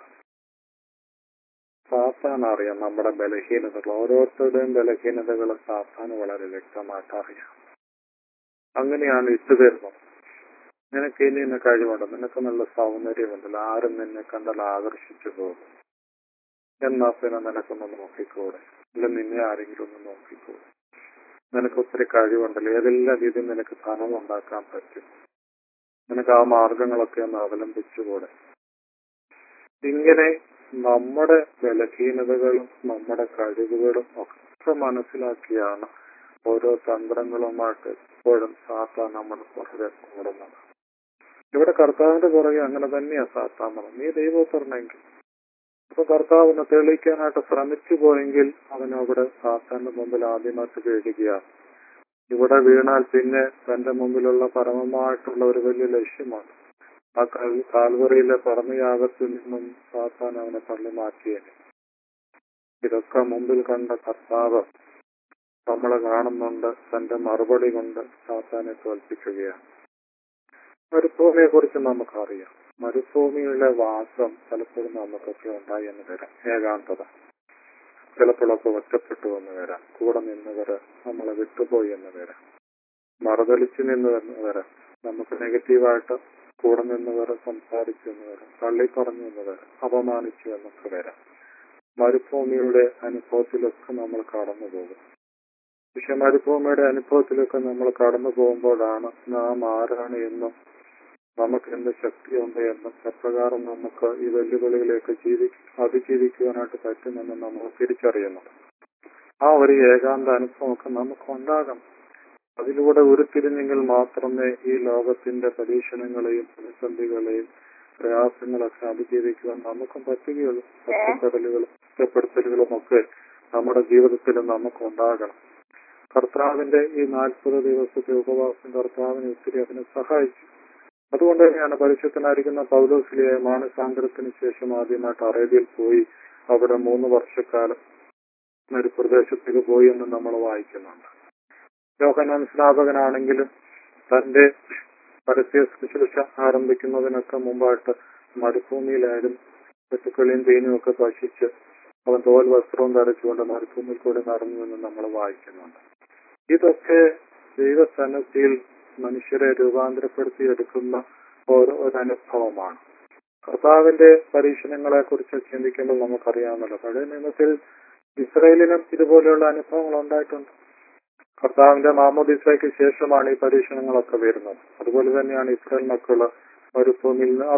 സാത്താൻ അറിയാം നമ്മുടെ ബലഹീനതകൾ ഓരോരുത്തരുടെയും ബലഹീനതകൾ സാത്താൻ വളരെ വ്യക്തമായിട്ട് അറിയാം അങ്ങനെയാണ് ഇട്ടുതരുന്നത് നിനക്ക് ഇനി ഇന്ന് കഴിവുണ്ട് നിനക്ക് നല്ല സൗന്ദര്യമുണ്ടല്ലോ ആരും നിന്നെ കണ്ടാൽ ആകർഷിച്ചു പോകും എന്നാ പിന്നെ നിനക്കൊന്ന് നോക്കിക്കൂടെ ഇല്ല നിന്നെ ആരെങ്കിലും ഒന്ന് നോക്കിക്കൂടെ നിനക്ക് ഒത്തിരി കഴിവുണ്ടല്ലോ ഏതെല്ലാം രീതിയിൽ നിനക്ക് ധനം ഉണ്ടാക്കാൻ പറ്റും നിനക്ക് ആ മാർഗങ്ങളൊക്കെ ഒന്ന് അവലംബിച്ചുകൂടെ ഇങ്ങനെ നമ്മുടെ ബലഹീനതകളും നമ്മുടെ കഴിവുകളും ഒക്കെ മനസ്സിലാക്കിയാണ് ഓരോ തന്ത്രങ്ങളുമായിട്ട് എപ്പോഴും സാത്താൻ നമ്മുടെ പുറകെ കൂടുന്നത് ഇവിടെ കർത്താവിന്റെ പുറകെ അങ്ങനെ തന്നെയാ സാത്താൻ പറഞ്ഞത് നീ ദൈവപുത്രനെങ്കിൽ അപ്പൊ കർത്താവിനെ തെളിയിക്കാനായിട്ട് ശ്രമിച്ചു പോയെങ്കിൽ അവനവിടെ സാത്താന്റെ മുമ്പിൽ ആദ്യമായിട്ട് വീഴുകയാണ് ഇവിടെ വീണാൽ പിന്നെ തന്റെ മുമ്പിലുള്ള പരമമായിട്ടുള്ള ഒരു വലിയ ലക്ഷ്യമാണ് ആ കൽ- കാൽവറിയിലെ പറമയാകത്തിൽ നിന്നും സാത്താൻ അവനെ തള്ളി മാറ്റിയേനെ ഇതൊക്കെ മുമ്പിൽ കണ്ട കർത്താവ് നമ്മളെ കാണുന്നുണ്ട് തന്റെ മറുപടി കൊണ്ട് സാത്താനെ തോൽപ്പിക്കുകയാണ് മരുഭൂമിയെ കുറിച്ച് നമുക്കറിയാം മരുഭൂമിയിലെ വാസം പലപ്പോഴും നമുക്കൊക്കെ ഉണ്ടായി എന്ന് വരാം ഏകാന്തത ചിലപ്പോഴൊക്കെ ഒറ്റപ്പെട്ടു എന്ന് വരാം കൂടെ നിന്നവര് നമ്മളെ വിട്ടുപോയി എന്ന് വരാം മറുതലിച്ചു നിന്ന് എന്ന് വരാം നമുക്ക് നെഗറ്റീവായിട്ട് കൂടെ നിന്നവർ സംസാരിച്ചു എന്ന് വരാം തള്ളിപ്പറഞ്ഞു എന്ന് വരാം അപമാനിച്ചു എന്നൊക്കെ വരാം മരുഭൂമിയുടെ അനുഭവത്തിലൊക്കെ നമ്മൾ കടന്നു പോകും പക്ഷെ മരുഭൂമിയുടെ അനുഭവത്തിലൊക്കെ നമ്മൾ കടന്നു പോകുമ്പോഴാണ് നാം ആരാണ് എന്നും നമുക്ക് എന്ത് ശക്തിയുണ്ട് എന്നും എപ്രകാരം നമുക്ക് ഈ വെല്ലുവിളികളെയൊക്കെ ജീവി അതിജീവിക്കുവാനായിട്ട് പറ്റുമെന്ന് നമ്മൾ തിരിച്ചറിയുന്നത് ആ ഒരു ഏകാന്ത അനുഭവമൊക്കെ നമുക്ക് ഉണ്ടാകണം അതിലൂടെ ഉരുത്തിരിഞ്ഞെങ്കിൽ മാത്രമേ ഈ ലോകത്തിന്റെ പരീക്ഷണങ്ങളെയും പ്രതിസന്ധികളെയും പ്രയാസങ്ങളൊക്കെ അതിജീവിക്കുവാൻ നമുക്കും പറ്റുകയുള്ളൂ ഒറ്റപ്പെടലുകളും ഒറ്റപ്പെടുത്തലുകളും ഒക്കെ നമ്മുടെ ജീവിതത്തിൽ നമുക്ക് ഉണ്ടാകണം കർത്താവിന്റെ ഈ നാൽപ്പത് ദിവസത്തെ ഉപവാസം കർത്താവിനെ ഒത്തിരി അതിനെ സഹായിച്ചു അതുകൊണ്ട് തന്നെയാണ് പരിശുദ്ധനായിരിക്കുന്ന പൗലോസിലെ മാനസാന്തരത്തിന് ശേഷം ആദ്യമായിട്ട് അറേബ്യയിൽ പോയി അവിടെ മൂന്ന് വർഷക്കാലം ഒരു പ്രദേശത്തേക്ക് പോയി എന്ന് നമ്മൾ വായിക്കുന്നുണ്ട് യോഹനാൻ സ്നാപകനാണെങ്കിലും തന്റെ പരസ്യ ശുശ്രൂഷ ആരംഭിക്കുന്നതിനൊക്കെ മുമ്പായിട്ട് മരുഭൂമിയിലായിരുന്നു പശുക്കളെയും തേനും ഒക്കെ ഭക്ഷിച്ച് അവൻ തോൽ വസ്ത്രവും ധരിച്ചുകൊണ്ട് മരുഭൂമിയിൽ കൂടെ നടന്നു എന്ന് നമ്മൾ വായിക്കുന്നുണ്ട് ഇതൊക്കെ ദൈവസന്നദ്ധിയിൽ മനുഷ്യരെ രൂപാന്തരപ്പെടുത്തിയെടുക്കുന്ന ഓരോ ഒരു അനുഭവമാണ് കർത്താവിന്റെ പരീക്ഷണങ്ങളെ കുറിച്ച് ചിന്തിക്കുമ്പോൾ നമുക്കറിയാമല്ലോ പഴയ നിയമത്തിൽ ഇസ്രയേലിനും ഇതുപോലെയുള്ള അനുഭവങ്ങൾ ഉണ്ടായിട്ടുണ്ട് കർത്താവിന്റെ മാമോദിസയ്ക്ക് ശേഷമാണ് ഈ പരീക്ഷണങ്ങളൊക്കെ വരുന്നത് അതുപോലെ തന്നെയാണ് ഇസ്രായേൽ മക്കള് മരുഭൂമിയിൽ നിന്ന് അവര്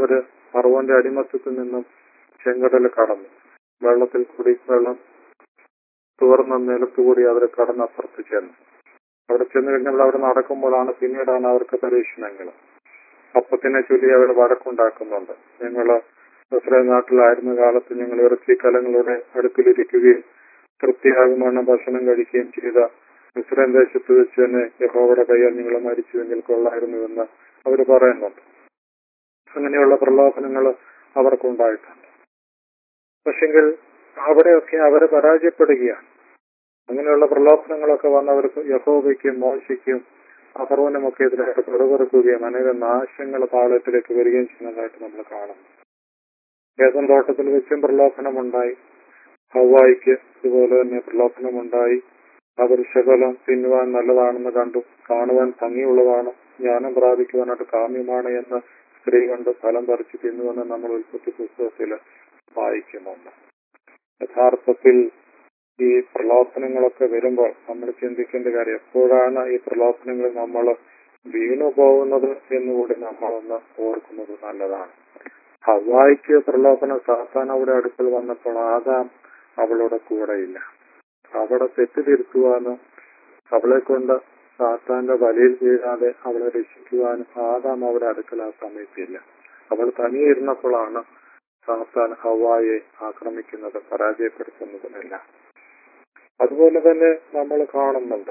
ഫറവോന്റെ അടിമത്തത്തിൽ നിന്നും ചെങ്കടൽ കടന്നു വെള്ളത്തിൽ കൂടി വെള്ളം തുറന്ന നിലത്തുകൂടി അവർ കടന്ന് അപ്പുറത്ത് ചെന്നു അവിടെ ചെന്ന് കഴിഞ്ഞപ്പോൾ അവിടെ നടക്കുമ്പോഴാണ് പിന്നീടാണ് അവർക്ക് പരീക്ഷണങ്ങൾ അപ്പത്തിനെ ചൊല്ലി അവർ വഴക്കുണ്ടാക്കുന്നുണ്ട് ഞങ്ങള് ഇസ്രായേൽ നാട്ടിലായിരുന്ന കാലത്ത് ഞങ്ങൾ ഇറച്ചി കലങ്ങളുടെ അടുക്കിലിരിക്കുകയും തൃപ്തിയാകുമെന്ന ഭക്ഷണം കഴിക്കുകയും ചെയ്ത ഇസ്രായേൽ ദേശത്ത് വെച്ച് തന്നെ യഹോവയുടെ കയ്യാൽ നിങ്ങൾ മരിച്ചുവെങ്കിൽ കൊള്ളായിരുന്നുവെന്ന് അവർ പറയുന്നുണ്ട് അങ്ങനെയുള്ള പ്രലോഭനങ്ങൾ അവർക്കുണ്ടായിട്ടുണ്ട് പക്ഷെങ്കിൽ അവിടെയൊക്കെ അവരെ പരാജയപ്പെടുകയാണ് അങ്ങനെയുള്ള പ്രലോഭനങ്ങളൊക്കെ വന്ന് അവർക്ക് യഹോവയ്ക്കും മോശയ്ക്കും അഹർവനുമൊക്കെ എതിരായിട്ട് പിറവിറക്കുകയും അനേക നാശങ്ങൾ താളത്തിലേക്ക് വരികയും ചെയ്യുന്നതായിട്ട് നമ്മൾ കാണുന്നു ഏതൻ തോട്ടത്തിൽ വെച്ചും പ്രലോഭനമുണ്ടായി ഹവായിക്ക് ഇതുപോലെ തന്നെ പ്രലോഭനമുണ്ടായി അവർ ശകലം തിന്നുവാൻ നല്ലതാണെന്ന് കണ്ടു കാണുവാൻ ഭംഗിയുള്ളതാണ് ജ്ഞാനം പ്രാപിക്കുവാനായിട്ട് കാമ്യമാണ് എന്ന് സ്ത്രീ കണ്ട് ഫലം പറിച്ച് തിന്നുവെന്ന് നമ്മൾ ഉൽപ്പത്തി പുസ്തകത്തിൽ വായിക്കുന്നുണ്ട് യഥാർത്ഥത്തിൽ ഈ പ്രലോഭനങ്ങളൊക്കെ വരുമ്പോൾ നമ്മൾ ചിന്തിക്കേണ്ട കാര്യം എപ്പോഴാണ് ഈ പ്രലോഭനങ്ങൾ നമ്മൾ വീണു പോകുന്നത് എന്നുകൂടി നമ്മളൊന്ന് ഓർക്കുന്നത് നല്ലതാണ് ഹവായിക്ക് പ്രലോഭനം സാത്താൻ അവിടെ അടുക്കൽ വന്നപ്പോൾ ആദാം അവളുടെ കൂടെയില്ല അവിടെ തെറ്റുതിരുത്തുവാനും അവളെ കൊണ്ട് സാത്താന്റെ വലയിൽ വീഴാതെ അവളെ രക്ഷിക്കുവാനും ആദാം അവിടെ അടുക്കൽ ആ സമയത്തില്ല അവൾ തനിയിരുന്നപ്പോഴാണ് സാത്താൻ ഹവായെ ആക്രമിക്കുന്നത് പരാജയപ്പെടുത്തുന്നതുമെല്ലാം അതുപോലെ തന്നെ നമ്മൾ കാണുന്നുണ്ട്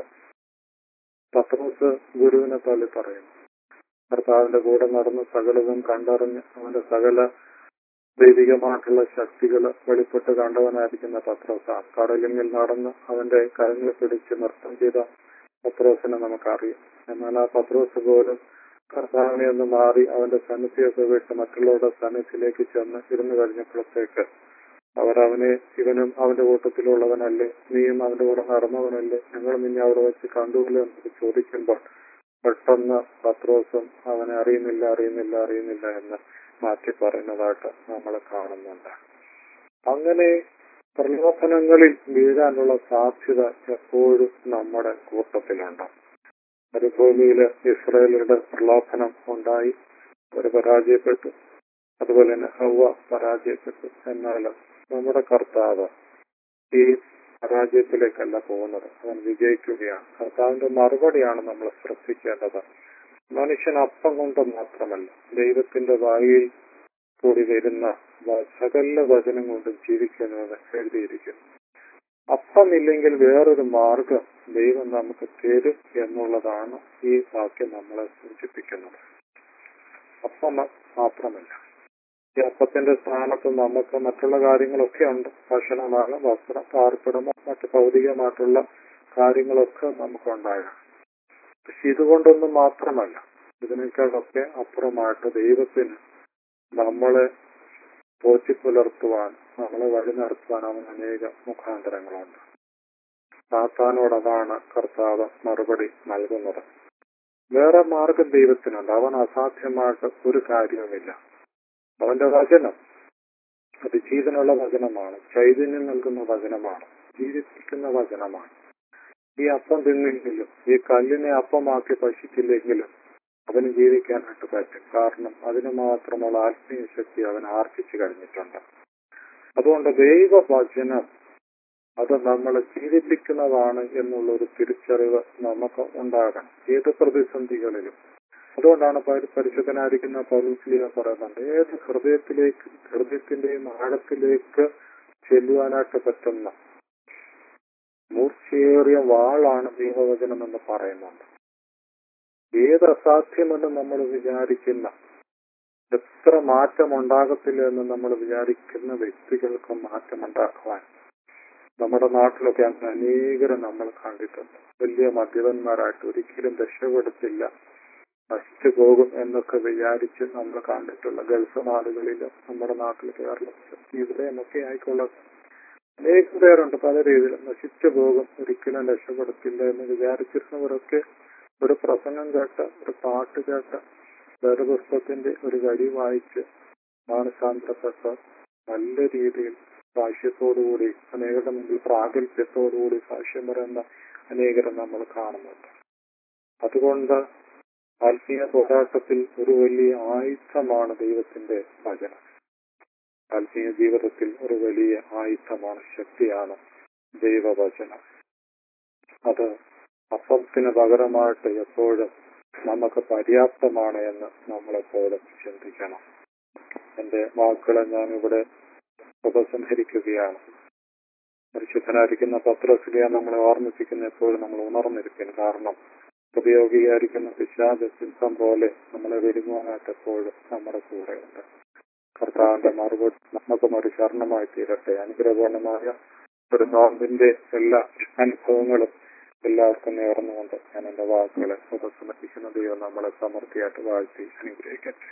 പത്രോസ് ഗുരുവിനെ തള്ളി പറയുന്നു ഭർത്താവിന്റെ കൂടെ നടന്ന് സകലതും കണ്ടറിഞ്ഞ് അവന്റെ സകല ദൈവികമായിട്ടുള്ള ശക്തികൾ വെളിപ്പെട്ട് കണ്ടവനായിരിക്കുന്ന പത്രോസാണ് കടലിൽ നടന്ന് അവന്റെ കരങ്ങൾ പിടിച്ച് നൃത്തം ചെയ്ത പത്രോസിനെ നമുക്കറിയാം എന്നാൽ ആ പത്രോസ് പോലും കർത്താവിനെ ഒന്ന് മാറി അവന്റെ സന്നിധിയൊക്കെ വിട്ട് മറ്റുള്ളവരുടെ സന്നിധിയിലേക്ക് ചെന്ന് ഇരുന്ന് കഴിഞ്ഞപ്പോഴത്തേക്ക് അവർ അവനെ ഇവനും അവന്റെ കൂട്ടത്തിലുള്ളവനല്ലേ നീയും അവന്റെ കൂടെ നടന്നവനല്ലേ ഞങ്ങൾ നിന്നെ അവിടെ വെച്ച് കണ്ടുല്ലോ എന്നൊക്കെ ചോദിക്കുമ്പോൾ പെട്ടെന്ന് പത്രോസും അവനെ അറിയുന്നില്ല അറിയുന്നില്ല അറിയുന്നില്ല എന്ന് മാറ്റി പറയുന്നതായിട്ട് നമ്മൾ കാണുന്നുണ്ട് അങ്ങനെ പ്രലോഭനങ്ങളിൽ വീഴാനുള്ള സാധ്യത എപ്പോഴും നമ്മുടെ കൂട്ടത്തിലുണ്ട് മരുഭൂമിയിൽ ഇസ്രായേലിയുടെ പ്രലോഭനം ഉണ്ടായി അവർ പരാജയപ്പെട്ടു അതുപോലെ തന്നെ ഹൗവ പരാജയപ്പെട്ടു എന്നാൽ നമ്മുടെ കർത്താവ് ഈ പരാജയത്തിലേക്കല്ല പോകുന്നത് അവൻ വിജയിക്കുകയാണ് കർത്താവിന്റെ മറുപടിയാണ് നമ്മൾ ശ്രദ്ധിക്കേണ്ടത് മനുഷ്യൻ അപ്പം കൊണ്ട് മാത്രമല്ല ദൈവത്തിന്റെ വായിൽ കൂടി വരുന്ന വ- സകല വചനം കൊണ്ട് ജീവിക്കുന്നത് എഴുതിയിരിക്കുന്നു അപ്പമില്ലെങ്കിൽ വേറൊരു മാർഗം ദൈവം നമുക്ക് തരും എന്നുള്ളതാണ് ഈ വാക്യം നമ്മളെ സൂചിപ്പിക്കുന്നത് അപ്പം മ- മാത്രമല്ല ഈ അപ്പത്തിന്റെ സ്ഥാനത്ത് നമുക്ക് മറ്റുള്ള കാര്യങ്ങളൊക്കെ ഉണ്ട് ഭക്ഷണമാണ് വസ്ത്രം പാർപ്പിടമോ മറ്റ് ഭൗതികമായിട്ടുള്ള കാര്യങ്ങളൊക്കെ നമുക്കുണ്ടാകാം പക്ഷെ ഇതുകൊണ്ടൊന്നും മാത്രമല്ല ഇതിനേക്കാളൊക്കെ അപ്പുറമായിട്ട് ദൈവത്തിന് നമ്മളെ പോറ്റി പുലർത്തുവാൻ നമ്മളെ വഴി നടത്തുവാൻ അവൻ അനേക മുഖാന്തരങ്ങളുണ്ട് സാത്താനോട് അതാണ് കർത്താവ് മറുപടി നൽകുന്നത് വേറെ മാർഗം ദൈവത്തിനുണ്ട് അവൻ അസാധ്യമായിട്ട് ഒരു കാര്യവുമില്ല അവന്റെ വചനം അത് ജീവനുള്ള വചനമാണ് ചൈതന്യം നൽകുന്ന വചനമാണ് ജീവിപ്പിക്കുന്ന വചനമാണ് ഈ അപ്പം തിന്നെങ്കിലും ഈ കല്ലിനെ അപ്പമാക്കി ഭക്ഷിച്ചില്ലെങ്കിലും അവന് ജീവിക്കാനായിട്ട് പറ്റും കാരണം അതിന് മാത്രമുള്ള ആത്മീയ ശക്തി അവൻ ആർജിച്ചു കഴിഞ്ഞിട്ടുണ്ട് അതുകൊണ്ട് ദൈവവചനം അത് നമ്മളെ ജീവിപ്പിക്കുന്നതാണ് എന്നുള്ള ഒരു തിരിച്ചറിവ് നമുക്ക് ഉണ്ടാകണം ഏത് പ്രതിസന്ധികളിലും അതുകൊണ്ടാണ് പരി- പരിശുദ്ധനായിരിക്കുന്ന പൗലോസ്ലിയ പറയുന്നുണ്ട് ഏത് ഹൃദയത്തിലേക്ക് ഹൃദയത്തിന്റെയും ആഴത്തിലേക്ക് ചെല്ലുവാനായിട്ട് പറ്റുന്ന മൂർച്ചയേറിയ വാളാണ് ദൈവവചനം എന്ന് പറയുന്നുണ്ട് ഏത് അസാധ്യമെന്ന് നമ്മൾ വിചാരിക്കുന്ന എത്ര മാറ്റം ഉണ്ടാകത്തില്ല എന്ന് നമ്മൾ വിചാരിക്കുന്ന വ്യക്തികൾക്ക് മാറ്റമുണ്ടാക്കുവാൻ നമ്മുടെ നാട്ടിലൊക്കെ അങ്ങനെ അനേകരെ നമ്മൾ കണ്ടിട്ടുണ്ട് വലിയ മദ്യപന്മാരായിട്ട് ഒരിക്കലും രക്ഷപ്പെടുത്തില്ല നശിച്ചു പോകും എന്നൊക്കെ വിചാരിച്ച് നമ്മൾ കണ്ടിട്ടുള്ള ഗൾഫ് നാടുകളിലും നമ്മുടെ നാട്ടിൽ കേരളത്തിലും ഇവിടെയും ഒക്കെ ആയിക്കൊള്ളട്ടെ അനേകം പേരുണ്ട് പല രീതിയിലും നശിച്ചു പോകും ഒരിക്കലും രക്ഷപ്പെടുത്തില്ല എന്ന് വിചാരിച്ചിരുന്നവരൊക്കെ ഒരു പ്രസംഗം കേട്ട് ഒരു പാട്ട് കേട്ട് വേദപുസ്തകത്തിന്റെ ഒരു വരി വായിച്ച് മാനസാന്തരപ്പെട്ട് നല്ല രീതിയിൽ സാക്ഷ്യത്തോടുകൂടി അനേകരുടെ മുമ്പിൽ പ്രാഗൽഭ്യത്തോടുകൂടി സാക്ഷ്യം പറയുന്ന അനേകരെ നമ്മൾ കാണുന്നുണ്ട് അതുകൊണ്ട് ആത്മീയ പോരാട്ടത്തിൽ ഒരു വലിയ ആയുധമാണ് ദൈവത്തിന്റെ വചനം ആത്മീയ ജീവിതത്തിൽ ഒരു വലിയ ആയുധമാണ് ശക്തിയാണ് ദൈവവചനം അത് അസത്തിന് പകരമായിട്ട് എപ്പോഴും നമുക്ക് പര്യാപ്തമാണ് എന്ന് നമ്മളെപ്പോഴും ചിന്തിക്കണം എന്റെ വാക്കുകളെ ഞാൻ ഇവിടെ ഉപസംഹരിക്കുകയാണ് പരിശുദ്ധനായിരിക്കുന്ന പത്രസിലിയ നമ്മളെ ഓർമ്മിപ്പിക്കുന്ന എപ്പോഴും നമ്മൾ ഉണർന്നിരിക്കും കാരണം ഉപയോഗിയായിരിക്കുന്ന പിശാച സിംഹം പോലെ നമ്മളെ വരുവാനായിട്ട് എപ്പോഴും നമ്മുടെ കൂടെയുണ്ട് കർത്താവിന്റെ മറുപടി നമുക്കും ഒരു ശരണമായി തീരട്ടെ അനുഗ്രഹപൂർണമായ ഒരു നോമ്പിന്റെ എല്ലാ അനുഭവങ്ങളും എല്ലാവർക്കും നേർന്നുകൊണ്ട് ഞാൻ എന്റെ വാക്കുകളെ ഉപസമർപ്പിക്കുന്ന ദൈവം നമ്മളെ സമൃദ്ധിയായിട്ട് വാഴ്ത്തി അനുഗ്രഹിക്കട്ടെ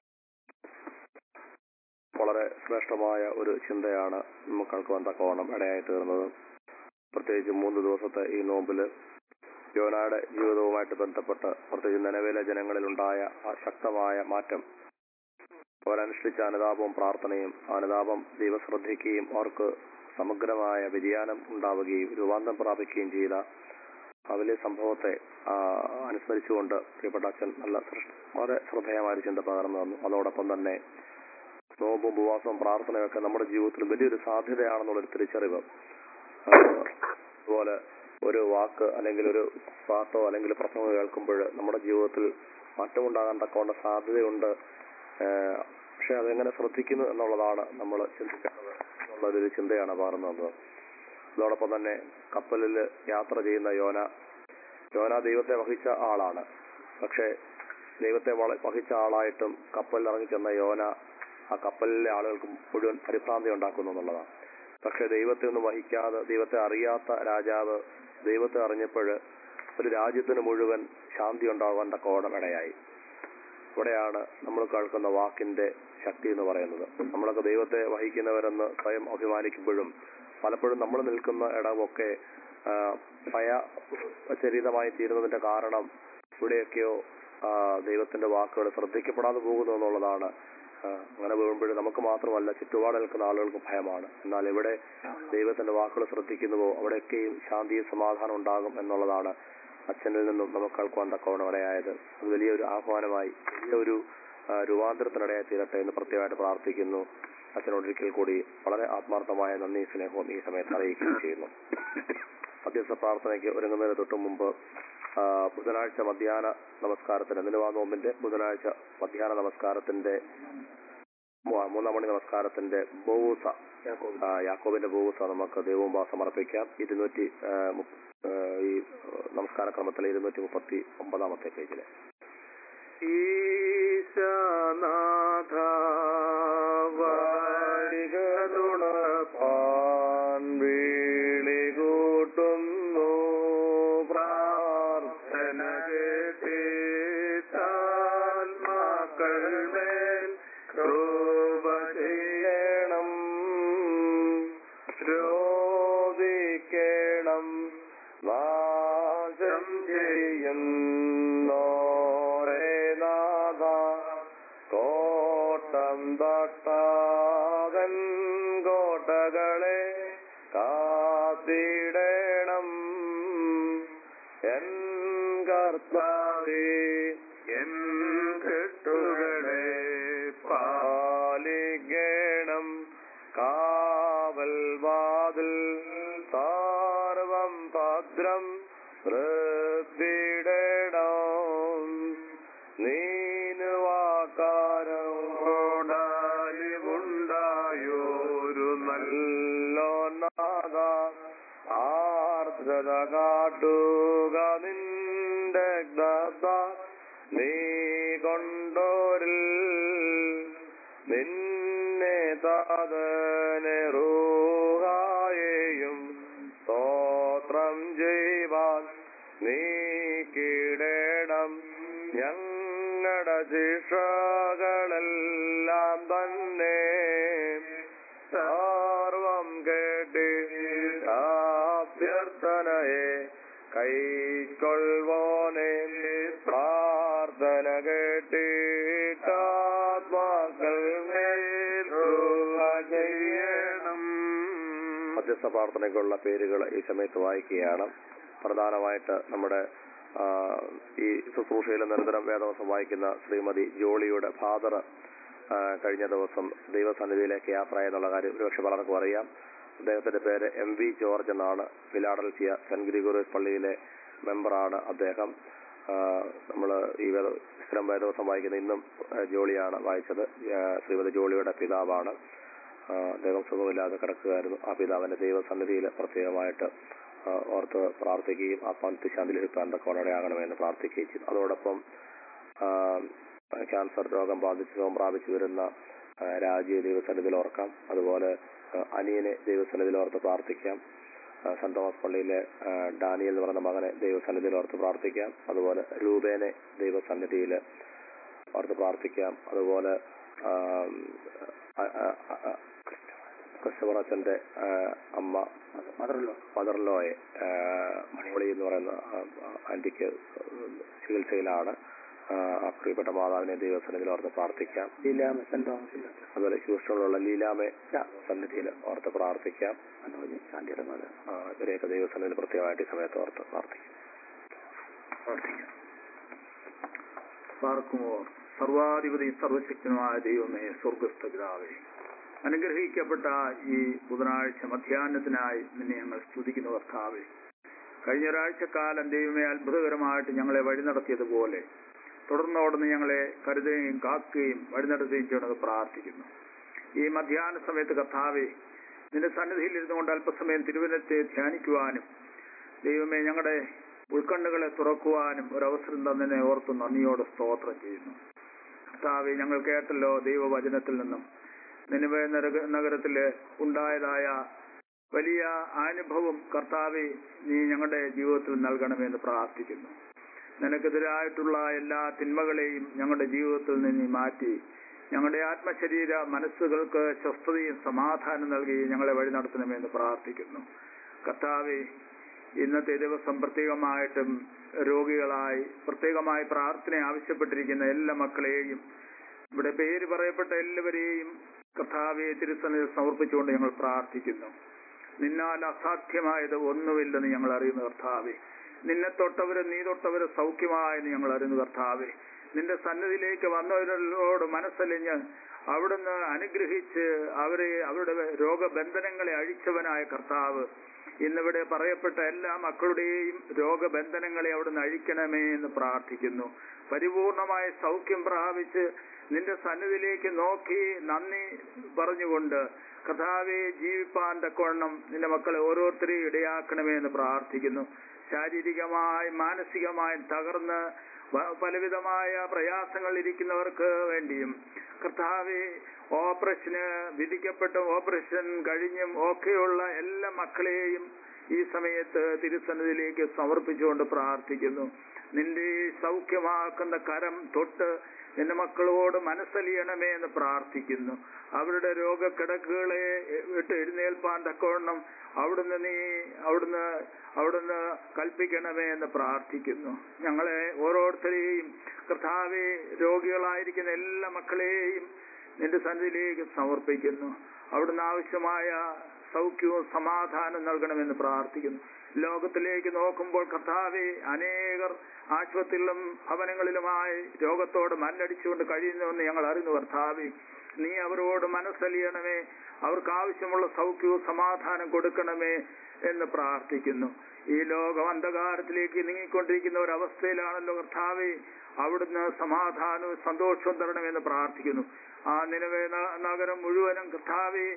വളരെ ശ്രേഷ്ഠമായ ഒരു ചിന്തയാണ് നമുക്ക് കേൾക്കുവാൻ തക്കവണ്ണം ഇടയായി തീർന്നത് പ്രത്യേകിച്ച് മൂന്ന് ദിവസത്തെ ഈ നോമ്പില് യോനയുടെ ജീവിതവുമായിട്ട് ബന്ധപ്പെട്ട് പ്രത്യേകിച്ച് നിലവിലെ ജനങ്ങളിലുണ്ടായ ആ ശക്തമായ മാറ്റം അവരനുഷ്ഠിച്ച അനുതാപവും പ്രാർത്ഥനയും ആ അനുതാപം ദൈവശ്രദ്ധിക്കുകയും അവർക്ക് സമഗ്രമായ വ്യതിയാനം ഉണ്ടാവുകയും രൂപാന്തരം പ്രാപിക്കുകയും ചെയ്ത ആ വലിയ സംഭവത്തെ ആ, അനുസ്മരിച്ചുകൊണ്ട് പ്രിയപ്പെട്ട അച്ഛൻ നല്ല സൃഷ്ടി വളരെ ശ്രദ്ധേയമായ ഒരു ചിന്ത പകർന്നു തന്നു അതോടൊപ്പം തന്നെ നോമ്പും ഉപവാസവും പ്രാർത്ഥനയൊക്കെ നമ്മുടെ ജീവിതത്തിൽ വലിയൊരു സാധ്യതയാണെന്നുള്ളൊരു തിരിച്ചറിവ് ആ, അതുപോലെ ഒരു വാക്ക് അല്ലെങ്കിൽ ഒരു പാട്ടോ അല്ലെങ്കിൽ പ്രസംഗം കേൾക്കുമ്പോൾ നമ്മുടെ ജീവിതത്തിൽ മാറ്റമുണ്ടാകാൻ തക്കവണ്ണ സാധ്യതയുണ്ട് ആ, പക്ഷെ അതെങ്ങനെ ശ്രദ്ധിക്കുന്നു എന്നുള്ളതാണ് നമ്മൾ ചിന്തിക്കേണ്ടത് എന്നുള്ളൊരു ചിന്തയാണ് പകർന്നു തന്നത് അതോടൊപ്പം തന്നെ കപ്പലിൽ യാത്ര ചെയ്യുന്ന യോന യോന ദൈവത്തെ വഹിച്ച ആളാണ് പക്ഷേ ദൈവത്തെ വള- വഹിച്ച ആളായിട്ടും കപ്പലിൽ ഇറങ്ങി ചെന്ന യോന ആ കപ്പലിലെ ആളുകൾക്ക് മുഴുവൻ പരിഭ്രാന്തി ഉണ്ടാക്കുന്നു എന്നുള്ളതാണ് പക്ഷെ ദൈവത്തെ ഒന്നും വഹിക്കാതെ ദൈവത്തെ അറിയാത്ത രാജാവ് ദൈവത്തെ അറിഞ്ഞപ്പോൾ ഒരു രാജ്യത്തിന് മുഴുവൻ ശാന്തി ഉണ്ടാകാൻ തക്കോണം ഇടയായി ഇവിടെയാണ് നമ്മൾ കേൾക്കുന്ന വാക്കിന്റെ ശക്തി എന്ന് പറയുന്നത് നമ്മളൊക്കെ ദൈവത്തെ വഹിക്കുന്നവരെന്ന് സ്വയം അഭിമാനിക്കുമ്പോഴും പലപ്പോഴും നമ്മൾ നിൽക്കുന്ന ഇടമൊക്കെ ആ, ഭയചരിതമായി തീരുന്നതിന്റെ കാരണം ഇവിടെയൊക്കെയോ ആ, ദൈവത്തിന്റെ വാക്കുകൾ ശ്രദ്ധിക്കപ്പെടാതെ പോകുന്നു എന്നുള്ളതാണ് ആ, അങ്ങനെ വീഴുമ്പോൾ നമുക്ക് മാത്രമല്ല ചുറ്റുപാട് നിൽക്കുന്ന ആളുകൾക്ക് ഭയമാണ് എന്നാൽ എവിടെ ദൈവത്തിന്റെ വാക്കുകൾ ശ്രദ്ധിക്കുന്നുവോ അവിടെയൊക്കെയും ശാന്തിയും സമാധാനം ഉണ്ടാകും എന്നുള്ളതാണ് അച്ഛനിൽ നിന്നും നമുക്ക് കേൾക്കുവാൻ തക്കവണ്ണം ഇടയായത് അത് വലിയൊരു ആഹ്വാനമായി വലിയൊരു ആ, രൂപാന്തരത്തിനിടയായി തീരട്ടെ എന്ന് പ്രത്യേകമായിട്ട് പ്രാർത്ഥിക്കുന്നു അച്ഛനോട് ഒരിക്കൽ കൂടി വളരെ ആത്മാർത്ഥമായ നന്ദി സ്നേഹവും ഈ സമയത്ത് അറിയിക്കുകയും ചെയ്യുന്നു മധ്യസ്ഥ പ്രാർത്ഥനയ്ക്ക് ഒരുങ്ങുന്നതിന് തൊട്ടു മുമ്പ് ആ, ബുധനാഴ്ച മധ്യാഹ്ന നമസ്കാരത്തിന് നിലവാ നോമ്പിന്റെ ബുധനാഴ്ച മധ്യാഹ്ന നമസ്കാരത്തിന്റെ മൂ- മൂന്നാം മണി നമസ്കാരത്തിന്റെ ബോവൂസ ആ, യാക്കോബിന്റെ ബോവൂസ നമുക്ക് ദൈവമുമ്പ സമർപ്പിക്കാം ഇരുന്നൂറ്റി ആ, മുപ്പ- ആ, ഈ നമസ്കാര ക്രമത്തിലെ ഇരുന്നൂറ്റി മുപ്പത്തി ഒമ്പതാമത്തെ പേജില് ഈശനാഥ വാരികതുണപ്പാൻ വീളി കൂട്ടുന്നു പ്രാർത്ഥന കേട്ടാൽ മക്കൾ മേൽ കൃപ ചെയ്യണം രോധിക്കണം നാശം ചെയ്യുന്നോരേ നാഥ കോട്ടം തട്ടാതൻ കോട്ടകളെ കാത്തിടണം എൻ കർത്താവേ എൻ കെട്ടുകളെ പാലിക്കണം കാവൽ വാതിൽ സാർവം ഭദ്രം വൃത്തിടണം നീനുവാക്കാരോടാലിവുണ്ടായോരു നല്ലോനാഥ ആർദ്രത കാട്ടുക നിന്റെ ദത്ത നീ കൊണ്ടോരിൽ നിന്നെ താതനെ റൂഹായെയും സ്തോത്രം ചെയ്യുവാൻ നീ കീടേണം ഞങ്ങളുടെ ശിക്ഷകളെല്ലാം തന്നെ സർവം കേട്ടി അഭ്യർത്ഥനയെ കൈക്കൊള്ളുവോനെ പ്രാർത്ഥന കേട്ടിട്ടാത്മാക്കൾ മേൽ കൃപ ചെയ്യണം മധ്യസ്ഥ പ്രാർത്ഥനയ്ക്കുള്ള പേരുകൾ ഈ സമയത്ത് വായിക്കുകയാണ് പ്രധാനമായിട്ട് നമ്മുടെ ആ, ഈ ശുശ്രൂഷയിൽ നിരന്തരം വേദവസം വായിക്കുന്ന ശ്രീമതി ജോളിയുടെ ഫാദർ കഴിഞ്ഞ ദിവസം ദൈവസന്നിധിയിലേക്ക് യാത്രയായി എന്നുള്ള കാര്യം ഒരുപക്ഷെ പലർക്കും അറിയാം അദ്ദേഹത്തിന്റെ പേര് എം വി ജോർജ് എന്നാണ് ഫിലാഡൽഫിയ സെന്റ് ഗ്രിഗോറിയസ് പള്ളിയിലെ മെമ്പറാണ് അദ്ദേഹം നമ്മൾ ഈ വേദ സ്ഥിരം വേദവസം വായിക്കുന്ന ഇന്നും ആ, ജോളിയാണ് വായിച്ചത് ആ, ശ്രീമതി ജോളിയുടെ പിതാവാണ് ആ, അദ്ദേഹം സുഖമില്ലാതെ കിടക്കുകയായിരുന്നു ആ പിതാവിന്റെ ദൈവസന്നിധിയിൽ പ്രത്യേകമായിട്ട് ആ, ഓർത്ത് പ്രാർത്ഥിക്കുകയും ആത്മാനത്ത് ശാന്തി ലഭിക്കാൻ തക്കോണയാകണമെന്ന് പ്രാർത്ഥിക്കുകയും ചെയ്തു അതോടൊപ്പം ആ, ക്യാൻസർ രോഗം ബാധിച്ച് സുഖം പ്രാപിച്ചു വരുന്ന ആ, രാജിയെ ദൈവസന്നിധിയിൽ ഓർക്കാം അതുപോലെ ആ, അനിയനെ ദൈവസന്നിധിയിൽ ഓർത്ത് പ്രാർത്ഥിക്കാം ആ, സെന്റ് തോമസ് പള്ളിയിലെ ആ, ഡാനിയൽ എന്ന് പറയുന്ന മകനെ ദൈവസന്നിധിയിൽ ഓർത്ത് പ്രാർത്ഥിക്കാം അതുപോലെ രൂപേനെ ദൈവസന്നിധിയിൽ ഓർത്ത് പ്രാർത്ഥിക്കാം അതുപോലെ ആ, ആ, ആ, ആ, ക്രിസ്റ്റഫർ അച്ഛന്റെ ആ, അമ്മ മദർലോയെ മണിമൊളി എന്ന് പറയുന്ന ആ, ആ, ആന്റിക്ക് ചികിത്സയിലാണ് ആ, ആ പ്രിയപ്പെട്ട മാതാവിനെ ദൈവസന്നിധിയിൽ ഓർത്ത് പ്രാർത്ഥിക്കാം അതുപോലെ ഹ്യൂസ്റ്റണിലുള്ള ലീലാമെ സന്നിധിയിൽ ഓർത്ത് പ്രാർത്ഥിക്കാം ആ, ഇവരെയൊക്കെ ദൈവസന്നിധിയിൽ പ്രത്യേകമായിട്ട് ഈ സമയത്ത് ഓർത്ത് പ്രാർത്ഥിക്കാം പ്രാർത്ഥിക്കാം പാർക്കുമോ സർവാധിപതി സർവശക്തനുമായ ദൈവമേ സ്വർഗസ്ഥ പിതാവേ അനുഗ്രഹിക്കപ്പെട്ട ഈ ബുധനാഴ്ച മധ്യാഹ്നത്തിനായി നിന്നെ ഞങ്ങൾ സ്തുതിക്കുന്ന കർത്താവേ കഴിഞ്ഞ ഒരാഴ്ചക്കാലം ദൈവമേ അത്ഭുതകരമായിട്ട് ഞങ്ങളെ വഴി നടത്തിയതുപോലെ തുടർന്നോടുന്ന് ഞങ്ങളെ കരുതുകയും കാക്കുകയും വഴി നടത്തുകയും ചെയ്യണമെന്ന് പ്രാർത്ഥിക്കുന്നു ഈ മധ്യാഹ്ന സമയത്ത് കർത്താവെ നിന്റെ സന്നിധിയിൽ ഇരുന്നുകൊണ്ട് അല്പസമയം തിരുവനത്തെ ധ്യാനിക്കുവാനും ദൈവമേ ഞങ്ങളുടെ ഉൾക്കണ്ണുകളെ തുറക്കുവാനും ഒരവസരം തന്നെ ഓർത്ത് നന്ദിയോട് സ്തോത്രം ചെയ്യുന്നു കർത്താവെ ഞങ്ങൾ കേട്ടല്ലോ ദൈവവചനത്തിൽ നിന്നും നിലവേ നഗരത്തില് ഉണ്ടായതായ വലിയ അനുഭവം കർത്താവെ നീ ഞങ്ങളുടെ ജീവിതത്തിൽ നൽകണമെന്ന് പ്രാർത്ഥിക്കുന്നു നിനക്കെതിരായിട്ടുള്ള എല്ലാ തിന്മകളെയും ഞങ്ങളുടെ ജീവിതത്തിൽ നിന്ന് നീ മാറ്റി ഞങ്ങളുടെ ആത്മശരീര മനസ്സുകൾക്ക് സ്വസ്ഥതയും സമാധാനം നൽകി ഞങ്ങളെ വഴി നടത്തണമെന്ന് പ്രാർത്ഥിക്കുന്നു കർത്താവെ ഇന്നത്തെ ദിവസം പ്രത്യേകമായിട്ടും രോഗികളായി പ്രത്യേകമായി പ്രാർത്ഥന ആവശ്യപ്പെട്ടിരിക്കുന്ന എല്ലാ മക്കളെയും ഇവിടെ പേര് പറയപ്പെട്ട എല്ലാവരെയും കർത്താവെ തിരുസന്നിധിയിൽ സമർപ്പിച്ചുകൊണ്ട് ഞങ്ങൾ പ്രാർത്ഥിക്കുന്നു നിന്നാൽ അസാധ്യമായത് ഒന്നുമില്ലെന്ന് ഞങ്ങൾ അറിയുന്നു കർത്താവെ നിന്നെ തൊട്ടവര് നീ തൊട്ടവര് സൗഖ്യമായെന്ന് ഞങ്ങൾ അറിയുന്നു കർത്താവെ നിന്റെ സന്നിധിയിലേക്ക് വന്നവരോട് മനസ്സലിഞ്ഞ് അവിടുന്ന് അനുഗ്രഹിച്ച് അവരെ അവരുടെ രോഗബന്ധനങ്ങളെ അഴിച്ചവനായ കർത്താവ് ഇന്നിവിടെ പറയപ്പെട്ട എല്ലാ മക്കളുടെയും രോഗബന്ധനങ്ങളെ അവിടുന്ന് അഴിക്കണമേ എന്ന് പ്രാർത്ഥിക്കുന്നു പരിപൂർണമായ സൗഖ്യം പ്രാപിച്ച് നിന്റെ സന്നിധിയിലേക്ക് നോക്കി നന്ദി പറഞ്ഞുകൊണ്ട് കഥാവെ ജീവിപ്പാൻ തക്കവണ്ണം നിന്റെ മക്കളെ ഓരോരുത്തരെയും ഇടയാക്കണമേ എന്ന് പ്രാർത്ഥിക്കുന്നു ശാരീരികമായി മാനസികമായി തകർന്ന് വ- പലവിധമായ പ്രയാസങ്ങൾ ഇരിക്കുന്നവർക്ക് വേണ്ടിയും കർത്താവെ ഓപ്പറേഷന് വിധിക്കപ്പെട്ട ഓപ്പറേഷൻ കഴിഞ്ഞും ഒക്കെയുള്ള എല്ലാ മക്കളെയും ഈ സമയത്ത് തിരുസന്നിധിയിലേക്ക് സമർപ്പിച്ചുകൊണ്ട് പ്രാർത്ഥിക്കുന്നു നിന്റെ സൗഖ്യമാക്കുന്ന കരം തൊട്ട് നിന്റെ മക്കളോട് മനസ്സലിയണമേ എന്ന് പ്രാർത്ഥിക്കുന്നു അവരുടെ രോഗക്കിടക്കുകളെ വിട്ട് എഴുന്നേൽപ്പാൻ തക്കവണ്ണം അവിടുന്ന് നീ അവിടുന്ന് അവിടുന്ന് കൽപ്പിക്കണമേ എന്ന് പ്രാർത്ഥിക്കുന്നു ഞങ്ങളെ ഓരോരുത്തരെയും കർത്താവെ രോഗികളായിരിക്കുന്ന എല്ലാ മക്കളെയും നിന്റെ സന്നിധിയിലേക്ക് സമർപ്പിക്കുന്നു അവിടുന്ന് ആവശ്യമായ സൗഖ്യവും സമാധാനം നൽകണമെന്ന് പ്രാർത്ഥിക്കുന്നു ലോകത്തിലേക്ക് നോക്കുമ്പോൾ കർത്താവെ അനേകർ ആശുപത്രികളിലും ഭവനങ്ങളിലുമായി രോഗത്തോട് മല്ലടിച്ചുകൊണ്ട് കഴിയുന്നുവെന്ന് ഞങ്ങൾ അറിയുന്നു കർത്താവെ നീ അവരോട് മനസ്സലിയണമേ അവർക്ക് ആവശ്യമുള്ള സൗഖ്യവും സമാധാനം കൊടുക്കണമേ എന്ന് പ്രാർത്ഥിക്കുന്നു ഈ ലോകം അന്ധകാരത്തിലേക്ക് നീങ്ങിക്കൊണ്ടിരിക്കുന്ന ഒരവസ്ഥയിലാണല്ലോ കർത്താവെ അവിടുന്ന് സമാധാനവും സന്തോഷവും തരണമെന്ന് പ്രാർത്ഥിക്കുന്നു ആ നിലവേ ന- നഗരം മുഴുവനും കർത്താവെ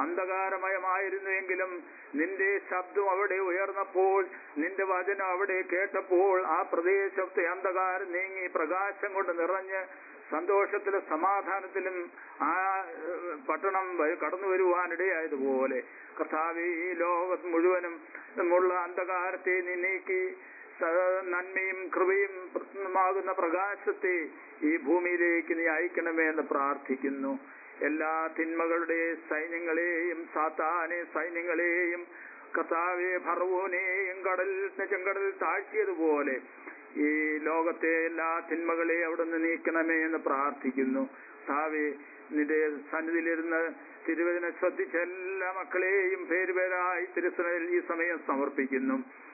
അന്ധകാരമയമായിരുന്നുവെങ്കിലും നിന്റെ ശബ്ദം അവിടെ ഉയർന്നപ്പോൾ നിന്റെ വചനം അവിടെ കേട്ടപ്പോൾ ആ പ്രദേശത്തെ അന്ധകാരം നീങ്ങി പ്രകാശം കൊണ്ട് നിറഞ്ഞ് സന്തോഷത്തിലും സമാധാനത്തിലും ആ ഏഹ്, പട്ടണം വ- കടന്നു വരുവാനിടയായതുപോലെ കർത്താവെ ഈ ലോകം മുഴുവനും ഉള്ള അന്ധകാരത്തെ നീ നീക്കി സ- നന്മയും കൃപയും പ്രസന്നമാകുന്ന പ്രകാശത്തെ ഈ ഭൂമിയിലേക്ക് നീ അയക്കണമേ എന്ന് പ്രാർത്ഥിക്കുന്നു എല്ലാ തിന്മകളുടെ സൈന്യങ്ങളെയും സാത്താനെ സൈന്യങ്ങളെയും കർത്താവെ ഭർവോനെയും കടലിൽ ചെങ്കടലിൽ താഴ്ത്തിയതുപോലെ ഈ ലോകത്തെ എല്ലാ തിന്മകളെ അവിടുന്ന് നീക്കണമേ എന്ന് പ്രാർത്ഥിക്കുന്നു താവെ നിന്റെ സന്നിധിയിലിരുന്ന് തിരുവചനം ശ്രദ്ധിച്ച എല്ലാ മക്കളെയും പേരുപേരായി തിരുസനയിൽ ഈ സമയം സമർപ്പിക്കുന്നു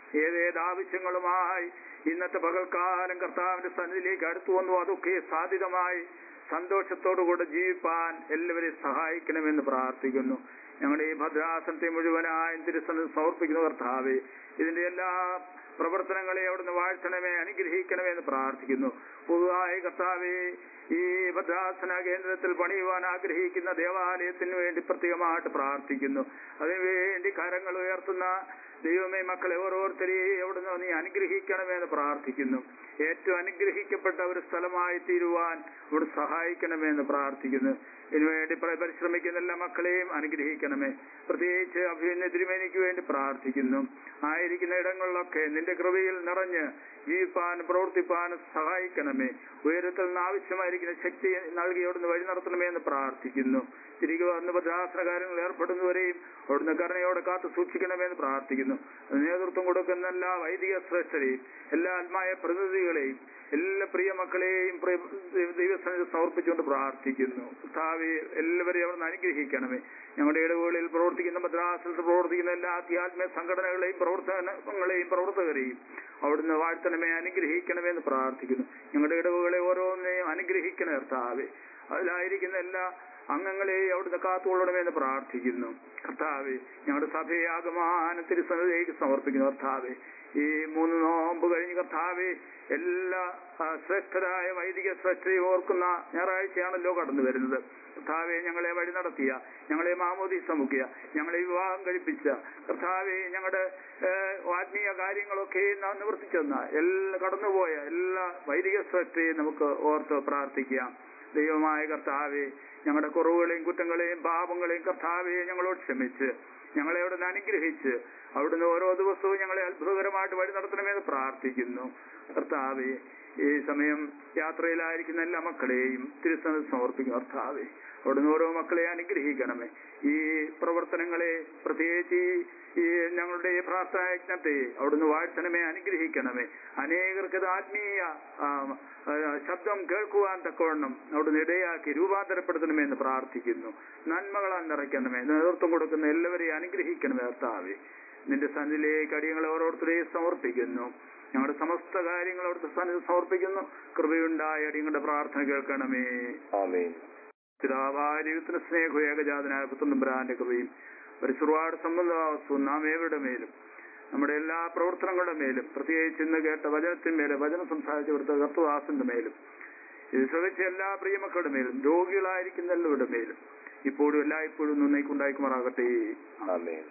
ഏതേത് ആവശ്യങ്ങളുമായി ഇന്നത്തെ പകൽക്കാലം കർത്താവിന്റെ സന്നിധിയിലേക്ക് അടുത്തു വന്നു അതൊക്കെ സാധ്യതമായി സന്തോഷത്തോടുകൂടെ ജീവിപ്പാൻ എല്ലാവരെയും സഹായിക്കണമെന്ന് പ്രാർത്ഥിക്കുന്നു ഞങ്ങളുടെ ഈ ഭദ്രാസനത്തെ മുഴുവനായും തിരുസന്നിധി സമർപ്പിക്കുന്ന കർത്താവെ ഇതിന്റെ എല്ലാ പ്രവർത്തനങ്ങളെ അവിടുന്ന് വാഴ്ത്തണമേ അനുഗ്രഹിക്കണമേ എന്ന് പ്രാർത്ഥിക്കുന്നു പൊതുവായ കർത്താവെ ഈ ഭദ്രാസന കേന്ദ്രത്തിൽ പണിയുവാൻ ആഗ്രഹിക്കുന്ന ദേവാലയത്തിന് വേണ്ടി പ്രത്യേകമായിട്ട് പ്രാർത്ഥിക്കുന്നു അതിനുവേണ്ടി കരങ്ങൾ ഉയർത്തുന്ന ദൈവമേ മക്കളെ ഓരോരുത്തരെയും അവിടുന്ന് നീ അനുഗ്രഹിക്കണമെന്ന് പ്രാർത്ഥിക്കുന്നു ഏറ്റവും അനുഗ്രഹിക്കപ്പെട്ട ഒരു സ്ഥലമായി തീരുവാൻ ഇവിടെ സഹായിക്കണമെന്ന് പ്രാർത്ഥിക്കുന്നു ഇതിനുവേണ്ടി പ്ര- പരിശ്രമിക്കുന്ന എല്ലാ മക്കളെയും അനുഗ്രഹിക്കണമേ പ്രത്യേകിച്ച് അഭിനയ തിരുമേനിക്ക് വേണ്ടി പ്രാർത്ഥിക്കുന്നു ആയിരിക്കുന്ന ഇടങ്ങളിലൊക്കെ നിന്റെ കൃപയിൽ നിറഞ്ഞ് ജീവിപ്പാൻ പ്രവർത്തിപ്പാൻ സഹായിക്കണമേ ഉയരത്തിൽ നിന്ന് ആവശ്യമായിരിക്കുന്ന ശക്തി നൽകി അവിടുന്ന് വഴി നടത്തണമേ എന്ന് പ്രാർത്ഥിക്കുന്നു തിരികെ വന്ന് ഭദ്രാസന കാര്യങ്ങൾ ഏർപ്പെടുന്നവരെയും അവിടുന്ന് കരുണയോടെ കാത്തു സൂക്ഷിക്കണമെന്ന് പ്രാർത്ഥിക്കുന്നു നേതൃത്വം കൊടുക്കുന്ന എല്ലാ വൈദിക ശ്രേഷ്ഠരെയും എല്ലാ ആത്മായ പ്രതിനിധികളെയും എല്ലാ പ്രിയ മക്കളെയും പ്രിയ- ദൈവസന്നിധി സമർപ്പിച്ചുകൊണ്ട് പ്രാർത്ഥിക്കുന്നു കർത്താവെ എല്ലാവരെയും അവിടുന്ന് അനുഗ്രഹിക്കണമേ ഞങ്ങളുടെ ഇടവുകളിൽ പ്രവർത്തിക്കുന്ന മദ്രാസത്തിൽ പ്രവർത്തിക്കുന്ന എല്ലാ ആധ്യാത്മിക സംഘടനകളെയും പ്രവർത്തനങ്ങളെയും പ്രവർത്തകരെയും അവിടുന്ന് വാഴ്ത്തണമേ അനുഗ്രഹിക്കണമേ എന്ന് പ്രാർത്ഥിക്കുന്നു ഞങ്ങളുടെ ഇടവുകളെ ഓരോന്നിനെയും അനുഗ്രഹിക്കണേ കർത്താവെ അതിലായിരിക്കുന്ന എല്ലാ അംഗങ്ങളെയും അവിടുന്ന് കാത്തുകൊള്ളണമെന്ന് പ്രാർത്ഥിക്കുന്നു കർത്താവെ ഞങ്ങളുടെ സഭയെ ആഗമാനത്തിൽ സന്നിധിയിലേക്ക് സമർപ്പിക്കുന്നു കർത്താവെ ഈ മൂന്ന് നോമ്പ് കഴിഞ്ഞ് കർത്താവെ എല്ലാ ആ, ശ്രേഷ്ഠരായ വൈദിക ശ്രേഷ്ഠയെ ഓർക്കുന്ന ഞായറാഴ്ചയാണല്ലോ കടന്നു വരുന്നത് കർത്താവെ ഞങ്ങളെ വഴി നടത്തിയ ഞങ്ങളെ മാമോദീസ മുക്കിയ ഞങ്ങളെ വിവാഹം കഴിപ്പിച്ച കർത്താവെ ഞങ്ങളുടെ ഏഹ്, ആത്മീയ കാര്യങ്ങളൊക്കെ നാം നിവർത്തിച്ചെന്ന എല്ലാ കടന്നുപോയ എല്ലാ വൈദിക ശ്രേഷ്ഠയെയും നമുക്ക് ഓർത്ത് പ്രാർത്ഥിക്കാം ദൈവമായ കർത്താവെ ഞങ്ങളുടെ കുറവുകളെയും കുറ്റങ്ങളെയും പാപങ്ങളെയും കർത്താവെ ഞങ്ങളോട് ക്ഷമിച്ച് ഞങ്ങളെ അവിടുന്ന് അനുഗ്രഹിച്ച് അവിടുന്ന് ഓരോ ദിവസവും ഞങ്ങളെ അത്ഭുതകരമായിട്ട് വഴി നടത്തണമെന്ന് പ്രാർത്ഥിക്കുന്നു കർത്താവെ ഈ സമയം യാത്രയിലായിരിക്കുന്ന എല്ലാ മക്കളെയും തിരുസന്നിധി സമർപ്പിക്കും കർത്താവെ അവിടുന്ന് ഓരോ മക്കളെ അനുഗ്രഹിക്കണമേ ഈ പ്രവർത്തനങ്ങളെ പ്രത്യേകിച്ച് ഈ- ഈ ഞങ്ങളുടെ ഈ പ്രാർത്ഥനാ യജ്ഞത്തെ അവിടുന്ന് വാഴ്ത്തണമേ അനുഗ്രഹിക്കണമേ അനേകർക്ക് ഇത് ആത്മീയ ആ, ആ, ശബ്ദം കേൾക്കുവാൻ തക്കവണ്ണം അവിടുന്ന് ഇടയാക്കി രൂപാന്തരപ്പെടുത്തണമേ എന്ന് പ്രാർത്ഥിക്കുന്നു നന്മകളാൽ നിറയ്ക്കണമേ നേതൃത്വം കൊടുക്കുന്ന എല്ലാവരെയും അനുഗ്രഹിക്കണമേ കർത്താവെ നിന്റെ സന്നിധിയിലേക്ക് അടിയങ്ങളെ ഓരോരുത്തരെയും സമർപ്പിക്കുന്നു ഞങ്ങളുടെ സമസ്ത കാര്യങ്ങൾ അവിടുത്തെ സന്നിധി സമർപ്പിക്കുന്നു കൃപയുണ്ടായ അടിയങ്ങളുടെ പ്രാർത്ഥന കേൾക്കണമേ ആമേൻ പിതാവായ ദൈവത്തിന് സ്നേഹവും ഏകജാതനായ പുത്രനമ്പുരാന്റെ കൃപയും പരിശുർവാട് സംബന്ധമാവസ്തു നാം ഏവരുടെ മേലും നമ്മുടെ എല്ലാ പ്രവർത്തനങ്ങളുടെ മേലും പ്രത്യേകിച്ച് ഇന്ന് കേട്ട വചനത്തിന്മേലെ വചനം സംസാരിച്ച ഇവിടുത്തെ കർത്തദാസന്റെ മേലും ഇത് ശ്രമിച്ച എല്ലാ പ്രിയമക്കളുടെ മേലും രോഗികളായിരിക്കുന്ന എല്ലാവരുടെ മേലും ഇപ്പോഴും എല്ലായ്പ്പോഴും നന്നേക്കുണ്ടായിക്കുമാറാകട്ടെ ആമേൻ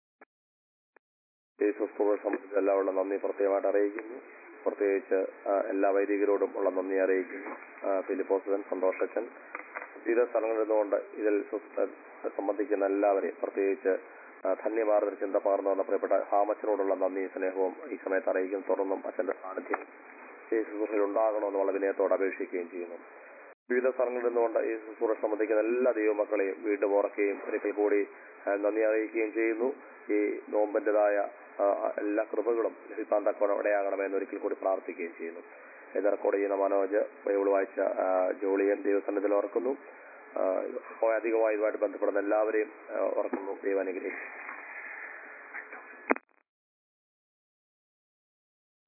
യേശുസ്തുവെ സംബന്ധിച്ച് എല്ലാവരുടെ നന്ദി പ്രത്യേകമായിട്ട് അറിയിക്കുന്നു പ്രത്യേകിച്ച് ആ, എല്ലാ വൈദികരോടും ഉള്ള നന്ദി അറിയിക്കുന്നു ആ, ഫിലിപ്പോസൻ സന്തോഷച്ചൻ വിവിധ സ്ഥലങ്ങളിൽ നിന്നുകൊണ്ട് ഇതിൽ സു- സംബന്ധിക്കുന്ന എല്ലാവരെയും പ്രത്യേകിച്ച് ആ, ധന്യമാർന്ന ചിന്ത പകർന്നു വന്ന പ്രിയപ്പെട്ട ഹാമച്ചനോടുള്ള നന്ദി സ്നേഹവും ഈ സമയത്ത് അറിയിക്കും തുടർന്നും അച്ഛന്റെ സാന്നിധ്യം ഈ ശുശ്രൂഷയിൽ ഉണ്ടാകണമെന്ന് വളരെ വിനയത്തോടെ അപേക്ഷിക്കുകയും ചെയ്യുന്നു വിവിധ സ്ഥലങ്ങളിൽ നിന്നുകൊണ്ട് ഈ ശുശ്രൂഷ സംബന്ധിക്കുന്ന എല്ലാ ദൈവമക്കളെയും വീണ്ടും ഓർക്കുകയും ഒരിക്കൽ കൂടി ആ, നന്ദി അറിയിക്കുകയും ചെയ്യുന്നു ഈ നോമ്പിന്റേതായ ആ, എല്ലാ കൃപകളും ലഭിക്കാൻ തക്കവണ്ണം ഇടയാകണമെന്ന് ഒരിക്കൽ കൂടി പ്രാർത്ഥിക്കുകയും ചെയ്യുന്നു ഇത് റെക്കോർഡ് ചെയ്യുന്ന മനോജ് ബൈബിൾ വായിച്ച ആ, ജോളിയൻ ദൈവസന്നിധിയിൽ ഓർക്കുന്നു ആ, അധികമായി ഇതുമായിട്ട് ബന്ധപ്പെടുന്ന എല്ലാവരെയും ആ, ഓർക്കുന്നു ദൈവം അനുഗ്രഹിക്കും